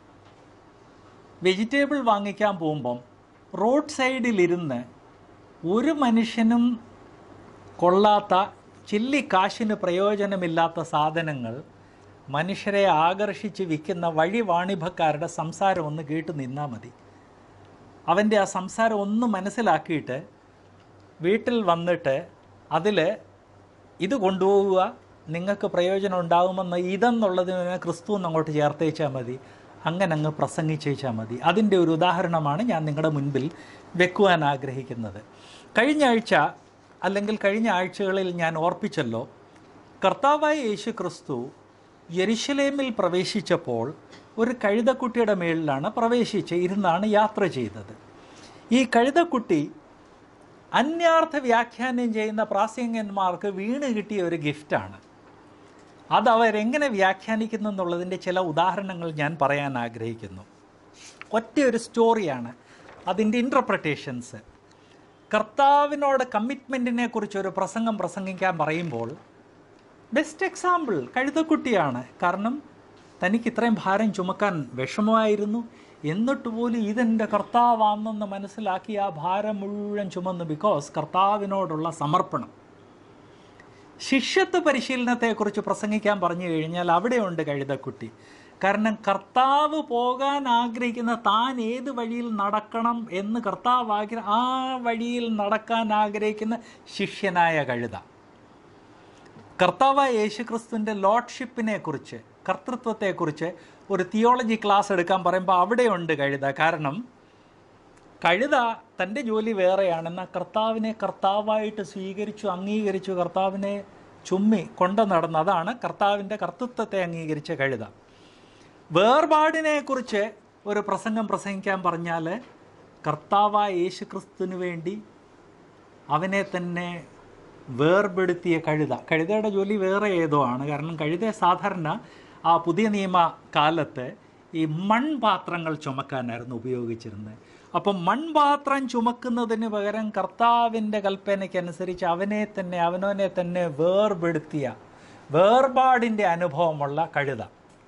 വെജിറ്റബിൾ വാങ്ങിക്കാൻ പോകുമ്പം റോഡ് സൈഡിലിരുന്ന് ഒരു മനുഷ്യനും കൊള്ളാത്ത ചില്ലി കാശിന് പ്രയോജനമില്ലാത്ത സാധനങ്ങൾ മനുഷ്യരെ ആകർഷിച്ച് വിൽക്കുന്ന വഴി വാണിഭക്കാരുടെ സംസാരം ഒന്ന് കേട്ട് നിന്നാൽ മതി അവൻ്റെ ആ സംസാരം ഒന്ന് മനസ്സിലാക്കിയിട്ട് വീട്ടിൽ വന്നിട്ട് അതിൽ ഇത് കൊണ്ടുപോവുക നിങ്ങൾക്ക് പ്രയോജനം ഉണ്ടാകുമെന്ന് ഇതെന്നുള്ളതിന് ക്രിസ്തു എന്ന് അങ്ങോട്ട് ചേർത്തേച്ചാൽ മതി അങ്ങനെ അങ്ങ് പ്രസംഗിച്ചേച്ചാൽ മതി അതിൻ്റെ ഒരു ഉദാഹരണമാണ് ഞാൻ നിങ്ങളുടെ മുൻപിൽ വെക്കുവാൻ ആഗ്രഹിക്കുന്നത് കഴിഞ്ഞ ആഴ്ച അല്ലെങ്കിൽ കഴിഞ്ഞ ആഴ്ചകളിൽ ഞാൻ ഓർപ്പിച്ചല്ലോ കർത്താവായ യേശു ക്രിസ്തു യെരുശലേമിൽ പ്രവേശിച്ചപ്പോൾ ഒരു കഴുതക്കുട്ടിയുടെ മേളിലാണ് പ്രവേശിച്ച് ഇരുന്നാണ് യാത്ര ചെയ്തത് ഈ കഴുതക്കുട്ടി അന്യാർത്ഥ വ്യാഖ്യാനം ചെയ്യുന്ന പ്രാസംഗന്മാർക്ക് വീണ് കിട്ടിയ ഒരു ഗിഫ്റ്റാണ് അത് അവരെങ്ങനെ വ്യാഖ്യാനിക്കുന്നു എന്നുള്ളതിൻ്റെ ചില ഉദാഹരണങ്ങൾ ഞാൻ പറയാൻ ആഗ്രഹിക്കുന്നു ഒറ്റ ഒരു സ്റ്റോറിയാണ് അതിൻ്റെ ഇൻ്റർപ്രട്ടേഷൻസ് കർത്താവിനോട് കമ്മിറ്റ്മെൻറ്റിനെ കുറിച്ച് ഒരു പ്രസംഗം പ്രസംഗിക്കാൻ പറയുമ്പോൾ ബെസ്റ്റ് എക്സാമ്പിൾ കഴുതക്കുട്ടിയാണ് കാരണം തനിക്ക് ഇത്രയും ഭാരം ചുമക്കാൻ വിഷമമായിരുന്നു എന്നിട്ട് പോലും ഇതെൻ്റെ കർത്താവാണെന്ന് മനസ്സിലാക്കി ആ ഭാരം മുഴുവൻ ചുമന്നു ബിക്കോസ് കർത്താവിനോടുള്ള സമർപ്പണം ശിഷ്യത്വ പരിശീലനത്തെക്കുറിച്ച് പ്രസംഗിക്കാൻ പറഞ്ഞു കഴിഞ്ഞാൽ അവിടെയുണ്ട് കഴുതക്കുട്ടി കാരണം കർത്താവ് പോകാൻ ആഗ്രഹിക്കുന്ന താൻ ഏത് വഴിയിൽ നടക്കണം എന്ന് കർത്താവ് ആഗ്രഹ ആ വഴിയിൽ നടക്കാൻ ആഗ്രഹിക്കുന്ന ശിഷ്യനായ കഴുത കർത്താവ് യേശുക്രിസ്തുവിൻ്റെ ലോഡ്ഷിപ്പിനെ കുറിച്ച് കർത്തൃത്വത്തെക്കുറിച്ച് ഒരു തിയോളജി ക്ലാസ് എടുക്കാൻ പറയുമ്പോൾ അവിടെയുണ്ട് കഴുത കാരണം കഴുത തൻ്റെ ജോലി വേറെയാണെന്ന കർത്താവിനെ കർത്താവായിട്ട് സ്വീകരിച്ചു അംഗീകരിച്ചു കർത്താവിനെ ചുമ്മി കൊണ്ടു നടന്നു അതാണ് കർത്താവിൻ്റെ കർത്തൃത്വത്തെ അംഗീകരിച്ച കഴുത വേർപാടിനെ കുറിച്ച് ഒരു പ്രസംഗം പ്രസംഗിക്കാൻ പറഞ്ഞാൽ കർത്താവായ യേശു ക്രിസ്തുവിന് വേണ്ടി അവനെ തന്നെ വേർപെടുത്തിയ കഴുത കഴുതയുടെ ജോലി വേറെ ഏതോ ആണ് കാരണം കഴുത സാധാരണ ആ പുതിയ നിയമ കാലത്ത് ഈ മൺപാത്രങ്ങൾ ചുമക്കാനായിരുന്നു ഉപയോഗിച്ചിരുന്നത് അപ്പം മൺപാത്രം ചുമക്കുന്നതിന് പകരം കർത്താവിൻ്റെ കൽപ്പനയ്ക്കനുസരിച്ച് അവനെ തന്നെ അവനവനെ തന്നെ വേർപെടുത്തിയ വേർപാടിൻ്റെ അനുഭവമുള്ള കഴുത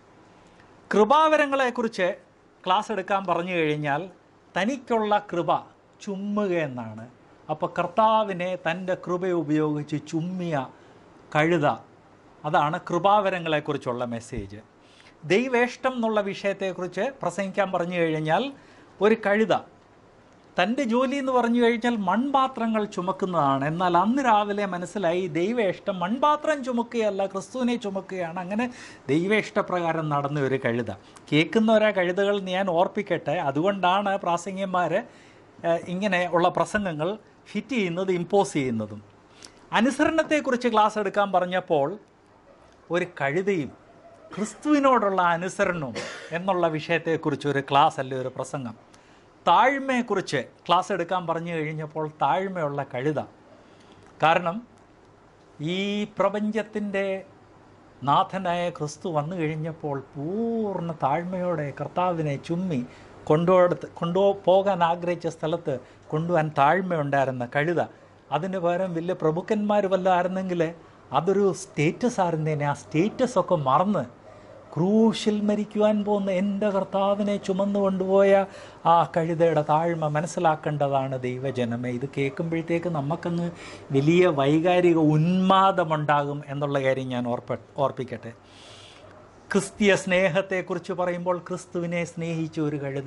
കൃപാവരങ്ങളെക്കുറിച്ച് ക്ലാസ് എടുക്കാൻ പറഞ്ഞു കഴിഞ്ഞാൽ തനിക്കുള്ള കൃപ ചുമ്മുക എന്നാണ് അപ്പോൾ കർത്താവിനെ തൻ്റെ കൃപ ഉപയോഗിച്ച് ചുമ്മിയ കഴുത അതാണ് കൃപാവരങ്ങളെക്കുറിച്ചുള്ള മെസ്സേജ് ദൈവേഷ്ടം എന്നുള്ള വിഷയത്തെക്കുറിച്ച് പ്രസംഗിക്കാൻ പറഞ്ഞു കഴിഞ്ഞാൽ ഒരു കഴുത തൻ്റെ ജോലി എന്ന് പറഞ്ഞു കഴിഞ്ഞാൽ മൺപാത്രങ്ങൾ ചുമക്കുന്നതാണ് എന്നാൽ അന്ന് രാവിലെ മനസ്സിലായി ദൈവേഷ്ടം മൺപാത്രം ചുമക്കുകയല്ല ക്രിസ്തുവിനെ ചുമക്കുകയാണ് അങ്ങനെ ദൈവേഷ്ടപ്രകാരം നടന്ന ഒരു കഴുത കേൾക്കുന്നവരാ കഴുതകൾ ഞാൻ ഓർപ്പിക്കട്ടെ അതുകൊണ്ടാണ് പ്രാസംഗ്യന്മാർ ഇങ്ങനെ ഉള്ള പ്രസംഗങ്ങൾ ഹിറ്റ് ചെയ്യുന്നത് ഇമ്പോസ് ചെയ്യുന്നതും അനുസരണത്തെക്കുറിച്ച് ക്ലാസ് എടുക്കാൻ പറഞ്ഞപ്പോൾ ഒരു കഴുതയും ക്രിസ്തുവിനോടുള്ള അനുസരണവും എന്നുള്ള വിഷയത്തെക്കുറിച്ച് ഒരു ക്ലാസ് അല്ലെ ഒരു പ്രസംഗം താഴ്മയെക്കുറിച്ച് ക്ലാസ് എടുക്കാൻ പറഞ്ഞു കഴിഞ്ഞപ്പോൾ താഴ്മയുള്ള കഴുത കാരണം ഈ പ്രപഞ്ചത്തിൻ്റെ നാഥനായ ക്രിസ്തു വന്നു കഴിഞ്ഞപ്പോൾ പൂർണ്ണ താഴ്മയോടെ കർത്താവിനെ ചുമ്മി കൊണ്ടുപോടത്ത് കൊണ്ടു പോകാൻ ആഗ്രഹിച്ച സ്ഥലത്ത് കൊണ്ടുപോകാൻ താഴ്മയുണ്ടായിരുന്ന കഴുത അതിന് പകരം വലിയ പ്രഭുക്കന്മാർ വല്ലതും ആയിരുന്നെങ്കിൽ അതൊരു സ്റ്റേറ്റസ് ആയിരുന്നേനെ ആ സ്റ്റേറ്റസ് ഒക്കെ മറന്ന് ക്രൂശിൽ മരിക്കുവാൻ പോകുന്ന എൻ്റെ കർത്താവിനെ ചുമന്നു കൊണ്ടുപോയ ആ കഴുതയുടെ താഴ്മ മനസ്സിലാക്കേണ്ടതാണ് ദൈവജനമേ ഇത് കേൾക്കുമ്പോഴത്തേക്ക് നമുക്കങ്ങ് വലിയ വൈകാരിക ഉന്മാദമുണ്ടാകും എന്നുള്ള കാര്യം ഞാൻ ഓർപ്പ ഓർപ്പിക്കട്ടെ ക്രിസ്തീയ സ്നേഹത്തെക്കുറിച്ച് പറയുമ്പോൾ ക്രിസ്തുവിനെ സ്നേഹിച്ച ഒരു കഴുത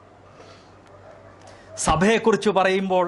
സഭയെക്കുറിച്ച് പറയുമ്പോൾ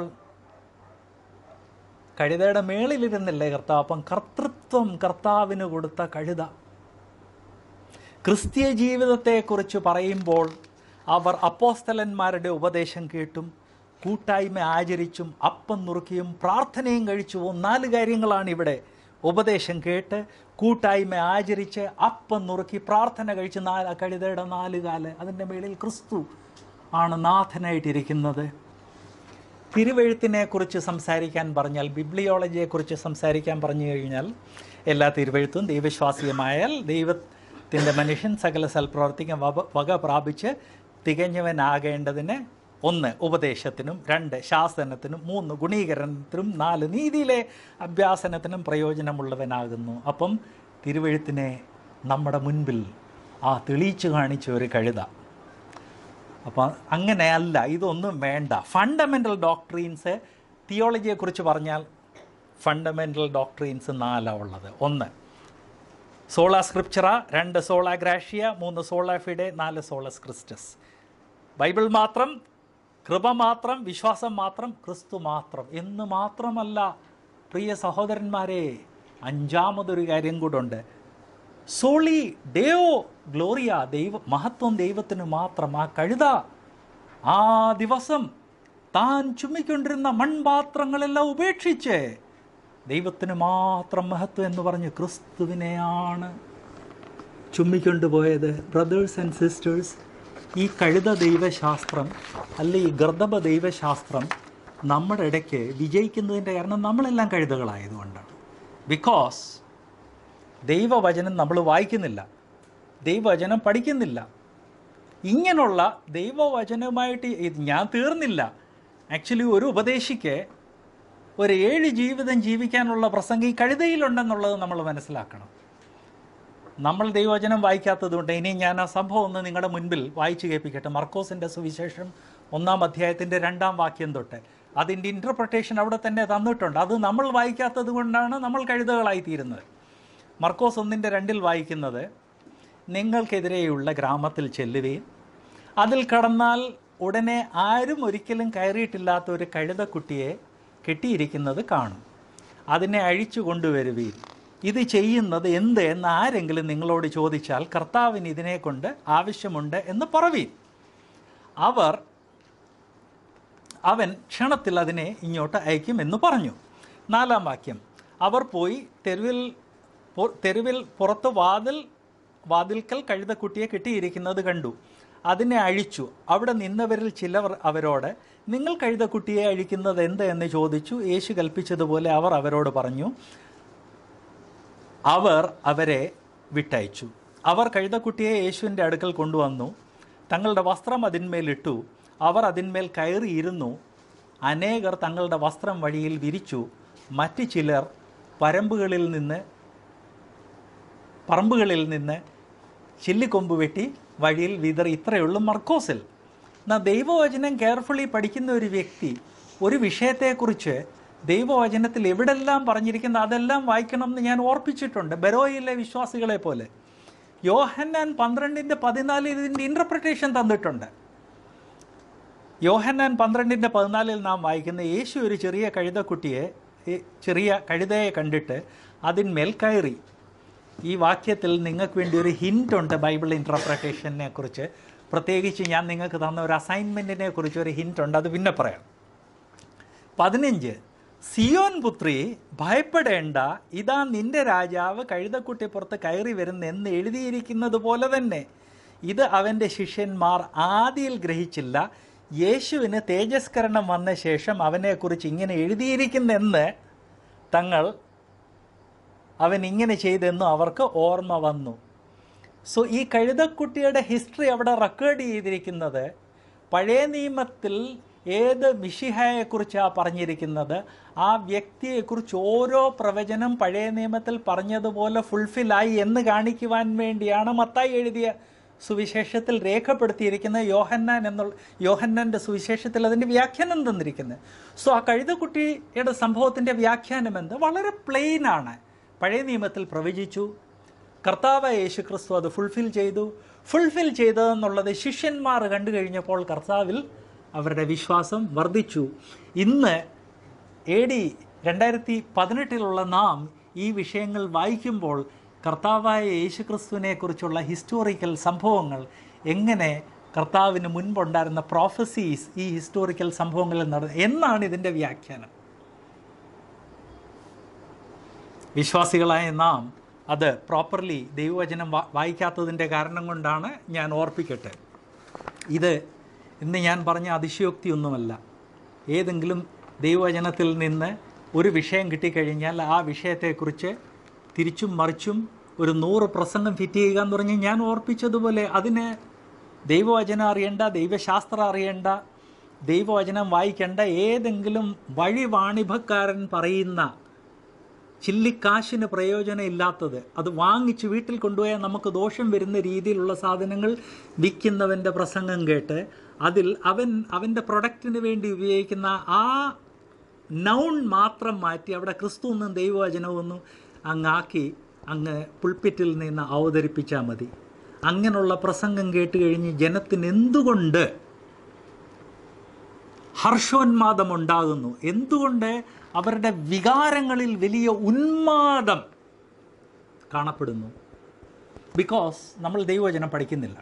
കഴുതയുടെ മേളിലിരുന്നില്ലേ കർത്താവ് അപ്പം കർത്തൃത്വം കർത്താവിന് കൊടുത്ത കഴുത ക്രിസ്തീയ ജീവിതത്തെക്കുറിച്ച് പറയുമ്പോൾ അവർ അപ്പോസ്തലന്മാരുടെ ഉപദേശം കേട്ടും കൂട്ടായ്മ ആചരിച്ചും അപ്പം നുറുക്കിയും പ്രാർത്ഥനയും കഴിച്ചു നാല് കാര്യങ്ങളാണ് ഇവിടെ ഉപദേശം കേട്ട് കൂട്ടായ്മ ആചരിച്ച് അപ്പം നുറുക്കി പ്രാർത്ഥന കഴിച്ച് നാല് കഴുതയുടെ നാല് കാല് അതിൻ്റെ മേളിൽ ക്രിസ്തു ആണ് നാഥനായിട്ടിരിക്കുന്നത് തിരുവെഴുത്തിനെ കുറിച്ച് സംസാരിക്കാൻ പറഞ്ഞാൽ ബിബ്ലിയോളജിയെക്കുറിച്ച് സംസാരിക്കാൻ പറഞ്ഞു കഴിഞ്ഞാൽ എല്ലാ തിരുവെഴുത്തും ദൈവവിശ്വാസീയമായാൽ ദൈവത്തിൻ്റെ മനുഷ്യൻ സകല സൽപ്രവർത്തിക്കും വക വക പ്രാപിച്ച് തികഞ്ഞവനാകേണ്ടതിന് ഒന്ന് ഉപദേശത്തിനും രണ്ട് ശാസനത്തിനും മൂന്ന് ഗുണീകരണത്തിനും നാല് നീതിയിലെ അഭ്യാസനത്തിനും പ്രയോജനമുള്ളവനാകുന്നു അപ്പം തിരുവെഴുത്തിനെ നമ്മുടെ മുൻപിൽ ആ തെളിയിച്ചു കാണിച്ച ഒരു കഴുത അപ്പോൾ അങ്ങനെയല്ല ഇതൊന്നും വേണ്ട ഫണ്ടമെൻ്റൽ ഡോക്ട്രീൻസ് തിയോളജിയെക്കുറിച്ച് പറഞ്ഞാൽ ഫണ്ടമെൻ്റൽ ഡോക്ട്രീൻസ് നാലാണ് ഉള്ളത് ഒന്ന് സോള സ്ക്രിപ്ചറ രണ്ട് സോള ഗ്രാഷ്യ മൂന്ന് സോള ഫിഡെ നാല് സോളസ് ക്രിസ്റ്റസ് ബൈബിൾ മാത്രം കൃപ മാത്രം വിശ്വാസം മാത്രം ക്രിസ്തു മാത്രം എന്ന് മാത്രമല്ല പ്രിയ സഹോദരന്മാരെ അഞ്ചാമതൊരു കാര്യം കൂടുണ്ട് സോളി ഡേയോ ഗ്ലോറിയ ദൈവ മഹത്വം ദൈവത്തിന് മാത്രം ആ കഴുത ആ ദിവസം താൻ ചുമ്മിക്കൊണ്ടിരുന്ന മൺപാത്രങ്ങളെല്ലാം ഉപേക്ഷിച്ച് ദൈവത്തിന് മാത്രം മഹത്വം എന്ന് പറഞ്ഞ് ക്രിസ്തുവിനെയാണ് ചുമ്മിക്കൊണ്ടുപോയത് ബ്രദേഴ്സ് ആൻഡ് സിസ്റ്റേഴ്സ് ഈ കഴുത ദൈവശാസ്ത്രം അല്ലെ ഈ ഗർദഭ ദൈവശാസ്ത്രം നമ്മുടെ ഇടയ്ക്ക് വിജയിക്കുന്നതിൻ്റെ കാരണം നമ്മളെല്ലാം കഴുതകളായതുകൊണ്ടാണ് ബിക്കോസ് ദൈവവചനം നമ്മൾ വായിക്കുന്നില്ല ദൈവവചനം പഠിക്കുന്നില്ല ഇങ്ങനെയുള്ള ദൈവവചനമായിട്ട് ഇത് ഞാൻ തീർന്നില്ല ആക്ച്വലി ഒരു ഉപദേശിക്ക് ഒരു ഏഴ് ജീവിതം ജീവിക്കാനുള്ള പ്രസംഗം ഈ കഴുതയിലുണ്ടെന്നുള്ളത് നമ്മൾ മനസ്സിലാക്കണം നമ്മൾ ദൈവവചനം വായിക്കാത്തതുകൊണ്ട് ഇനി ഞാൻ ആ സംഭവം ഒന്ന് നിങ്ങളുടെ മുൻപിൽ വായിച്ചു കേൾപ്പിക്കട്ടെ മർക്കോസിൻ്റെ സുവിശേഷം ഒന്നാം അധ്യായത്തിൻ്റെ രണ്ടാം വാക്യം തൊട്ട് അതിൻ്റെ ഇൻ്റർപ്രിട്ടേഷൻ അവിടെ തന്നെ തന്നിട്ടുണ്ട് അത് നമ്മൾ വായിക്കാത്തത് കൊണ്ടാണ് നമ്മൾ കഴുതകളായി തീരുന്നത് മർക്കോസ് ഒന്നിൻ്റെ രണ്ടിൽ വായിക്കുന്നത് നിങ്ങൾക്കെതിരെയുള്ള ഗ്രാമത്തിൽ ചെല്ലുകയും അതിൽ കടന്നാൽ ഉടനെ ആരും ഒരിക്കലും കയറിയിട്ടില്ലാത്ത ഒരു കഴുതക്കുട്ടിയെ കെട്ടിയിരിക്കുന്നത് കാണും അതിനെ അഴിച്ചു കൊണ്ടുവരുവീൻ ഇത് ചെയ്യുന്നത് എന്ത് എന്ന് ആരെങ്കിലും നിങ്ങളോട് ചോദിച്ചാൽ കർത്താവിന് ഇതിനെക്കൊണ്ട് ആവശ്യമുണ്ട് എന്ന് പറവീൻ അവർ അവൻ ക്ഷണത്തിൽ അതിനെ ഇങ്ങോട്ട് അയക്കും എന്ന് പറഞ്ഞു നാലാം വാക്യം അവർ പോയി തെരുവിൽ പൊ- തെരുവിൽ പുറത്ത് വാതിൽ വാതിൽക്കൽ കഴുതക്കുട്ടിയെ കെട്ടിയിരിക്കുന്നത് കണ്ടു അതിനെ അഴിച്ചു അവിടെ നിന്നവരിൽ ചിലർ അവരോട് നിങ്ങൾ കഴുതക്കുട്ടിയെ അഴിക്കുന്നത് എന്ത് എന്ന് ചോദിച്ചു യേശു കൽപ്പിച്ചതുപോലെ അവർ അവരോട് പറഞ്ഞു അവർ അവരെ വിട്ടയച്ചു അവർ കഴുതക്കുട്ടിയെ യേശുവിൻ്റെ അടുക്കൽ കൊണ്ടുവന്നു തങ്ങളുടെ വസ്ത്രം അതിന്മേലിട്ടു അവർ അതിന്മേൽ കയറിയിരുന്നു അനേകർ തങ്ങളുടെ വസ്ത്രം വഴിയിൽ വിരിച്ചു മറ്റു ചിലർ പരമ്പുകളിൽ നിന്ന് പറമ്പുകളിൽ നിന്ന് ചില്ലിക്കൊമ്പ് വെട്ടി വഴിയിൽ വിതറി ഇത്രയുള്ളൂ മർക്കോസിൽ എന്നാൽ ദൈവവചനം കെയർഫുള്ളി പഠിക്കുന്ന ഒരു വ്യക്തി ഒരു വിഷയത്തെക്കുറിച്ച് ദൈവവചനത്തിൽ എവിടെല്ലാം പറഞ്ഞിരിക്കുന്ന അതെല്ലാം വായിക്കണം എന്ന് ഞാൻ ഓർപ്പിച്ചിട്ടുണ്ട് ബെറോയിലെ വിശ്വാസികളെ പോലെ യോഹന്നാൻ പന്ത്രണ്ടിൻ്റെ പതിനാലിൽ ഇതിൻ്റെ ഇൻ്റർപ്രിട്ടേഷൻ തന്നിട്ടുണ്ട് യോഹന്നാൻ പന്ത്രണ്ടിൻ്റെ പതിനാലിൽ നാം വായിക്കുന്ന യേശു ഒരു ചെറിയ കഴുതക്കുട്ടിയെ ഈ ചെറിയ കഴുതയെ കണ്ടിട്ട് അതിന്മേൽ കയറി ഈ വാക്യത്തിൽ നിങ്ങൾക്ക് വേണ്ടി ഒരു ഹിൻ്റ് ഉണ്ട് ബൈബിൾ ഇൻ്റർപ്രിട്ടേഷനെ കുറിച്ച് പ്രത്യേകിച്ച് ഞാൻ നിങ്ങൾക്ക് തന്ന ഒരു അസൈൻമെൻറ്റിനെ കുറിച്ച് ഒരു ഹിൻ്റ് ഉണ്ട് അത് പിന്നെ പറയാം പതിനഞ്ച് സിയോൻ പുത്രി ഭയപ്പെടേണ്ട ഇതാ നിന്റെ രാജാവ് കഴുതക്കുട്ടി പുറത്ത് കയറി വരുന്ന എന്ന് എഴുതിയിരിക്കുന്നത് പോലെ തന്നെ ഇത് അവൻ്റെ ശിഷ്യന്മാർ ആദിയിൽ ഗ്രഹിച്ചില്ല യേശുവിന് തേജസ്കരണം വന്ന ശേഷം അവനെക്കുറിച്ച് ഇങ്ങനെ എഴുതിയിരിക്കുന്നെന്ന് തങ്ങൾ അവൻ ഇങ്ങനെ ചെയ്തെന്നും അവർക്ക് ഓർമ്മ വന്നു സോ ഈ കഴുതക്കുട്ടിയുടെ ഹിസ്റ്ററി അവിടെ റെക്കോർഡ് ചെയ്തിരിക്കുന്നത് പഴയ നിയമത്തിൽ ഏത് മിഷിഹയെക്കുറിച്ചാണ് പറഞ്ഞിരിക്കുന്നത് ആ വ്യക്തിയെക്കുറിച്ച് ഓരോ പ്രവചനം പഴയ നിയമത്തിൽ പറഞ്ഞതുപോലെ ഫുൾഫില്ലായി എന്ന് കാണിക്കുവാൻ വേണ്ടിയാണ് മത്തായി എഴുതിയ സുവിശേഷത്തിൽ രേഖപ്പെടുത്തിയിരിക്കുന്ന യോഹന്നാൻ എന്നുള്ള യോഹന്നാൻ്റെ സുവിശേഷത്തിൽ അതിൻ്റെ വ്യാഖ്യാനം തന്നിരിക്കുന്നത് സോ ആ കഴുതക്കുട്ടിയുടെ സംഭവത്തിൻ്റെ വ്യാഖ്യാനം എന്ത് വളരെ പ്ലെയിൻ ആണ് പഴയ നിയമത്തിൽ പ്രവചിച്ചു കർത്താവ് യേശു ക്രിസ്തു അത് ഫുൾഫിൽ ചെയ്തു ഫുൾഫിൽ ചെയ്തതെന്നുള്ളത് ശിഷ്യന്മാർ കണ്ടു കഴിഞ്ഞപ്പോൾ കർത്താവിൽ അവരുടെ വിശ്വാസം വർദ്ധിച്ചു ഇന്ന് എ ഡി രണ്ടായിരത്തി പതിനെട്ടിലുള്ള നാം ഈ വിഷയങ്ങൾ വായിക്കുമ്പോൾ കർത്താവായ യേശു ക്രിസ്തുവിനെക്കുറിച്ചുള്ള ഹിസ്റ്റോറിക്കൽ സംഭവങ്ങൾ എങ്ങനെ കർത്താവിന് മുൻപുണ്ടായിരുന്ന പ്രോഫസീസ് ഈ ഹിസ്റ്റോറിക്കൽ സംഭവങ്ങളിൽ നട എന്നാണ് ഇതിൻ്റെ വ്യാഖ്യാനം വിശ്വാസികളായ നാം അത് പ്രോപ്പർലി ദൈവവചനം വാ- വായിക്കാത്തതിൻ്റെ കാരണം കൊണ്ടാണ് ഞാൻ ഓർപ്പിക്കട്ടെ ഇത് ഇന്ന് ഞാൻ പറഞ്ഞ അതിശയോക്തിയൊന്നുമല്ല ഏതെങ്കിലും ദൈവവചനത്തിൽ നിന്ന് ഒരു വിഷയം കിട്ടിക്കഴിഞ്ഞാൽ ആ വിഷയത്തെക്കുറിച്ച് തിരിച്ചും മറിച്ചും ഒരു നൂറ് പ്രസംഗം ഫിറ്റ് ചെയ്യുക എന്ന് പറഞ്ഞ് ഞാൻ ഓർപ്പിച്ചതുപോലെ അതിന് ദൈവവചനം അറിയണ്ട ദൈവശാസ്ത്രം അറിയണ്ട ദൈവവചനം വായിക്കേണ്ട ഏതെങ്കിലും വഴി വാണിഭക്കാരൻ പറയുന്ന ചില്ലിക്കാശിന് പ്രയോജനം ഇല്ലാത്തത് അത് വാങ്ങിച്ച് വീട്ടിൽ കൊണ്ടുപോയാൽ നമുക്ക് ദോഷം വരുന്ന രീതിയിലുള്ള സാധനങ്ങൾ വിൽക്കുന്നവൻ്റെ പ്രസംഗം കേട്ട് അതിൽ അവൻ അവൻ്റെ പ്രൊഡക്റ്റിന് വേണ്ടി ഉപയോഗിക്കുന്ന ആ നൗൺ മാത്രം മാറ്റി അവിടെ ക്രിസ്തു എന്നും ദൈവവചനമൊന്നും അങ്ങാക്കി അങ്ങ് പുൾപ്പിറ്റിൽ നിന്ന് അവതരിപ്പിച്ചാൽ മതി അങ്ങനെയുള്ള പ്രസംഗം കേട്ട് കഴിഞ്ഞ് ജനത്തിന് എന്തുകൊണ്ട് ഹർഷോന്മാദം ഉണ്ടാകുന്നു എന്തുകൊണ്ട് അവരുടെ വികാരങ്ങളിൽ വലിയ ഉന്മാദം കാണപ്പെടുന്നു ബിക്കോസ് നമ്മൾ ദൈവവചനം പഠിക്കുന്നില്ല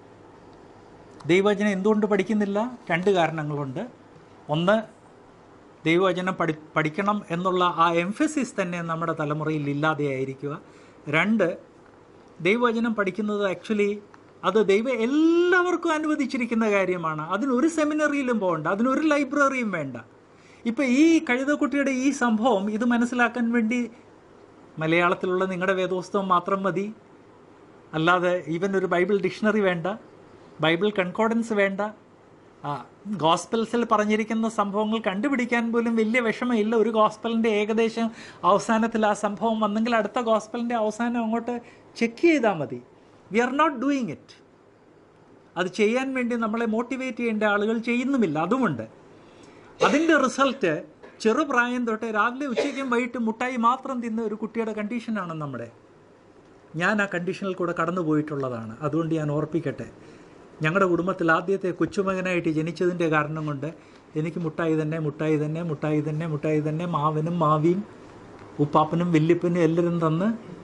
ദൈവവചനം എന്തുകൊണ്ട് പഠിക്കുന്നില്ല രണ്ട് കാരണങ്ങളുണ്ട് ഒന്ന് ദൈവവചനം പഠി പഠിക്കണം എന്നുള്ള ആ എംഫസിസ് തന്നെ നമ്മുടെ തലമുറയിൽ ഇല്ലാതെയായിരിക്കുക രണ്ട് ദൈവവചനം പഠിക്കുന്നത് ആക്ച്വലി അത് ദൈവം എല്ലാവർക്കും അനുവദിച്ചിരിക്കുന്ന കാര്യമാണ് അതിനൊരു സെമിനറിയിലും പോകണ്ട അതിനൊരു ലൈബ്രറിയും വേണ്ട ഇപ്പം ഈ കഴുതക്കുട്ടിയുടെ ഈ സംഭവം ഇത് മനസ്സിലാക്കാൻ വേണ്ടി മലയാളത്തിലുള്ള നിങ്ങളുടെ വേദോസ്തവം മാത്രം മതി അല്ലാതെ ഈവൻ ഒരു ബൈബിൾ ഡിക്ഷണറി വേണ്ട ബൈബിൾ കൺകോർഡൻസ് വേണ്ട ആ ഗോസ്പൽസിൽ പറഞ്ഞിരിക്കുന്ന സംഭവങ്ങൾ കണ്ടുപിടിക്കാൻ പോലും വലിയ വിഷമമില്ല ഒരു ഗോസ്പലിൻ്റെ ഏകദേശം അവസാനത്തിൽ ആ സംഭവം വന്നെങ്കിൽ അടുത്ത ഗോസ്പലിൻ്റെ അവസാനം അങ്ങോട്ട് ചെക്ക് ചെയ്താൽ മതി we are not doing it അത് ചെയ്യാൻ വേണ്ടി നമ്മളെ മോട്ടിവേറ്റ് ചെയ്യേണ്ട ആളുകൾ ചെയ്യുന്നുമില്ല അതുമുണ്ട് അതിൻ്റെ റിസൾട്ട് ചെറുപ്രായം തൊട്ട് രാവിലെ ഉച്ചയ്ക്കും വൈകിട്ടും മുട്ടായി മാത്രം തിന്ന ഒരു കുട്ടിയുടെ കണ്ടീഷനാണ് നമ്മുടെ ഞാൻ ആ കണ്ടീഷനിൽ കൂടെ കടന്നു പോയിട്ടുള്ളതാണ് അതുകൊണ്ട് ഞാൻ ഓർപ്പിക്കട്ടെ ഞങ്ങളുടെ കുടുംബത്തിൽ ആദ്യത്തെ കൊച്ചുമകനായിട്ട് ജനിച്ചതിൻ്റെ കാരണം കൊണ്ട് എനിക്ക് മുട്ടായി തന്നെ മുട്ടായി തന്നെ മുട്ടായി തന്നെ മുട്ടായി തന്നെ മാവനും മാവിയും ഉപ്പാപ്പനും വല്യപ്പനും എല്ലാവരും തന്ന്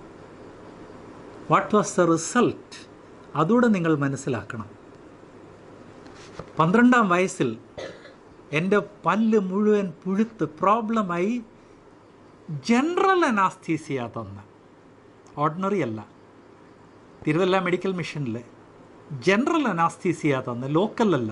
വാട്ട് വാസ് ദ റിസൾട്ട് അതുകൂടെ നിങ്ങൾ മനസ്സിലാക്കണം പന്ത്രണ്ടാം വയസ്സിൽ എൻ്റെ പല്ല് മുഴുവൻ പുഴുത്ത് പ്രോബ്ലമായി ജനറൽ അനാസ്തീസിയ തന്ന് ഓർഡിനറി അല്ല തിരുവല്ല മെഡിക്കൽ മിഷനിൽ ജനറൽ അനാസ്തീസിയ തന്ന് ലോക്കൽ അല്ല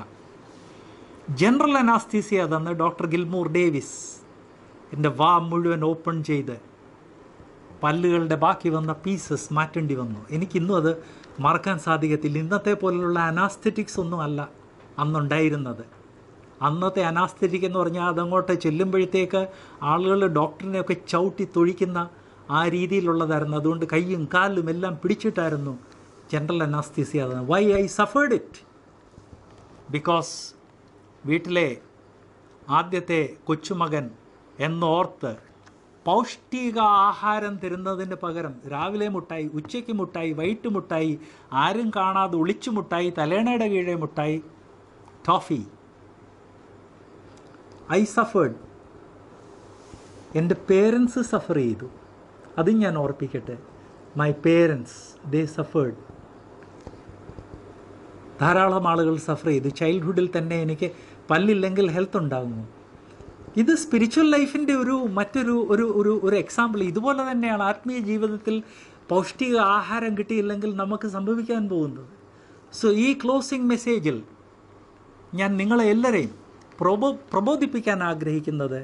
ജനറൽ അനാസ്തീസിയ തന്ന് ഡോക്ടർ ഗിൽമൂർ ഡേവിസ് എൻ്റെ വാ മുഴുവൻ ഓപ്പൺ ചെയ്ത് പല്ലുകളുടെ ബാക്കി വന്ന പീസസ് മാറ്റേണ്ടി വന്നു എനിക്കിന്നും അത് മറക്കാൻ സാധിക്കത്തില്ല ഇന്നത്തെ പോലുള്ള അനാസ്തെറ്റിക്സ് ഒന്നും അല്ല അന്നുണ്ടായിരുന്നത് അന്നത്തെ അനാസ്തെറ്റിക് എന്ന് പറഞ്ഞാൽ അതങ്ങോട്ട് ചെല്ലുമ്പോഴത്തേക്ക് ആളുകൾ ഡോക്ടറിനെയൊക്കെ ചവിട്ടി തൊഴിക്കുന്ന ആ രീതിയിലുള്ളതായിരുന്നു അതുകൊണ്ട് കൈയും കാലും എല്ലാം പിടിച്ചിട്ടായിരുന്നു general anaesthesia why I suffered it because വീട്ടിലെ ആദ്യത്തെ കൊച്ചുമകൻ എന്നോർത്ത് പൗഷ്ടിക ആഹാരം തരുന്നതിന് പകരം രാവിലെ മുട്ടായി ഉച്ചയ്ക്ക് മുട്ടായി വൈകിട്ട് മുട്ടായി ആരും കാണാതെ ഒളിച്ചു മുട്ടായി തലേണയുടെ കീഴെ മുട്ടായി ടോഫി ഐ സഫേർഡ് എൻ്റെ പേരൻസ് സഫർ ചെയ്തു അതും ഞാൻ ഓർപ്പിക്കട്ടെ മൈ പേരൻസ് ദേ സഫേർഡ് ധാരാളം ആളുകൾ സഫർ ചെയ്തു ചൈൽഡ്ഹുഡിൽ തന്നെ എനിക്ക് പല്ലില്ലെങ്കിൽ ഹെൽത്ത് ഉണ്ടാകുന്നു ഇത് സ്പിരിച്വൽ ലൈഫിൻ്റെ ഒരു മറ്റൊരു ഒരു ഒരു ഒരു എക്സാമ്പിൾ ഇതുപോലെ തന്നെയാണ് ആത്മീയ ജീവിതത്തിൽ പൗഷ്ടിക ആഹാരം കിട്ടിയില്ലെങ്കിൽ നമുക്ക് സംഭവിക്കാൻ പോകുന്നത് സോ ഈ ക്ലോസിംഗ് മെസ്സേജിൽ ഞാൻ നിങ്ങളെ എല്ലാവരെയും പ്രബോ പ്രബോധിപ്പിക്കാൻ ആഗ്രഹിക്കുന്നത്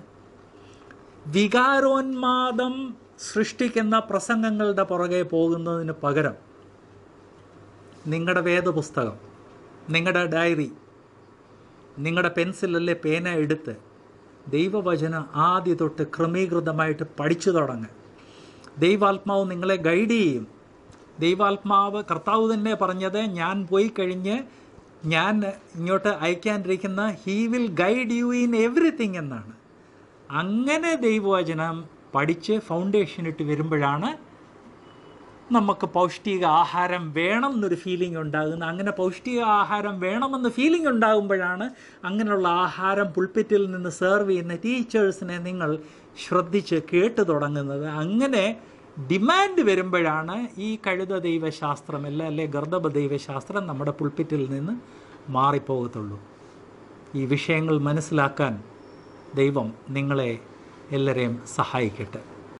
വികാരോന്മാദം സൃഷ്ടിക്കുന്ന പ്രസംഗങ്ങളുടെ പുറകെ പോകുന്നതിന് പകരം നിങ്ങളുടെ വേദപുസ്തകം നിങ്ങളുടെ ഡയറി നിങ്ങളുടെ പെൻസിലല്ലേ പേന എടുത്ത് ദൈവവചനം ആദ്യ തൊട്ട് ക്രമീകൃതമായിട്ട് പഠിച്ചു തുടങ്ങുക ദൈവാത്മാവ് നിങ്ങളെ ഗൈഡ് ചെയ്യും ദൈവാത്മാവ് കർത്താവ് തന്നെ പറഞ്ഞത് ഞാൻ പോയി കഴിഞ്ഞ് ഞാൻ ഇങ്ങോട്ട് അയക്കാനിരിക്കുന്ന he will guide you in everything എന്നാണ് അങ്ങനെ ദൈവവചനം പഠിച്ച് ഫൗണ്ടേഷൻ ഇട്ട് വരുമ്പോഴാണ് നമുക്ക് പൗഷ്ടിക ആഹാരം വേണം എന്നൊരു ഫീലിംഗ് ഉണ്ടാകുന്നത് അങ്ങനെ പൗഷ്ടിക ആഹാരം വേണമെന്ന് ഫീലിംഗ് ഉണ്ടാകുമ്പോഴാണ് അങ്ങനെയുള്ള ആഹാരം പുൾപ്പിറ്റിൽ നിന്ന് സെർവ് ചെയ്യുന്ന ടീച്ചേഴ്സിനെ നിങ്ങൾ ശ്രദ്ധിച്ച് കേട്ടു തുടങ്ങുന്നത് അങ്ങനെ ഡിമാൻഡ് വരുമ്പോഴാണ് ഈ കഴുത ദൈവശാസ്ത്രമല്ല അല്ലെ ഗർദഭ ദൈവശാസ്ത്രം നമ്മുടെ പുൾപ്പിറ്റിൽ നിന്ന് മാറിപ്പോകത്തുള്ളൂ ഈ വിഷയങ്ങൾ മനസ്സിലാക്കാൻ ദൈവം നിങ്ങളെ എല്ലാവരെയും സഹായിക്കട്ടെ